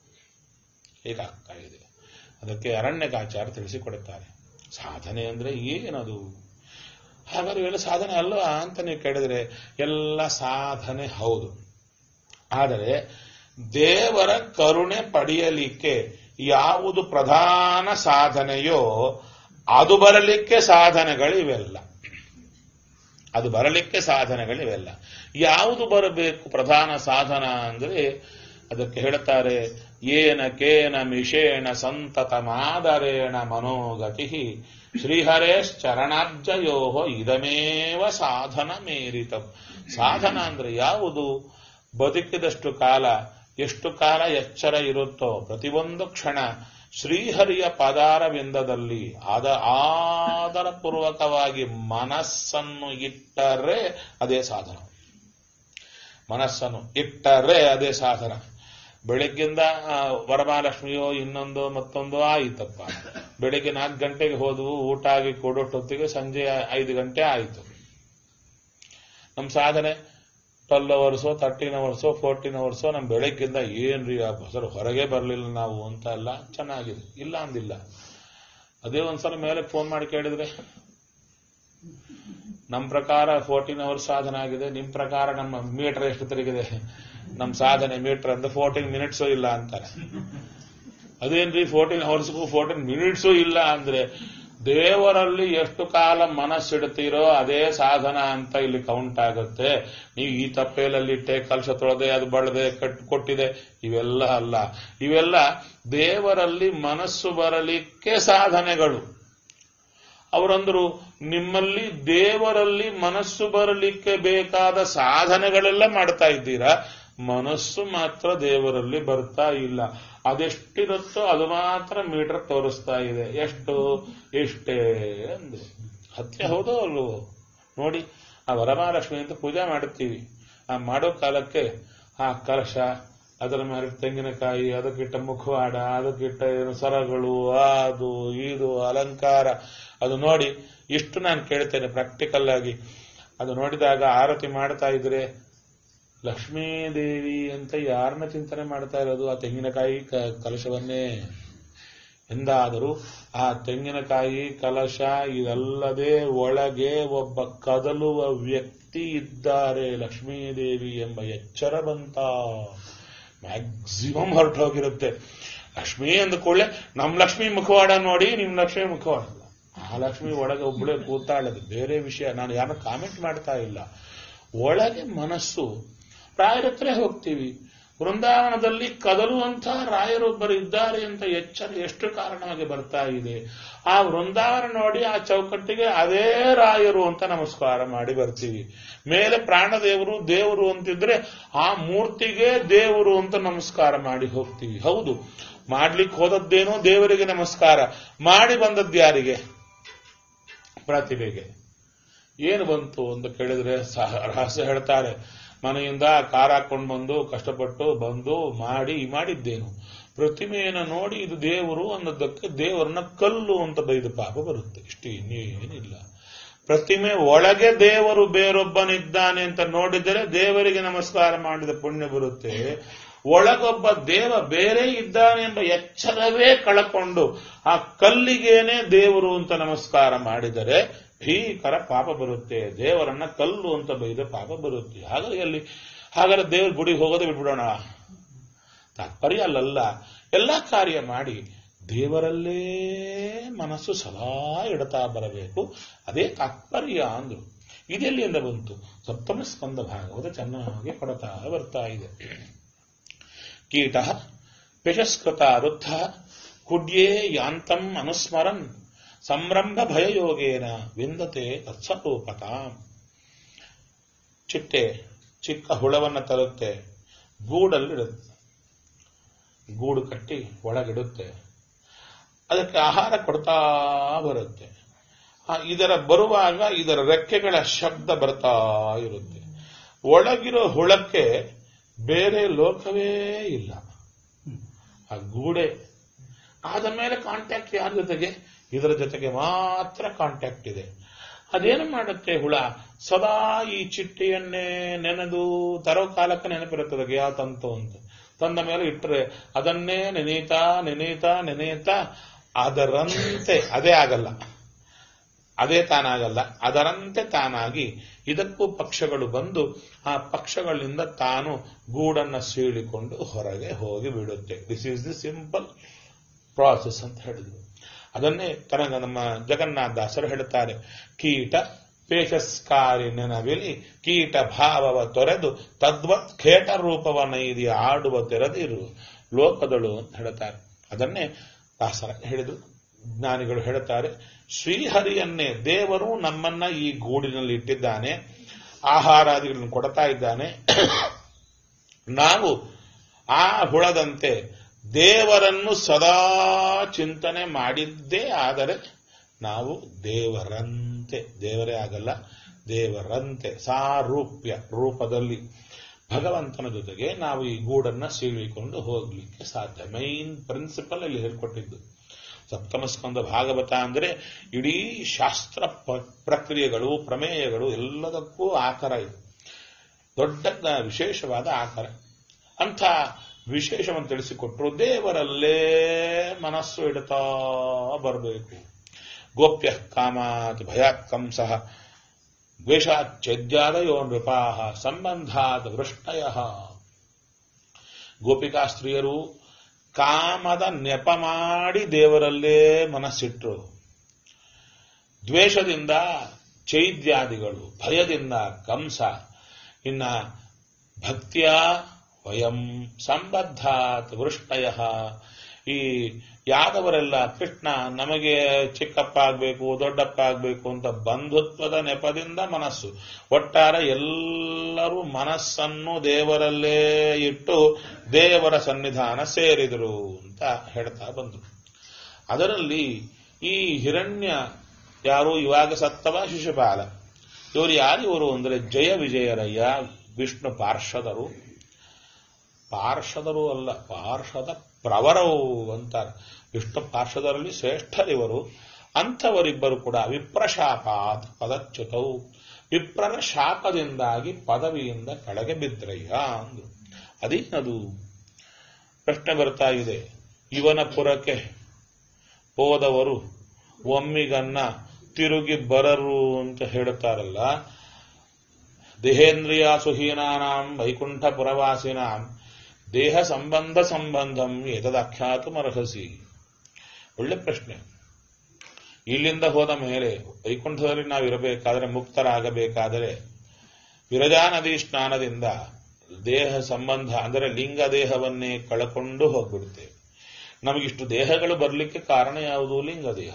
ಹೀಗಾಗ್ತಾ ಇದೆ ಅದಕ್ಕೆ ಅರಣ್ಯಕಾಚಾರ ತಿಳಿಸಿಕೊಡುತ್ತಾರೆ ಸಾಧನೆ ಅಂದ್ರೆ ಏನದು ಹಾಗಾದ್ರೆ ಇವೆಲ್ಲ ಸಾಧನೆ ಅಲ್ವಾ ಅಂತ ನೀವು ಕೇಳಿದ್ರೆ ಎಲ್ಲ ಸಾಧನೆ ಹೌದು ಆದರೆ ದೇವರ ಕರುಣೆ ಪಡೆಯಲಿಕ್ಕೆ ಯಾವುದು ಪ್ರಧಾನ ಸಾಧನೆಯೋ ಅದು ಬರಲಿಕ್ಕೆ ಸಾಧನೆಗಳಿವೆಲ್ಲ ಅದು ಬರಲಿಕ್ಕೆ ಸಾಧನೆಗಳಿವೆಲ್ಲ ಯಾವುದು ಬರಬೇಕು ಪ್ರಧಾನ ಸಾಧನ ಅಂದ್ರೆ ಅದಕ್ಕೆ ಹೇಳ್ತಾರೆ ಏನ ಕೇನ ಮಿಷೇಣ ಸಂತತ ಮಾದರೇಣ ಮನೋಗತಿ ಶ್ರೀಹರೇಶ್ಚರಣಾಬ್ಜಯೋ ಇದಮೇವ ಸಾಧನ ಮೇರಿತ ಸಾಧನ ಅಂದ್ರೆ ಯಾವುದು ಬದುಕಿದಷ್ಟು ಕಾಲ ಎಷ್ಟು ಕಾಲ ಎಚ್ಚರ ಇರುತ್ತೋ ಪ್ರತಿಯೊಂದು ಕ್ಷಣ ಶ್ರೀಹರಿಯ ಪದಾರವಿಂದದಲ್ಲಿ ಆದ ಆದರಪೂರ್ವಕವಾಗಿ ಮನಸ್ಸನ್ನು ಇಟ್ಟರೆ ಅದೇ ಸಾಧನ ಮನಸ್ಸನ್ನು ಇಟ್ಟರೆ ಅದೇ ಸಾಧನ ಬೆಳಗ್ಗಿಂದ ಆ, ವರಮಹಾಲಕ್ಷ್ಮಿಯೋ ಇನ್ನೊಂದು ಮತ್ತೊಂದು ಆಯಿತಪ್ಪ ಬೆಳಿಗ್ಗೆ ನಾಲ್ಕು ಗಂಟೆಗೆ ಹೋದವು ಊಟ ಆಗಿ ಕೊಡೋಷ್ಟೊತ್ತಿಗೆ ಸಂಜೆ ಐದು ಗಂಟೆ ಆಯಿತು ನಮ್ಮ ಸಾಧನೆ ಟ್ವೆಲ್ ಅವರ್ಸೋ ತರ್ಟೀನ್ ಅವರ್ಸೋ ಫೋರ್ಟೀನ್ ಅವರ್ಸೋ ನಮ್ಮ ಬೆಳಗ್ಗಿಂದ ಏನ್ರಿ ಆ ಬಸರು ಹೊರಗೆ ಬರಲಿಲ್ಲ ನಾವು ಅಂತ ಎಲ್ಲ ಚೆನ್ನಾಗಿದೆ ಇಲ್ಲ ಅಂದಿಲ್ಲ ಅದೇ ಒಂದ್ಸಲ ಮೇಲೆ ಫೋನ್ ಮಾಡಿ ಕೇಳಿದ್ರೆ ನಮ್ಮ ಪ್ರಕಾರ ಫೋರ್ಟೀನ್ ಅವರ್ಸ್ ಸಾಧನೆ ಆಗಿದೆ ನಿಮ್ ಪ್ರಕಾರ ನಮ್ಮ ಮೀಟರ್ ಎಷ್ಟು ತಿರುಗಿದೆ ನಮ್ಮ ಸಾಧನೆ ಮೀಟರ್ ಅಂದ್ರೆ ಫೋರ್ಟೀನ್ ಮಿನಿಟ್ಸು ಇಲ್ಲ ಅಂತಾರೆ ಅದೇನ್ರಿ ಫೋರ್ಟೀನ್ ಅವರ್ಸ್ಗೂ ಫೋರ್ಟೀನ್ ಮಿನಿಟ್ಸು ಇಲ್ಲ ಅಂದ್ರೆ ದೇವರಲ್ಲಿ ಎಷ್ಟು ಕಾಲ ಮನಸ್ಸಿಡ್ತೀರೋ ಅದೇ ಸಾಧನ ಅಂತ ಇಲ್ಲಿ ಕೌಂಟ್ ಆಗುತ್ತೆ ನೀವು ಈ ತಪ್ಪೇಲಲ್ಲಿಟ್ಟೆ ಕಲಶ ತೊಳೆದೆ ಅದು ಬಳದೆ ಕಟ್ ಕೊಟ್ಟಿದೆ ಇವೆಲ್ಲ ಅಲ್ಲ ಇವೆಲ್ಲ ದೇವರಲ್ಲಿ ಮನಸ್ಸು ಬರಲಿಕ್ಕೆ ಸಾಧನೆಗಳು ಅವರಂದ್ರು ನಿಮ್ಮಲ್ಲಿ ದೇವರಲ್ಲಿ ಮನಸ್ಸು ಬರಲಿಕ್ಕೆ ಬೇಕಾದ ಸಾಧನೆಗಳೆಲ್ಲ ಮಾಡ್ತಾ ಇದ್ದೀರಾ ಮನಸ್ಸು ಮಾತ್ರ ದೇವರಲ್ಲಿ ಬರ್ತಾ ಇಲ್ಲ ಅದೆಷ್ಟಿರುತ್ತೋ ಅದು ಮಾತ್ರ ಮೀಟರ್ ತೋರಿಸ್ತಾ ಇದೆ ಎಷ್ಟು ಇಷ್ಟೇ ಅಂದ್ರು ಹತ್ಯೆ ಹೌದೋ ಅಲ್ವೋ ನೋಡಿ ಆ ವರಮಹಾಲಕ್ಷ್ಮಿ ಅಂತ ಪೂಜೆ ಮಾಡುತ್ತೀವಿ ಆ ಮಾಡೋ ಕಾಲಕ್ಕೆ ಆ ಕಲಶ ಅದರ ಮೇಲೆ ತೆಂಗಿನಕಾಯಿ ಅದಕ್ಕಿಟ್ಟ ಮುಖವಾಡ ಅದಕ್ಕಿಟ್ಟ ಏನು ಸರಗಳು ಅದು ಇದು ಅಲಂಕಾರ ಅದು ನೋಡಿ ಇಷ್ಟು ನಾನು ಕೇಳ್ತೇನೆ ಪ್ರಾಕ್ಟಿಕಲ್ ಆಗಿ ಅದು ನೋಡಿದಾಗ ಆರತಿ ಮಾಡ್ತಾ ಇದ್ರೆ ಲಕ್ಷ್ಮೀದೇವಿ ಅಂತ ಯಾರನ್ನ ಚಿಂತನೆ ಮಾಡ್ತಾ ಇರೋದು ಆ ತೆಂಗಿನಕಾಯಿ ಕ- ಕಲಶವನ್ನೇ ಎಂದಾದರೂ ಆ ತೆಂಗಿನಕಾಯಿ ಕಲಶ ಇದಲ್ಲದೆ ಒಳಗೆ ಒಬ್ಬ ಕದಲುವ ವ್ಯಕ್ತಿ ಇದ್ದಾರೆ ಲಕ್ಷ್ಮೀದೇವಿ ಎಂಬ ಎಚ್ಚರ ಬಂತ ಮ್ಯಾಕ್ಸಿಮಮ್ ಹೊರಟೋಗಿರುತ್ತೆ ಲಕ್ಷ್ಮಿ ಅಂದ ಕೂಡಲೇ ನಮ್ ಲಕ್ಷ್ಮಿ ಮುಖವಾಡ ನೋಡಿ ನಿಮ್ ಲಕ್ಷ್ಮಿ ಮುಖವಾಡ ಅಲ್ಲ. ಆ ಲಕ್ಷ್ಮಿ ಒಳಗೆ ಒಬ್ಬಳೇ ಕೂತಾಳದು ಬೇರೆ ವಿಷಯ ನಾನು ಯಾರನ್ನ ಕಾಮೆಂಟ್ ಮಾಡ್ತಾ ಇಲ್ಲ ಒಳಗೆ ಮನಸ್ಸು ರಾಯರ ಹತ್ರ ಹೋಗ್ತೀವಿ ವೃಂದಾವನದಲ್ಲಿ ಕದಲುವಂಥ ರಾಯರೊಬ್ಬರು ಇದ್ದಾರೆ ಅಂತ ಎಚ್ಚರ ಎಷ್ಟು ಕಾರಣವಾಗಿ ಬರ್ತಾ ಇದೆ ಆ ವೃಂದಾವನ ನೋಡಿ ಆ ಚೌಕಟ್ಟಿಗೆ ಅದೇ ರಾಯರು ಅಂತ ನಮಸ್ಕಾರ ಮಾಡಿ ಬರ್ತೀವಿ ಮೇಲೆ ಪ್ರಾಣದೇವರು ದೇವರು ಅಂತಿದ್ರೆ ಆ ಮೂರ್ತಿಗೆ ದೇವರು ಅಂತ ನಮಸ್ಕಾರ ಮಾಡಿ ಹೋಗ್ತೀವಿ ಹೌದು ಮಾಡ್ಲಿಕ್ಕೆ ಹೋದದ್ದೇನೋ ದೇವರಿಗೆ ನಮಸ್ಕಾರ ಮಾಡಿ ಬಂದದ್ದು ಯಾರಿಗೆ ಪ್ರತಿಭೆಗೆ ಏನು ಬಂತು ಅಂತ ಕೇಳಿದ್ರೆ ಸಹ- ರಹಸ್ಯ ಹೇಳ್ತಾರೆ ಮನೆಯಿಂದ ಕಾರ್ ಹಾಕೊಂಡು ಬಂದು ಕಷ್ಟಪಟ್ಟು ಬಂದು ಮಾಡಿ ಮಾಡಿದ್ದೇನು ಪ್ರತಿಮೆಯನ್ನು ನೋಡಿ ಇದು ದೇವರು ಅನ್ನೋದಕ್ಕೆ ದೇವರನ್ನ ಕಲ್ಲು ಅಂತ ಬೈದು ಪಾಪ ಬರುತ್ತೆ ಇಷ್ಟು ಇನ್ನೇನಿಲ್ಲ ಪ್ರತಿಮೆ ಒಳಗೆ ದೇವರು ಬೇರೊಬ್ಬನಿದ್ದಾನೆ ಅಂತ ನೋಡಿದರೆ ದೇವರಿಗೆ ನಮಸ್ಕಾರ ಮಾಡಿದ ಪುಣ್ಯ ಬರುತ್ತೆ ಒಳಗೊಬ್ಬ ದೇವ ಬೇರೆ ಇದ್ದಾನೆ ಎಂಬ ಎಚ್ಚರವೇ ಕಳಕೊಂಡು ಆ ಕಲ್ಲಿಗೇನೆ ದೇವರು ಅಂತ ನಮಸ್ಕಾರ ಮಾಡಿದರೆ ಭೀಕರ ಪಾಪ ಬರುತ್ತೆ ದೇವರನ್ನ ಕಲ್ಲು ಅಂತ ಬೈದ ಪಾಪ ಬರುತ್ತೆ ಹಾಗಾಗಿ ಅಲ್ಲಿ ಹಾಗಾದ್ರೆ ದೇವ್ರ ಗುಡಿಗೆ ಹೋಗೋದೇ ಬಿಟ್ಬಿಡೋಣ ತಾತ್ಪರ್ಯ ಅಲ್ಲಲ್ಲ ಎಲ್ಲ ಕಾರ್ಯ ಮಾಡಿ ದೇವರಲ್ಲೇ ಮನಸ್ಸು ಸದಾ ಇಡ್ತಾ ಬರಬೇಕು ಅದೇ ತಾತ್ಪರ್ಯ ಅಂದ್ರು ಇದೆಲ್ಲಿಂದ ಬಂತು ಸಪ್ತಮ ಸ್ಕಂದ ಭಾಗವತ ಚೆನ್ನಾಗಿ ಕೊಡ್ತಾ ಬರ್ತಾ ಇದೆ ಕೀಟ ಪೆಶಸ್ಕೃತ ವೃದ್ಧ ಕುಡ್ಯೇ ಯಾಂತಂ ಅನುಸ್ಮರನ್ ಸಂರಂಭ ಭಯಯೋಗೇನ ವಿಂದತೆ ತತ್ಸರೂಪತ ಚಿಟ್ಟೆ ಚಿಕ್ಕ ಹುಳವನ್ನ ತರುತ್ತೆ ಗೂಡಲ್ಲಿಡುತ್ತೆ ಗೂಡು ಕಟ್ಟಿ ಒಳಗಿಡುತ್ತೆ ಅದಕ್ಕೆ ಆಹಾರ ಕೊಡ್ತಾ ಬರುತ್ತೆ ಆ, ಇದರ ಬರುವಾಗ ಇದರ ರೆಕ್ಕೆಗಳ ಶಬ್ದ ಬರ್ತಾ ಇರುತ್ತೆ ಒಳಗಿರೋ ಹುಳಕ್ಕೆ ಬೇರೆ ಲೋಕವೇ ಇಲ್ಲ ಆ ಗೂಡೆ ಆದ ಮೇಲೆ ಕಾಂಟ್ಯಾಕ್ಟ್ ಯಾರ ಜೊತೆಗೆ ಇದರ ಜೊತೆಗೆ ಮಾತ್ರ ಕಾಂಟ್ಯಾಕ್ಟ್ ಇದೆ ಅದೇನು ಮಾಡುತ್ತೆ ಹುಳ ಸದಾ ಈ ಚಿಟ್ಟೆಯನ್ನೇ ನೆನೆದು ತರೋ ಕಾಲಕ್ಕೆ ನೆನಪಿರುತ್ತದೆ ಯಾವ ತಂತು ಅಂತ ತಂದ ಮೇಲೆ ಇಟ್ಟರೆ ಅದನ್ನೇ ನೆನೀತಾ ನೆನೀತಾ ನೆನೆಯುತ್ತಾ ಅದರಂತೆ ಅದೇ ಆಗಲ್ಲ ಅದೇ ತಾನಾಗಲ್ಲ ಅದರಂತೆ ತಾನಾಗಿ ಇದಕ್ಕೂ ಪಕ್ಷಗಳು ಬಂದು ಆ ಪಕ್ಷಗಳಿಂದ ತಾನು ಗೂಡನ್ನ ಸೀಳಿಕೊಂಡು ಹೊರಗೆ ಹೋಗಿ ಬಿಡುತ್ತೆ this is the simple process ಅಂತ ಹೇಳಿದ್ರು ಅದನ್ನೇ ತನಗ ನಮ್ಮ ಜಗನ್ನಾಥ ದಾಸರು ಹೇಳುತ್ತಾರೆ ಕೀಟ ಪೇಶಸ್ಕಾರಿ ನೆನವಿಲಿ ಕೀಟ ಭಾವವ ತೊರೆದು ತದ್ವತ್ ಖೇಟ ರೂಪವ ನೈದಿ ಆಡುವ ತೆರೆದಿರು ಲೋಕದಳು ಅಂತ ಹೇಳುತ್ತಾರೆ ಅದನ್ನೇ ದಾಸರ ಹೇಳಿದ್ರು ಜ್ಞಾನಿಗಳು ಹೇಳುತ್ತಾರೆ ಶ್ರೀಹರಿಯನ್ನೇ ದೇವರು ನಮ್ಮನ್ನ ಈ ಗೂಡಿನಲ್ಲಿ ಇಟ್ಟಿದ್ದಾನೆ ಆಹಾರಾದಿಗಳನ್ನು ಕೊಡ್ತಾ ಇದ್ದಾನೆ ನಾವು ಆ ಹುಳದಂತೆ ದೇವರನ್ನು ಸದಾ ಚಿಂತನೆ ಮಾಡಿದ್ದೇ ಆದರೆ ನಾವು ದೇವರಂತೆ ದೇವರೇ ಆಗಲ್ಲ ದೇವರಂತೆ ಸಾರೂಪ್ಯ ರೂಪದಲ್ಲಿ ಭಗವಂತನ ಜೊತೆಗೆ ನಾವು ಈ ಗೂಡನ್ನ ಸೀಳಿಕೊಂಡು ಹೋಗ್ಲಿಕ್ಕೆ ಸಾಧ್ಯ ಮೈನ್ ಪ್ರಿನ್ಸಿಪಲ್ ಅಲ್ಲಿ ಹೇಳ್ಕೊಟ್ಟಿದ್ದು ಸಪ್ತಮ ಸ್ಕಂದ ಭಾಗವತ ಅಂದ್ರೆ ಇಡೀ ಶಾಸ್ತ್ರ ಪ- ಪ್ರಕ್ರಿಯೆಗಳು ಪ್ರಮೇಯಗಳು ಎಲ್ಲದಕ್ಕೂ ಆಕಾರ ಇದೆ ದೊಡ್ಡ ವಿಶೇಷವಾದ ಆಕಾರ ಅಂಥ ವಿಶೇಷವನ್ನು ತಿಳಿಸಿಕೊಟ್ರು ದೇವರಲ್ಲೇ ಮನಸ್ಸು ಇಡ್ತಾ ಬರಬೇಕು ಗೋಪ್ಯ ಕಾಮಾತ್ ಭಯಾತ್ ಕಂಸಃ ದ್ವೇಷಾಚ್ಛೇದ್ಯಾದಯೋ ನೃಪಾಹ ಸಂಬಂಧಾತ್ ವೃಷ್ಟಯ ಗೋಪಿಕಾ ಸ್ತ್ರೀಯರು ಕಾಮದ ನೆಪ ಮಾಡಿ ದೇವರಲ್ಲೇ ಮನಸ್ಸಿಟ್ರು ದ್ವೇಷದಿಂದ ಚೈದ್ಯಾದಿಗಳು ಭಯದಿಂದ ಕಂಸ ಇನ್ನ ಭಕ್ತಿಯ ವಯಂ ಸಂಬದ್ಧಾತ್ ವೃಷ್ಟಯ ಈ ಯಾದವರೆಲ್ಲ ಕೃಷ್ಣ ನಮಗೆ ಚಿಕ್ಕಪ್ಪ ಆಗ್ಬೇಕು ದೊಡ್ಡಪ್ಪ ಆಗ್ಬೇಕು ಅಂತ ಬಂಧುತ್ವದ ನೆಪದಿಂದ ಮನಸ್ಸು ಒಟ್ಟಾರೆ ಎಲ್ಲರೂ ಮನಸ್ಸನ್ನು ದೇವರಲ್ಲೇ ಇಟ್ಟು ದೇವರ ಸನ್ನಿಧಾನ ಸೇರಿದರು ಅಂತ ಹೇಳ್ತಾ ಬಂದರು ಅದರಲ್ಲಿ ಈ ಹಿರಣ್ಯ ಯಾರು ಇವಾಗ ಸತ್ತವ ಶಿಶುಪಾಲ ಇವರು ಯಾರು ಇವರು ಅಂದ್ರೆ ಜಯ ವಿಜಯರಯ್ಯ ವಿಷ್ಣು ಪಾರ್ಷದರು ಪಾರ್ಷದರು ಅಲ್ಲ ಪಾರ್ಷದ ಪ್ರವರವು ಅಂತಾರೆ ವಿಷ್ಣು ಪಾರ್ಷದರಲ್ಲಿ ಶ್ರೇಷ್ಠರಿವರು ಅಂಥವರಿಬ್ಬರು ಕೂಡ ವಿಪ್ರಶಾಪಾತ್ ಪದಚ್ಯುತವು ವಿಪ್ರನ ಶಾಪದಿಂದಾಗಿ ಪದವಿಯಿಂದ ಕೆಳಗೆ ಬಿದ್ರಯ್ಯ ಅಂದ್ರು ಅದೇನದು ಪ್ರಶ್ನೆ ಬರ್ತಾ ಇದೆ ಇವನ ಪುರಕ್ಕೆ ಹೋದವರು ಒಮ್ಮಿಗನ್ನ ತಿರುಗಿ ಬರರು ಅಂತ ಹೇಳುತ್ತಾರಲ್ಲ ದೇಹೇಂದ್ರಿಯ ಸುಹೀನಾನಾಂ ವೈಕುಂಠ ಪುರವಾಸಿನಾಂ ದೇಹ ಸಂಬಂಧ ಸಂಬಂಧಂ ಏತದಾಖ್ಯಾತು ಮರ್ಹಸಿ ಒಳ್ಳೆ ಪ್ರಶ್ನೆ ಇಲ್ಲಿಂದ ಹೋದ ಮೇಲೆ ವೈಕುಂಠದಲ್ಲಿ ನಾವು ಇರಬೇಕಾದರೆ ಮುಕ್ತರಾಗಬೇಕಾದರೆ ವಿರಜಾ ನದಿ ಸ್ನಾನದಿಂದ ದೇಹ ಸಂಬಂಧ ಅಂದರೆ ಲಿಂಗ ದೇಹವನ್ನೇ ಕಳಕೊಂಡು ಹೋಗ್ಬಿಡುತ್ತೇವೆ ನಮಗಿಷ್ಟು ದೇಹಗಳು ಬರಲಿಕ್ಕೆ ಕಾರಣ ಯಾವುದು ಲಿಂಗ ದೇಹ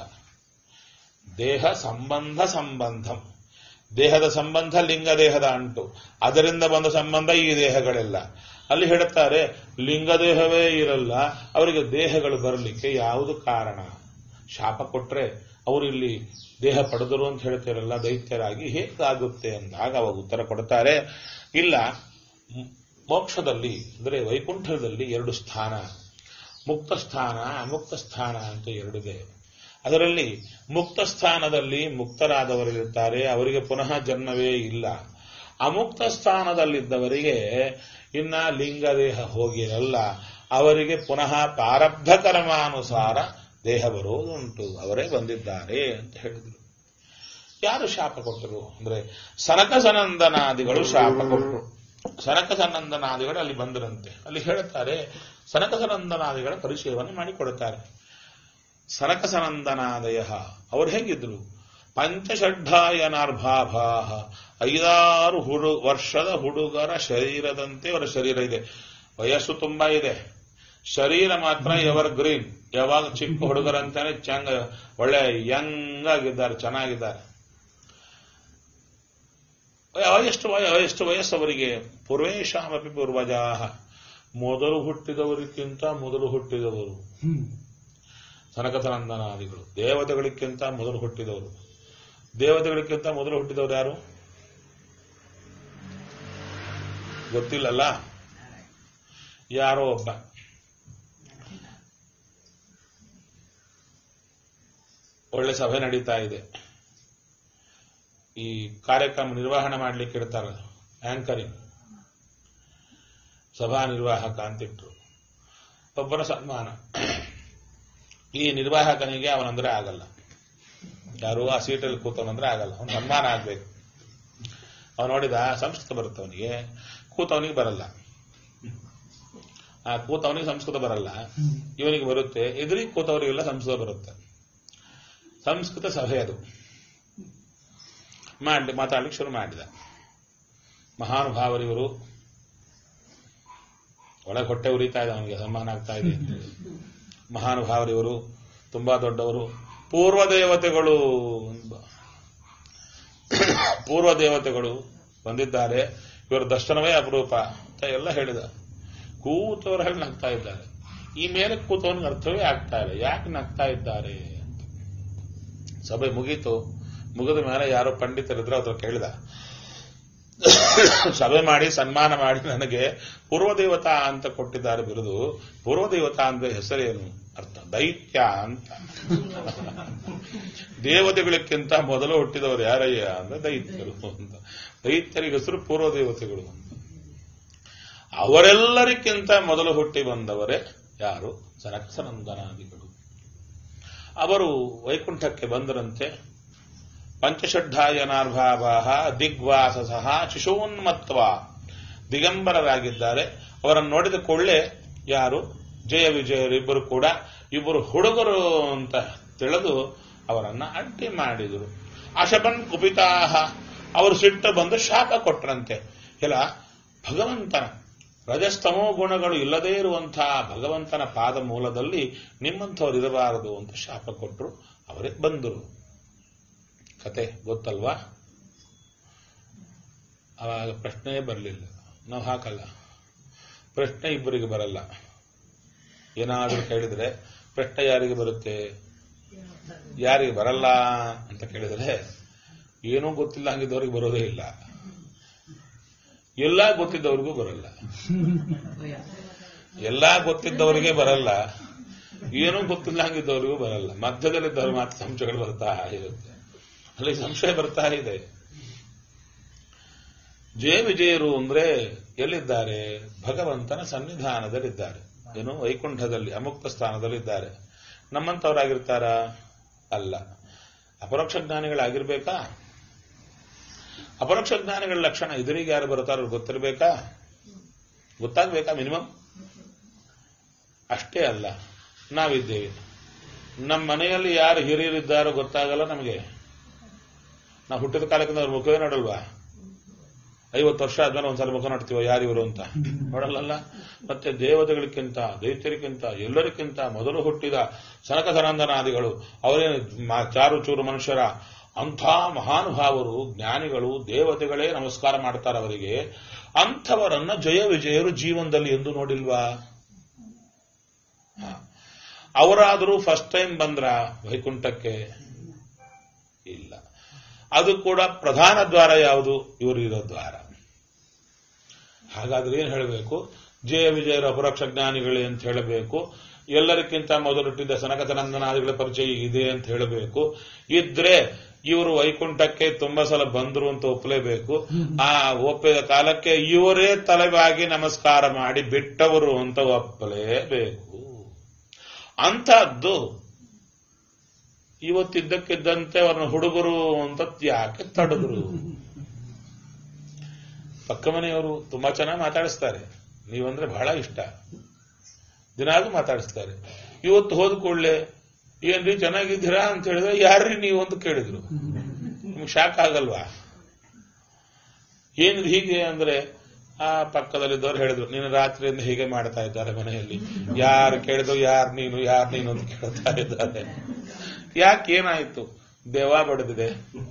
ದೇಹ ಸಂಬಂಧ ಸಂಬಂಧಂ ದೇಹದ ಸಂಬಂಧ ಲಿಂಗ ದೇಹದ ಅಂಟು ಅದರಿಂದ ಬಂದ ಸಂಬಂಧ ಈ ದೇಹಗಳೆಲ್ಲ ಅಲ್ಲಿ ಹೇಳುತ್ತಾರೆ ಲಿಂಗ ದೇಹವೇ ಇರಲ್ಲ ಅವರಿಗೆ ದೇಹಗಳು ಬರಲಿಕ್ಕೆ ಯಾವುದು ಕಾರಣ ಶಾಪ ಕೊಟ್ರೆ ಅವರು ಇಲ್ಲಿ ದೇಹ ಪಡೆದರು ಅಂತ ಹೇಳ್ತಿರಲ್ಲ ದೈತ್ಯರಾಗಿ ಹೇಗಾಗುತ್ತೆ ಅಂದಾಗ ಅವಾಗ ಉತ್ತರ ಕೊಡ್ತಾರೆ ಇಲ್ಲ ಮ್- ಮೋಕ್ಷದಲ್ಲಿ ಅಂದರೆ ವೈಕುಂಠದಲ್ಲಿ ಎರಡು ಸ್ಥಾನ ಮುಕ್ತ ಸ್ಥಾನ ಅಮುಕ್ತ ಸ್ಥಾನ ಅಂತ ಎರಡಿದೆ ಅದರಲ್ಲಿ ಮುಕ್ತ ಸ್ಥಾನದಲ್ಲಿ ಮುಕ್ತರಾದವರಿರ್ತಾರೆ ಅವರಿಗೆ ಪುನಃ ಜನ್ಮವೇ ಇಲ್ಲ ಅಮುಕ್ತ ಸ್ಥಾನದಲ್ಲಿದ್ದವರಿಗೆ ಇನ್ನ ಲಿಂಗದೇಹ ಹೋಗಿರಲ್ಲ ಅವರಿಗೆ ಪುನಃ ಪ್ರಾರಬ್ಧ ಕರ್ಮಾನುಸಾರ ದೇಹ ಬರುವುದುಂಟು ಅವರೇ ಬಂದಿದ್ದಾರೆ ಅಂತ ಹೇಳಿದರು ಯಾರು ಶಾಪ ಕೊಟ್ಟರು ಅಂದ್ರೆ ಸನಕ ಸನಂದನಾದಿಗಳು ಶಾಪ ಕೊಟ್ಟರು ಸನಕ ಸನಂದನಾದಿಗಳು ಅಲ್ಲಿ ಬಂದರಂತೆ ಅಲ್ಲಿ ಹೇಳುತ್ತಾರೆ ಸನಕ ಸನಂದನಾದಿಗಳ ಪರಿಚಯವನ್ನು ಮಾಡಿಕೊಡುತ್ತಾರೆ ಸನಕ ಸನಂದನಾದಯ ಅವರು ಹೇಗಿದ್ರು ಪಂಚಷಡ್ಢಾಯನಾರ್ಭಾಭಾ ಐದಾರು ಹುಡು ವರ್ಷದ ಹುಡುಗರ ಶರೀರದಂತೆ ಅವರ ಶರೀರ ಇದೆ ವಯಸ್ಸು ತುಂಬಾ ಇದೆ ಶರೀರ ಮಾತ್ರ ಎವರ್ ಗ್ರೀನ್ ಯಾವಾಗ ಚಿಕ್ಕ ಹುಡುಗರಂತಾನೆ ಚಂಗ ಒಳ್ಳೆ ಯಂಗ್ ಆಗಿದ್ದಾರೆ ಚೆನ್ನಾಗಿದ್ದಾರೆ ಎಷ್ಟು ವಯ ಎಷ್ಟು ವಯಸ್ಸು ಅವರಿಗೆ ಪೂರ್ವೇಶಾಮಪಿ ಪೂರ್ವಜಾಹ ಮೊದಲು ಹುಟ್ಟಿದವರಿಗಿಂತ ಮೊದಲು ಹುಟ್ಟಿದವರು ಸನಕಸನಂದನಾದಿಗಳು ದೇವತೆಗಳಿಗಿಂತ ಮೊದಲು ಹುಟ್ಟಿದವರು ದೇವತೆಗಳಿಗಿಂತ ಮೊದಲು ಹುಟ್ಟಿದವರು ಯಾರು ಗೊತ್ತಿಲ್ಲಲ್ಲ ಯಾರೋ ಒಬ್ಬ ಒಳ್ಳೆ ಸಭೆ ನಡೀತಾ ಇದೆ ಈ ಕಾರ್ಯಕ್ರಮ ನಿರ್ವಹಣೆ ಮಾಡ್ಲಿಕ್ಕೆ ಇರ್ತಾರ ಆಂಕರಿಂಗ್ ಸಭಾ ನಿರ್ವಾಹಕ ಅಂತಿಟ್ರು ಒಬ್ಬನ ಸನ್ಮಾನ ಈ ನಿರ್ವಾಹಕನಿಗೆ ಅವನಂದ್ರೆ ಆಗಲ್ಲ ಯಾರು ಆ ಸೀಟಲ್ಲಿ ಕೂತವನಂದ್ರೆ ಆಗಲ್ಲ ಅವನು ಸನ್ಮಾನ ಆಗ್ಬೇಕು ಅವನು ನೋಡಿದ ಸಂಸ್ಕೃತ ಬರುತ್ತೆ ಅವನಿಗೆ ಕೂತವನಿಗೆ ಬರಲ್ಲ ಆ ಕೂತವನಿಗೆ ಸಂಸ್ಕೃತ ಬರಲ್ಲ ಇವನಿಗೆ ಬರುತ್ತೆ ಎದುರಿಗೆ ಕೂತವರಿಗೆಲ್ಲ ಸಂಸ್ಕೃತ ಬರುತ್ತೆ ಸಂಸ್ಕೃತ ಸಭೆ ಅದು ಮಾಡಿ ಮಾತಾಡ್ಲಿಕ್ಕೆ ಶುರು ಮಾಡಿದ ಮಹಾನುಭಾವರಿವರು ಒಳಗೆ ಹೊಟ್ಟೆ ಉರಿತಾ ಇದೆ ಅವನಿಗೆ ಸನ್ಮಾನ ಆಗ್ತಾ ಇದೆ ಅಂತೇಳಿ ಮಹಾನುಭಾವರಿವರು ತುಂಬಾ ದೊಡ್ಡವರು ಪೂರ್ವ ದೇವತೆಗಳು ಪೂರ್ವ ದೇವತೆಗಳು ಬಂದಿದ್ದಾರೆ ಇವರ ದರ್ಶನವೇ ಅಪರೂಪ ಅಂತ ಎಲ್ಲ ಹೇಳಿದ ಕೂತವರು ಹೇಳಿ ನಗ್ತಾ ಇದ್ದಾರೆ ಈ ಮೇಲೆ ಕೂತವನಿಗೆ ಅರ್ಥವೇ ಆಗ್ತಾ ಇಲ್ಲ ಯಾಕೆ ನಗ್ತಾ ಇದ್ದಾರೆ ಅಂತ ಸಭೆ ಮುಗೀತು ಮುಗಿದ ಮೇಲೆ ಯಾರೋ ಪಂಡಿತರಿದ್ರು ಅದ್ರ ಕೇಳಿದ ಸಭೆ ಮಾಡಿ ಸನ್ಮಾನ ಮಾಡಿ ನನಗೆ ಪೂರ್ವದೇವತಾ ಅಂತ ಕೊಟ್ಟಿದ್ದಾರೆ ಬಿರುದು ಪೂರ್ವದೇವತಾ ಅಂದ್ರೆ ಹೆಸರೇನು ಅರ್ಥ ದೈತ್ಯ ಅಂತ ದೇವತೆಗಳಕ್ಕಿಂತ ಮೊದಲು ಹುಟ್ಟಿದವರು ಯಾರಯ್ಯ ಅಂದ್ರೆ ದೈತ್ಯರು ಅಂತ ದೈತ್ಯರಿಗೆ ಹೆಸರು ಪೂರ್ವದೇವತೆಗಳು ಅಂತ ಅವರೆಲ್ಲರಿಗಿಂತ ಮೊದಲು ಹುಟ್ಟಿ ಬಂದವರೇ ಯಾರು ಸನಕ್ಸನಂದನಾದಿಗಳು ಅವರು ವೈಕುಂಠಕ್ಕೆ ಬಂದರಂತೆ ಪಂಚಷಡ್ಢಾಯನಾರ್ಭಾಭಾಹ ದಿಗ್ವಾಸ ಸಹ ಶಿಶೋನ್ಮತ್ವ ದಿಗಂಬರರಾಗಿದ್ದಾರೆ ಅವರನ್ನು ನೋಡಿದ ಕೊಳ್ಳೆ ಯಾರು ಜಯ ವಿಜಯರಿಬ್ಬರು ಕೂಡ ಇಬ್ಬರು ಹುಡುಗರು ಅಂತ ತಿಳಿದು ಅವರನ್ನ ಅಡ್ಡಿ ಮಾಡಿದರು ಅಶಪನ್ ಕುಪಿತಾಹ ಅವರು ಸಿಟ್ಟು ಬಂದು ಶಾಪ ಕೊಟ್ರಂತೆ ಇಲ್ಲ ಭಗವಂತನ ರಜಸ್ತಮೋ ಗುಣಗಳು ಇಲ್ಲದೇ ಇರುವಂತಹ ಭಗವಂತನ ಪಾದ ಮೂಲದಲ್ಲಿ ನಿಮ್ಮಂಥವ್ರು ಇರಬಾರದು ಅಂತ ಶಾಪ ಕೊಟ್ಟರು ಅವರೇ ಬಂದರು ಕತೆ ಗೊತ್ತಲ್ವಾ ಅವಾಗ ಪ್ರಶ್ನೆಯೇ ಬರಲಿಲ್ಲ ನಾವು ಹಾಕಲ್ಲ ಪ್ರಶ್ನೆ ಇಬ್ಬರಿಗೆ ಬರಲ್ಲ ಏನಾದರೂ ಕೇಳಿದ್ರೆ ಪ್ರಶ್ನೆ ಯಾರಿಗೆ ಬರುತ್ತೆ ಯಾರಿಗೆ ಬರಲ್ಲ ಅಂತ ಕೇಳಿದ್ರೆ ಏನೂ ಗೊತ್ತಿಲ್ಲ ಹಂಗಿದ್ದವ್ರಿಗೆ ಬರೋದೇ ಇಲ್ಲ ಎಲ್ಲ ಗೊತ್ತಿದ್ದವ್ರಿಗೂ ಬರಲ್ಲ ಎಲ್ಲ ಗೊತ್ತಿದ್ದವರಿಗೆ ಬರಲ್ಲ ಏನೂ ಗೊತ್ತಿಲ್ಲ ಹಂಗಿದ್ದವ್ರಿಗೂ ಬರಲ್ಲ ಮಧ್ಯದಲ್ಲಿದ್ದವ್ರು ಮಾತ್ರ ಸಂಶಯಗಳು ಬರ್ತಾ ಇರುತ್ತೆ ಅಲ್ಲಿ ಸಂಶಯ ಬರ್ತಾ ಇದೆ ಜಯ ವಿಜಯರು ಅಂದ್ರೆ ಎಲ್ಲಿದ್ದಾರೆ ಭಗವಂತನ ಸನ್ನಿಧಾನದಲ್ಲಿದ್ದಾರೆ ಏನು ವೈಕುಂಠದಲ್ಲಿ ಅಮುಕ್ತ ಸ್ಥಾನದಲ್ಲಿದ್ದಾರೆ ನಮ್ಮಂತವರಾಗಿರ್ತಾರ ಅಲ್ಲ ಅಪರೋಕ್ಷ ಜ್ಞಾನಿಗಳಾಗಿರ್ಬೇಕಾ ಅಪರೋಕ್ಷ ಜ್ಞಾನಿಗಳ ಲಕ್ಷಣ ಎದುರಿಗೆ ಯಾರು ಬರ್ತಾರೋ ಗೊತ್ತಿರಬೇಕಾ ಗೊತ್ತಾಗ್ಬೇಕಾ ಮಿನಿಮಮ್ ಅಷ್ಟೇ ಅಲ್ಲ ನಾವಿದ್ದೇವೆ ನಮ್ಮ ಮನೆಯಲ್ಲಿ ಯಾರು ಹಿರಿಯರಿದ್ದಾರೋ ಗೊತ್ತಾಗಲ್ಲ ನಮಗೆ ನಾವು ಹುಟ್ಟಿದ ಕಾಲಕ್ಕಿಂತ ಅವ್ರ ಮುಖವೇ ನೋಡಲ್ವಾ ಐವತ್ತು ವರ್ಷ ಆದ್ಮೇಲೆ ಒಂದ್ಸಲ ಮುಖ ನೋಡ್ತೀವ ಯಾರಿವರು ಅಂತ ನೋಡಲ್ಲ ಮತ್ತೆ ದೇವತೆಗಳಿಗಿಂತ ದೈತ್ಯರಿಗಿಂತ ಎಲ್ಲರಿಗಿಂತ ಮೊದಲು ಹುಟ್ಟಿದ ಸನಕ ಸನಂದನಾದಿಗಳು ಅವರೇನು ಮ- ಚಾರು ಚೂರು ಮನುಷ್ಯರ ಅಂಥ ಮಹಾನುಭಾವರು ಜ್ಞಾನಿಗಳು ದೇವತೆಗಳೇ ನಮಸ್ಕಾರ ಮಾಡ್ತಾರೆ ಅವರಿಗೆ ಅಂಥವರನ್ನ ಜಯ ವಿಜಯರು ಜೀವನದಲ್ಲಿ ಎಂದು ನೋಡಿಲ್ವಾ ಹ. ಅವರಾದರೂ ಫಸ್ಟ್ ಟೈಮ್ ಬಂದ್ರ ವೈಕುಂಠಕ್ಕೆ ಇಲ್ಲ ಅದು ಕೂಡ ಪ್ರಧಾನ ದ್ವಾರ ಯಾವುದು ಇವರು ಇರೋ ದ್ವಾರ ಹಾಗಾದ್ರೆ ಏನ್ ಹೇಳಬೇಕು ಜಯ ವಿಜಯರ ಅಪರೋಕ್ಷ ಜ್ಞಾನಿಗಳೇ ಅಂತ ಹೇಳಬೇಕು ಎಲ್ಲರಿಗಿಂತ ಮೊದಲಿಟ್ಟಿದ್ದ ಸನಕತನಂದನಾದಿಗಳ ಪರಿಚಯ ಇದೆ ಅಂತ ಹೇಳಬೇಕು ಇದ್ರೆ ಇವರು ವೈಕುಂಠಕ್ಕೆ ತುಂಬಾ ಸಲ ಬಂದ್ರು ಅಂತ ಒಪ್ಪಲೇಬೇಕು ಆ ಒಪ್ಪಿದ ಕಾಲಕ್ಕೆ ಇವರೇ ತಲೆಬಾಗಿ ನಮಸ್ಕಾರ ಮಾಡಿ ಬಿಟ್ಟವರು ಅಂತ ಒಪ್ಪಲೇಬೇಕು ಅಂತಹದ್ದು ಇವತ್ತಿದ್ದಕ್ಕಿದ್ದಂತೆ ಅವ್ರನ್ನ ಹುಡುಗರು ಅಂತ ಯಾಕೆ ತಡೆದ್ರು ಪಕ್ಕ ಮನೆಯವರು ತುಂಬಾ ಚೆನ್ನಾಗಿ ಮಾತಾಡಿಸ್ತಾರೆ ನೀವಂದ್ರೆ ಬಹಳ ಇಷ್ಟ ದಿನಾಗೂ ಮಾತಾಡಿಸ್ತಾರೆ ಇವತ್ತು ಹೋದ ಕೂಡಲೇ ಏನ್ರಿ ಚೆನ್ನಾಗಿದ್ದೀರಾ ಅಂತ ಹೇಳಿದ್ರೆ ಯಾರ್ರಿ ನೀವು ಅಂತ ಕೇಳಿದ್ರು ನಿಮ್ಗೆ ಶಾಕ್ ಆಗಲ್ವಾ ಏನ್ರಿ ಹೀಗೆ ಅಂದ್ರೆ ಆ ಪಕ್ಕದಲ್ಲಿದ್ದವ್ರು ಹೇಳಿದ್ರು ನೀನು ರಾತ್ರಿಯಿಂದ ಹೀಗೆ ಮಾಡ್ತಾ ಇದ್ದಾರೆ ಮನೆಯಲ್ಲಿ ಯಾರು ಕೇಳಿದ್ರು ಯಾರು ನೀನು ಯಾರು ನೀನು ಅಂತ ಕೇಳ್ತಾ ಇದ್ದಾರೆ ಯಾಕೆ ಏನಾಯ್ತು ದೇವ ಬಡದಿದೆ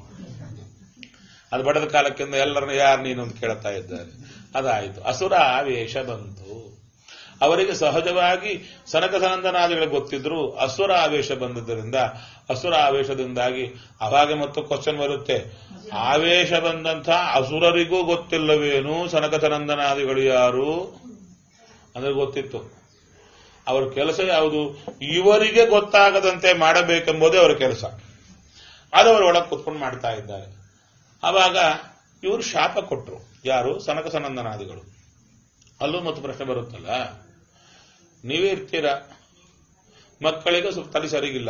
ಅದು ಬಡದ ಕಾಲಕ್ಕಿಂತ ಎಲ್ಲರನ್ನ ಯಾರು ನೀನು ಅಂತ ಕೇಳ್ತಾ ಇದ್ದಾರೆ ಅದಾಯಿತು ಅಸುರ ಆವೇಶ ಬಂತು ಅವರಿಗೆ ಸಹಜವಾಗಿ ಸನಕ ಸನಂದನಾದಿಗಳು ಗೊತ್ತಿದ್ರು ಅಸುರ ಆವೇಶ ಬಂದದ್ದರಿಂದ ಅಸುರ ಆವೇಶದಿಂದಾಗಿ ಅವಾಗ ಮತ್ತು ಕ್ವಶನ್ ಬರುತ್ತೆ ಆವೇಶ ಬಂದಂಥ ಅಸುರರಿಗೂ ಗೊತ್ತಿಲ್ಲವೇನು ಸನಕ ಸನಂದನಾದಿಗಳು ಯಾರು ಅಂದ್ರೆ ಗೊತ್ತಿತ್ತು ಅವರ ಕೆಲಸ ಯಾವುದು ಇವರಿಗೆ ಗೊತ್ತಾಗದಂತೆ ಮಾಡಬೇಕೆಂಬುದೇ ಅವರ ಕೆಲಸ ಅದು ಅವರು ಒಳಗೆ ಕುತ್ಕೊಂಡು ಮಾಡ್ತಾ ಇದ್ದಾರೆ ಆವಾಗ ಇವರು ಶಾಪ ಕೊಟ್ಟರು ಯಾರು ಸನಕ ಸನಂದನಾದಿಗಳು ಅಲ್ಲೂ ಮತ್ತು ಪ್ರಶ್ನೆ ಬರುತ್ತಲ್ಲ ನೀವೇ ಇರ್ತೀರಾ ಮಕ್ಕಳಿಗೆ ಸ್ವಲ್ಪ ತಲೆ ಸರಿಗಿಲ್ಲ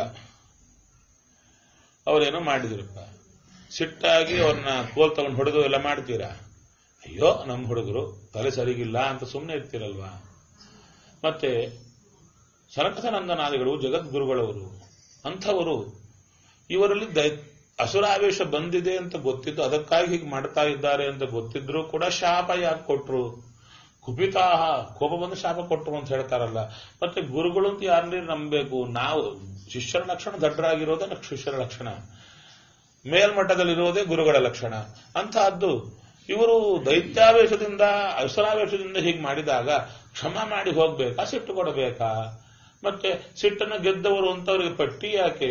ಅವರೇನೋ ಮಾಡಿದ್ರಪ್ಪ ಸಿಟ್ಟಾಗಿ ಅವ್ರನ್ನ ಕೋಲ್ ತಗೊಂಡು ಹೊಡೆದು ಎಲ್ಲ ಮಾಡ್ತೀರಾ ಅಯ್ಯೋ ನಮ್ಮ ಹುಡುಗರು ತಲೆ ಸರಿಗಿಲ್ಲ ಅಂತ ಸುಮ್ಮನೆ ಇರ್ತೀರಲ್ವಾ ಮತ್ತೆ ಸನಕಸನಂದನಾದಿಗಳು ಜಗದ್ಗುರುಗಳವರು ಅಂಥವರು ಇವರಲ್ಲಿ ದೈ ಅಸುರಾವೇಶ ಬಂದಿದೆ ಅಂತ ಗೊತ್ತಿದ್ದು ಅದಕ್ಕಾಗಿ ಹೀಗೆ ಮಾಡ್ತಾ ಇದ್ದಾರೆ ಅಂತ ಗೊತ್ತಿದ್ರು ಕೂಡ ಶಾಪ ಯಾಕೆ ಕೊಟ್ರು ಕುಪಿತಾಹ ಕೋಪ ಬಂದು ಶಾಪ ಕೊಟ್ಟರು ಅಂತ ಹೇಳ್ತಾರಲ್ಲ ಮತ್ತೆ ಗುರುಗಳು ಅಂತ ಯಾರನ್ನೇ ನಂಬಬೇಕು ನಾವು ಶಿಷ್ಯರ ಲಕ್ಷಣ ದಡ್ಡರಾಗಿರೋದೇ ನ- ಶಿಷ್ಯರ ಲಕ್ಷಣ ಮೇಲ್ಮಟ್ಟದಲ್ಲಿರೋದೇ ಗುರುಗಳ ಲಕ್ಷಣ ಅಂತಹದ್ದು ಇವರು ದೈತ್ಯಾವೇಶದಿಂದ ಅಸುರಾವೇಶದಿಂದ ಹೀಗೆ ಮಾಡಿದಾಗ ಕ್ಷಮ ಮಾಡಿ ಹೋಗ್ಬೇಕಾ ಸಿಟ್ಟು ಕೊಡಬೇಕಾ ಮತ್ತೆ ಸಿಟ್ಟನ್ನ ಗೆದ್ದವರು ಅಂತವ್ರಿಗೆ ಪಟ್ಟಿ ಯಾಕೆ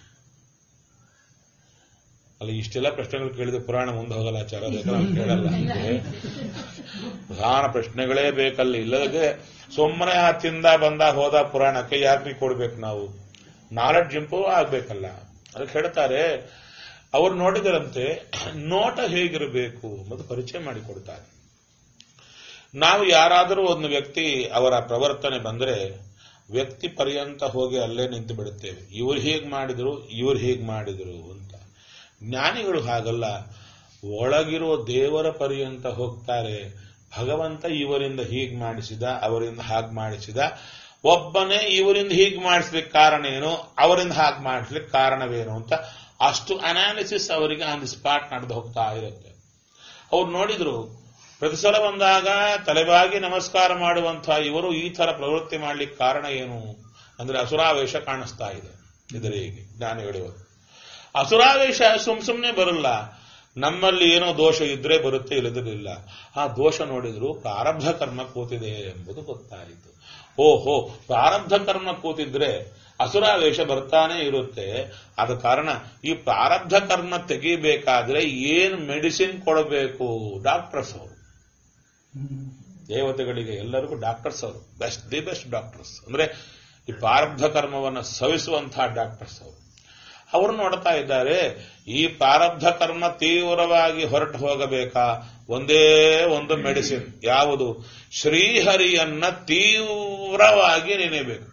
ಅಲ್ಲಿ ಇಷ್ಟೆಲ್ಲ ಪ್ರಶ್ನೆಗಳು ಕೇಳಿದ್ರೆ ಪುರಾಣ ಮುಂದೆ ಹೋಗಲ್ಲ ಆಚಾರ ಬೇಕಾದ್ರೆ ನಾವು ಕೇಳಲ್ಲ ನಮ್ಗೆ. ಪ್ರಧಾನ ಪ್ರಶ್ನೆಗಳೇ ಬೇಕಲ್ಲಿ ಇಲ್ಲದೆ ಸುಮ್ಮನೆ ಆ ತಿಂದ ಬಂದ ಹೋದ ಪುರಾಣಕ್ಕೆ ಯಾಕೆ ಕೊಡ್ಬೇಕು ನಾವು ನಾಲೆಡ್ಜ್ ಇಂಪ್ರೂವ್ ಆಗ್ಬೇಕಲ್ಲ ಅದಕ್ಕೆ ಹೇಳ್ತಾರೆ ಅವ್ರು ನೋಡಿದರಂತೆ ನೋಟ ಹೇಗಿರಬೇಕು ಮತ್ತು ಪರಿಚಯ ಮಾಡಿಕೊಡ್ತಾರೆ ನಾವು ಯಾರಾದರೂ ಒಂದು ವ್ಯಕ್ತಿ ಅವರ ಪ್ರವರ್ತನೆ ಬಂದ್ರೆ ವ್ಯಕ್ತಿ ಪರ್ಯಂತ ಹೋಗಿ ಅಲ್ಲೇ ನಿಂತು ಬಿಡುತ್ತೇವೆ ಇವ್ರು ಹೀಗೆ ಮಾಡಿದ್ರು ಇವ್ರು ಹೀಗೆ ಮಾಡಿದ್ರು ಅಂತ ಜ್ಞಾನಿಗಳು ಹಾಗಲ್ಲ ಒಳಗಿರೋ ದೇವರ ಪರ್ಯಂತ ಹೋಗ್ತಾರೆ ಭಗವಂತ ಇವರಿಂದ ಹೀಗೆ ಮಾಡಿಸಿದ ಅವರಿಂದ ಹಾಗೆ ಮಾಡಿಸಿದ ಒಬ್ಬನೇ ಇವರಿಂದ ಹೀಗೆ ಮಾಡಿಸ್ಲಿಕ್ಕೆ ಕಾರಣ ಏನು ಅವರಿಂದ ಹಾಗೆ ಮಾಡಿಸ್ಲಿಕ್ಕೆ ಕಾರಣವೇನು ಅಂತ ಅಷ್ಟು ಅನಾಲಿಸಿಸ್ ಅವರಿಗೆ ಆನ್ ದಿ ಸ್ಪಾಟ್ ನಡೆದು ಹೋಗ್ತಾ ಇರುತ್ತೆ ಅವ್ರು ನೋಡಿದ್ರು ಪ್ರತಿ ಸಲ ಬಂದಾಗ ತಲೆಬಾಗಿ ನಮಸ್ಕಾರ ಮಾಡುವಂತಹ ಇವರು ಈ ತರ ಪ್ರವೃತ್ತಿ ಮಾಡ್ಲಿಕ್ಕೆ ಕಾರಣ ಏನು ಅಂದ್ರೆ ಅಸುರಾವೇಶ ಕಾಣಿಸ್ತಾ ಇದೆ ಎದುರಿಗೆ ಜ್ಞಾನಿಗಳಿವರು ಅಸುರಾವೇಶ ಸುಮ್ ಸುಮ್ನೆ ಬರಲ್ಲ ನಮ್ಮಲ್ಲಿ ಏನೋ ದೋಷ ಇದ್ರೆ ಬರುತ್ತೆ ಇಲ್ಲದಿರಲಿಲ್ಲ ಆ ದೋಷ ನೋಡಿದ್ರು ಪ್ರಾರಬ್ಧ ಕರ್ಮ ಕೂತಿದೆ ಎಂಬುದು ಗೊತ್ತಾಯಿತು ಓಹೋ ಪ್ರಾರಬ್ಧ ಕರ್ಮ ಕೂತಿದ್ರೆ ಅಸುರಾವೇಶ ಬರ್ತಾನೆ ಇರುತ್ತೆ ಆದ ಕಾರಣ ಈ ಪ್ರಾರಬ್ಧ ಕರ್ಮ ತೆಗಿಬೇಕಾದ್ರೆ ಏನ್ ಮೆಡಿಸಿನ್ ಕೊಡಬೇಕು ಡಾಕ್ಟರ್ಸ್ ಅವರು ದೇವತೆಗಳಿಗೆ ಎಲ್ಲರಿಗೂ ಡಾಕ್ಟರ್ಸ್ ಅವರು ಬೆಸ್ಟ್ ದಿ ಬೆಸ್ಟ್ ಡಾಕ್ಟರ್ಸ್ ಅಂದ್ರೆ ಈ ಪ್ರಾರಬ್ಧ ಕರ್ಮವನ್ನು ಸವಿಸುವಂತಹ ಡಾಕ್ಟರ್ಸ್ ಅವರು ಅವರು ನೋಡ್ತಾ ಇದ್ದಾರೆ ಈ ಪ್ರಾರಬ್ಧ ಕರ್ಮ ತೀವ್ರವಾಗಿ ಹೊರಟು ಹೋಗಬೇಕಾ ಒಂದೇ ಒಂದು ಮೆಡಿಸಿನ್ ಯಾವುದು ಶ್ರೀಹರಿಯನ್ನ ತೀವ್ರವಾಗಿ ನೆನೆಯಬೇಕು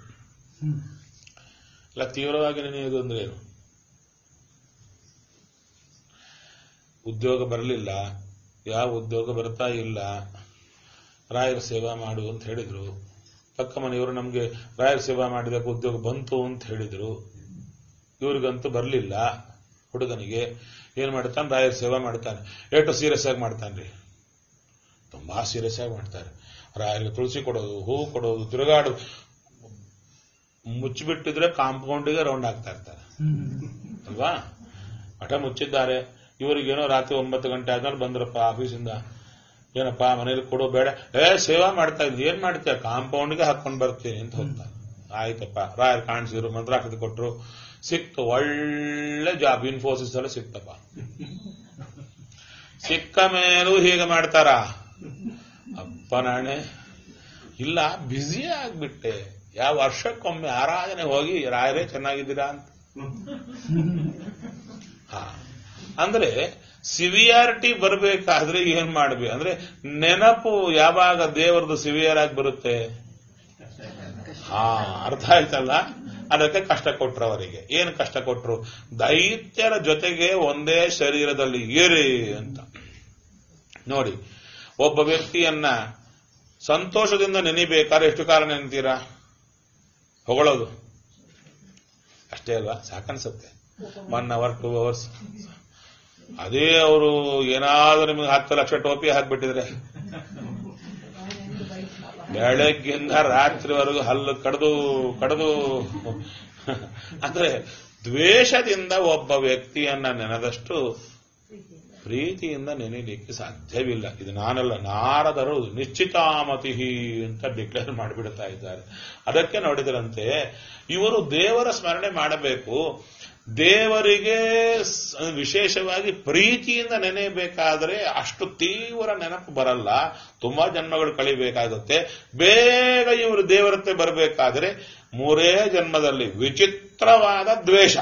ಇಲ್ಲ ತೀವ್ರವಾಗಿ ನೆನೆಯುವುದು ಅಂದ್ರೆ ಏನು ಉದ್ಯೋಗ ಬರಲಿಲ್ಲ ಯಾವ ಉದ್ಯೋಗ ಬರ್ತಾ ಇಲ್ಲ ರಾಯರ ಸೇವಾ ಮಾಡು ಅಂತ ಹೇಳಿದ್ರು ಪಕ್ಕ ಮನೆಯವರು ನಮಗೆ ರಾಯರ ಸೇವಾ ಮಾಡಿದಾಗ ಉದ್ಯೋಗ ಬಂತು ಅಂತ ಹೇಳಿದ್ರು ಇವ್ರಿಗಂತೂ ಬರಲಿಲ್ಲ ಹುಡುಗನಿಗೆ ಏನ್ ಮಾಡ್ತಾನೆ ರಾಯರ ಸೇವಾ ಮಾಡ್ತಾನೆ ಎಷ್ಟು ಸೀರಿಯಸ್ ಆಗಿ ಮಾಡ್ತಾನ್ರಿ ತುಂಬಾ ಸೀರಿಯಸ್ ಆಗಿ ಮಾಡ್ತಾರೆ ರಾಯರಿಗೆ ತುಳಸಿ ಕೊಡೋದು ಹೂ ಕೊಡೋದು ತಿರುಗಾಡು ಮುಚ್ಚಿಬಿಟ್ಟಿದ್ರೆ ಕಾಂಪೌಂಡಿಗೆ ರೌಂಡ್ ಆಗ್ತಾ ಇರ್ತಾರೆ ಅಲ್ವಾ ಮಠ ಮುಚ್ಚಿದ್ದಾರೆ ಇವರಿಗೇನೋ ರಾತ್ರಿ ಒಂಬತ್ತು ಗಂಟೆ ಆದ್ಮೇಲೆ ಬಂದ್ರಪ್ಪ ಆಫೀಸಿಂದ ಏನಪ್ಪ ಮನೇಲಿ ಕೊಡೋ ಬೇಡ ಏ ಸೇವಾ ಮಾಡ್ತಾ ಇದ್ವಿ ಏನ್ ಮಾಡ್ತೀಯ ಕಾಂಪೌಂಡ್ಗೆ ಹಾಕೊಂಡ್ ಬರ್ತೀನಿ ಅಂತ ಹೋಗ್ತಾರೆ ಆಯ್ತಪ್ಪ ರಾಯರ್ ಕಾಣಿಸಿದ್ರು ಮಂತ್ರಾಕ್ಷತೆ ಕೊಟ್ರು ಸಿಕ್ತು ಒಳ್ಳೆ ಜಾಬ್ ಇನ್ಫೋಸಿಸ್ ಅಲ್ಲಿ ಸಿಕ್ತಪ್ಪ ಸಿಕ್ಕ ಮೇಲೂ ಹೀಗೆ ಮಾಡ್ತಾರ ಅಪ್ಪ ನಾಣೆ ಇಲ್ಲ ಬ್ಯುಸಿ ಆಗ್ಬಿಟ್ಟೆ ಯಾವ ವರ್ಷಕ್ಕೊಮ್ಮೆ ಆರಾಧನೆ ಹೋಗಿ ರಾಯರೇ ಚೆನ್ನಾಗಿದ್ದೀರಾ ಅಂತ ಹಾ ಅಂದ್ರೆ ಸಿವಿಯಾರಿಟಿ ಬರಬೇಕಾದ್ರೆ ಏನ್ ಮಾಡ್ಬೇಕು ಅಂದ್ರೆ ನೆನಪು ಯಾವಾಗ ದೇವರದು ಸಿವಿಯರ್ ಆಗಿ ಬರುತ್ತೆ ಹಾ ಅರ್ಥ ಆಯ್ತಲ್ಲ ಅದಕ್ಕೆ ಕಷ್ಟ ಕೊಟ್ರು ಅವರಿಗೆ ಏನು ಕಷ್ಟ ಕೊಟ್ರು ದೈತ್ಯರ ಜೊತೆಗೆ ಒಂದೇ ಶರೀರದಲ್ಲಿ ಏರಿ ಅಂತ ನೋಡಿ ಒಬ್ಬ ವ್ಯಕ್ತಿಯನ್ನ ಸಂತೋಷದಿಂದ ನೆನಿಬೇಕಾದ್ರೆ ಎಷ್ಟು ಕಾಲ ನೆನ್ತೀರಾ ಹೊಗಳೋದು ಅಷ್ಟೇ ಅಲ್ವಾ ಸಾಕನ್ಸುತ್ತೆ ಒನ್ ಅವರ್ ಟೂ ಅವರ್ಸ್ ಅದೇ ಅವರು ಏನಾದ್ರೂ ನಿಮಗೆ ಹತ್ತು ಲಕ್ಷ ಟೋಪಿ ಹಾಕ್ಬಿಟ್ಟಿದ್ರೆ ಬೆಳಗ್ಗಿಂದ ರಾತ್ರಿವರೆಗೂ ಹಲ್ಲು ಕಡ್ದು ಕಡ್ದು ಅಂದ್ರೆ ದ್ವೇಷದಿಂದ ಒಬ್ಬ ವ್ಯಕ್ತಿಯನ್ನ ನೆನೆದಷ್ಟು ಪ್ರೀತಿಯಿಂದ ನೆನೆಯಲಿಕ್ಕೆ ಸಾಧ್ಯವಿಲ್ಲ ಇದು ನಾನಲ್ಲ ನಾರದರು ನಿಶ್ಚಿತಾಮತಿ ಅಂತ ಡಿಕ್ಲೇರ್ ಮಾಡಿಬಿಡ್ತಾ ಇದ್ದಾರೆ ಅದಕ್ಕೆ ನೋಡಿದರಂತೆ ಇವರು ದೇವರ ಸ್ಮರಣೆ ಮಾಡಬೇಕು ದೇವರಿಗೆ ಸ- ವಿಶೇಷವಾಗಿ ಪ್ರೀತಿಯಿಂದ ನೆನೆಯಬೇಕಾದ್ರೆ ಅಷ್ಟು ತೀವ್ರ ನೆನಪು ಬರಲ್ಲ ತುಂಬಾ ಜನ್ಮಗಳು ಕಳಿಬೇಕಾಗುತ್ತೆ ಬೇಗ ಇವರು ದೇವರತ್ತೆ ಬರಬೇಕಾದ್ರೆ ಮೂರೇ ಜನ್ಮದಲ್ಲಿ ವಿಚಿತ್ರವಾದ ದ್ವೇಷ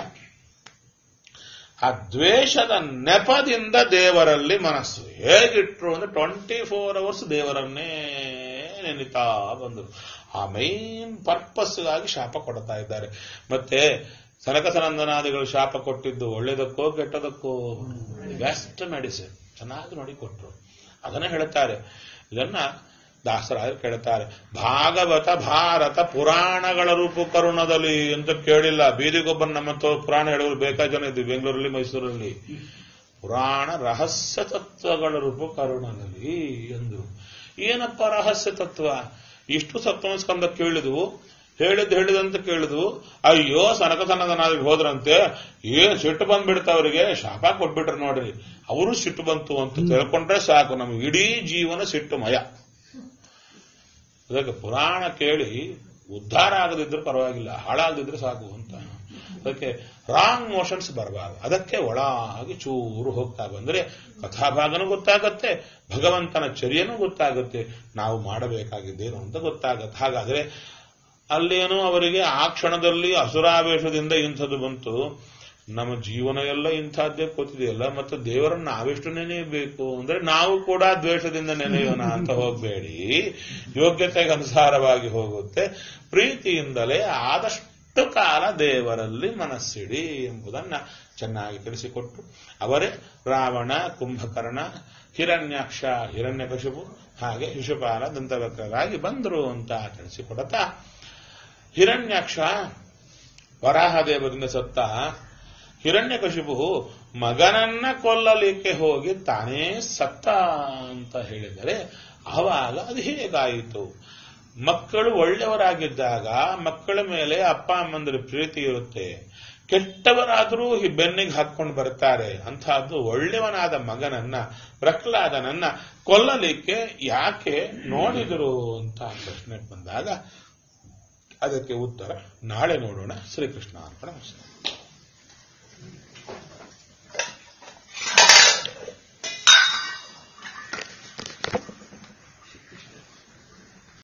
ಆ ದ್ವೇಷದ ನೆಪದಿಂದ ದೇವರಲ್ಲಿ ಮನಸ್ಸು ಹೇಗಿಟ್ರು ಅಂದ್ರೆ ಟ್ವೆಂಟಿ ಫೋರ್ ಅವರ್ಸ್ ದೇವರನ್ನೇ ನೆನಿತಾ ಬಂದರು ಆ ಮೈನ್ ಪರ್ಪಸ್ಗಾಗಿ ಶಾಪ ಕೊಡ್ತಾ ಇದ್ದಾರೆ ಮತ್ತೆ ಸನಕ ಸನಂದನಾದಿಗಳು ಶಾಪ ಕೊಟ್ಟಿದ್ದು ಒಳ್ಳೇದಕ್ಕೋ ಕೆಟ್ಟದಕ್ಕೋ ಬೆಸ್ಟ್ ಮೆಡಿಸಿನ್ ಚೆನ್ನಾಗಿ ನೋಡಿ ಕೊಟ್ರು ಅದನ್ನೇ ಹೇಳ್ತಾರೆ ಇದನ್ನ ದಾಸರಾಯರು ಕೇಳ್ತಾರೆ ಭಾಗವತ ಭಾರತ ಪುರಾಣಗಳ ರೂಪು ಕರುಣದಲ್ಲಿ ಅಂತ ಕೇಳಿಲ್ಲ ಬೀದಿಗೊಬ್ಬರು ನಮ್ಮ ಹತ್ರ ಪುರಾಣ ಹೇಳೋರು ಬೇಕಾದ ಜನ ಇದ್ವಿ ಬೆಂಗಳೂರಲ್ಲಿ ಮೈಸೂರಲ್ಲಿ ಪುರಾಣ ರಹಸ್ಯ ತತ್ವಗಳ ರೂಪು ಕರುಣದಲ್ಲಿ ಎಂದು ಏನಪ್ಪ ರಹಸ್ಯ ತತ್ವ ಇಷ್ಟು ಸಪ್ತಮಸ್ಕಂದ ಕೇಳಿದ್ವು ಹೇಳಿದ್ ಹೇಳಿದಂತ ಕೇಳಿದ್ವು ಅಯ್ಯೋ ಸನಕ ಸನದನಾದಿಗೆ ಹೋದ್ರಂತೆ ಏನ್ ಸಿಟ್ಟು ಬಂದ್ಬಿಡ್ತ ಅವರಿಗೆ ಶಾಪ ಕೊಟ್ಬಿಟ್ರು ನೋಡ್ರಿ ಅವರು ಸಿಟ್ಟು ಬಂತು ಅಂತ ತಿಳ್ಕೊಂಡ್ರೆ ಸಾಕು ನಮ್ಗೆ ಇಡೀ ಜೀವನ ಸಿಟ್ಟುಮಯ ಅದಕ್ಕೆ ಪುರಾಣ ಕೇಳಿ ಉದ್ಧಾರ ಆಗದಿದ್ರೆ ಪರವಾಗಿಲ್ಲ ಹಾಳಾಗದಿದ್ರೆ ಸಾಕು ಅಂತ ಅದಕ್ಕೆ ರಾಂಗ್ ಮೋಷನ್ಸ್ ಬರಬಾರದು ಅದಕ್ಕೆ ಒಳಾಗಿ ಚೂರು ಹೋಗ್ತಾ ಬಂದ್ರೆ ಕಥಾಭಾಗನೂ ಗೊತ್ತಾಗತ್ತೆ ಭಗವಂತನ ಚರ್ಯನೂ ಗೊತ್ತಾಗುತ್ತೆ ನಾವು ಮಾಡಬೇಕಾಗಿದ್ದೇನು ಅಂತ ಗೊತ್ತಾಗತ್ತೆ ಹಾಗಾದ್ರೆ ಅಲ್ಲೇನೋ ಅವರಿಗೆ ಆ ಕ್ಷಣದಲ್ಲಿ ಅಸುರಾವೇಶದಿಂದ ಇಂಥದ್ದು ಬಂತು ನಮ್ಮ ಜೀವನ ಎಲ್ಲ ಇಂಥದ್ದೇ ಕೂತಿದೆಯಲ್ಲ ಮತ್ತೆ ದೇವರನ್ನ ನಾವೆಷ್ಟು ನೆನೆಯಬೇಕು ಅಂದ್ರೆ ನಾವು ಕೂಡ ದ್ವೇಷದಿಂದ ನೆನೆಯೋಣ ಅಂತ ಹೋಗಬೇಡಿ ಯೋಗ್ಯತೆಗೆ ಅನುಸಾರವಾಗಿ ಹೋಗುತ್ತೆ ಪ್ರೀತಿಯಿಂದಲೇ ಆದಷ್ಟು ಕಾಲ ದೇವರಲ್ಲಿ ಮನಸ್ಸಿಡಿ ಎಂಬುದನ್ನ ಚೆನ್ನಾಗಿ ತಿಳಿಸಿಕೊಟ್ಟು ಅವರೇ ರಾವಣ ಕುಂಭಕರ್ಣ ಹಿರಣ್ಯಾಕ್ಷ ಹಿರಣ್ಯಕಶಿಪು ಹಾಗೆ ಶಿಶುಪಾಲ ದಂತವಕ್ರರಾಗಿ ಬಂದರು ಅಂತ ತಿಳಿಸಿಕೊಡುತ್ತಾ ಹಿರಣ್ಯಾಕ್ಷ ವರಾಹದೇವರಿಂದ ಸತ್ತ ಹಿರಣ್ಯಕಶಿಪು ಮಗನನ್ನ ಕೊಲ್ಲಲಿಕ್ಕೆ ಹೋಗಿ ತಾನೇ ಸತ್ತ ಅಂತ ಹೇಳಿದರೆ ಆವಾಗ ಅದು ಹೇಗಾಯಿತು ಮಕ್ಕಳು ಒಳ್ಳೆಯವರಾಗಿದ್ದಾಗ ಮಕ್ಕಳ ಮೇಲೆ ಅಪ್ಪ ಅಮ್ಮಂದ್ರ ಪ್ರೀತಿ ಇರುತ್ತೆ ಕೆಟ್ಟವರಾದರೂ ಈ ಬೆನ್ನಿಗೆ ಹಾಕೊಂಡು ಬರ್ತಾರೆ ಅಂತಹದ್ದು ಒಳ್ಳೆಯವನಾದ ಮಗನನ್ನ ಪ್ರಹ್ಲಾದನನ್ನ ಕೊಲ್ಲಲಿಕ್ಕೆ ಯಾಕೆ ನೋಡಿದರು ಅಂತ ಪ್ರಶ್ನೆ ಬಂದಾಗ ಅದಕ್ಕೆ ಉತ್ತರ ನಾಳೆ ನೋಡೋಣ ಶ್ರೀಕೃಷ್ಣ ಅರ್ಪಣ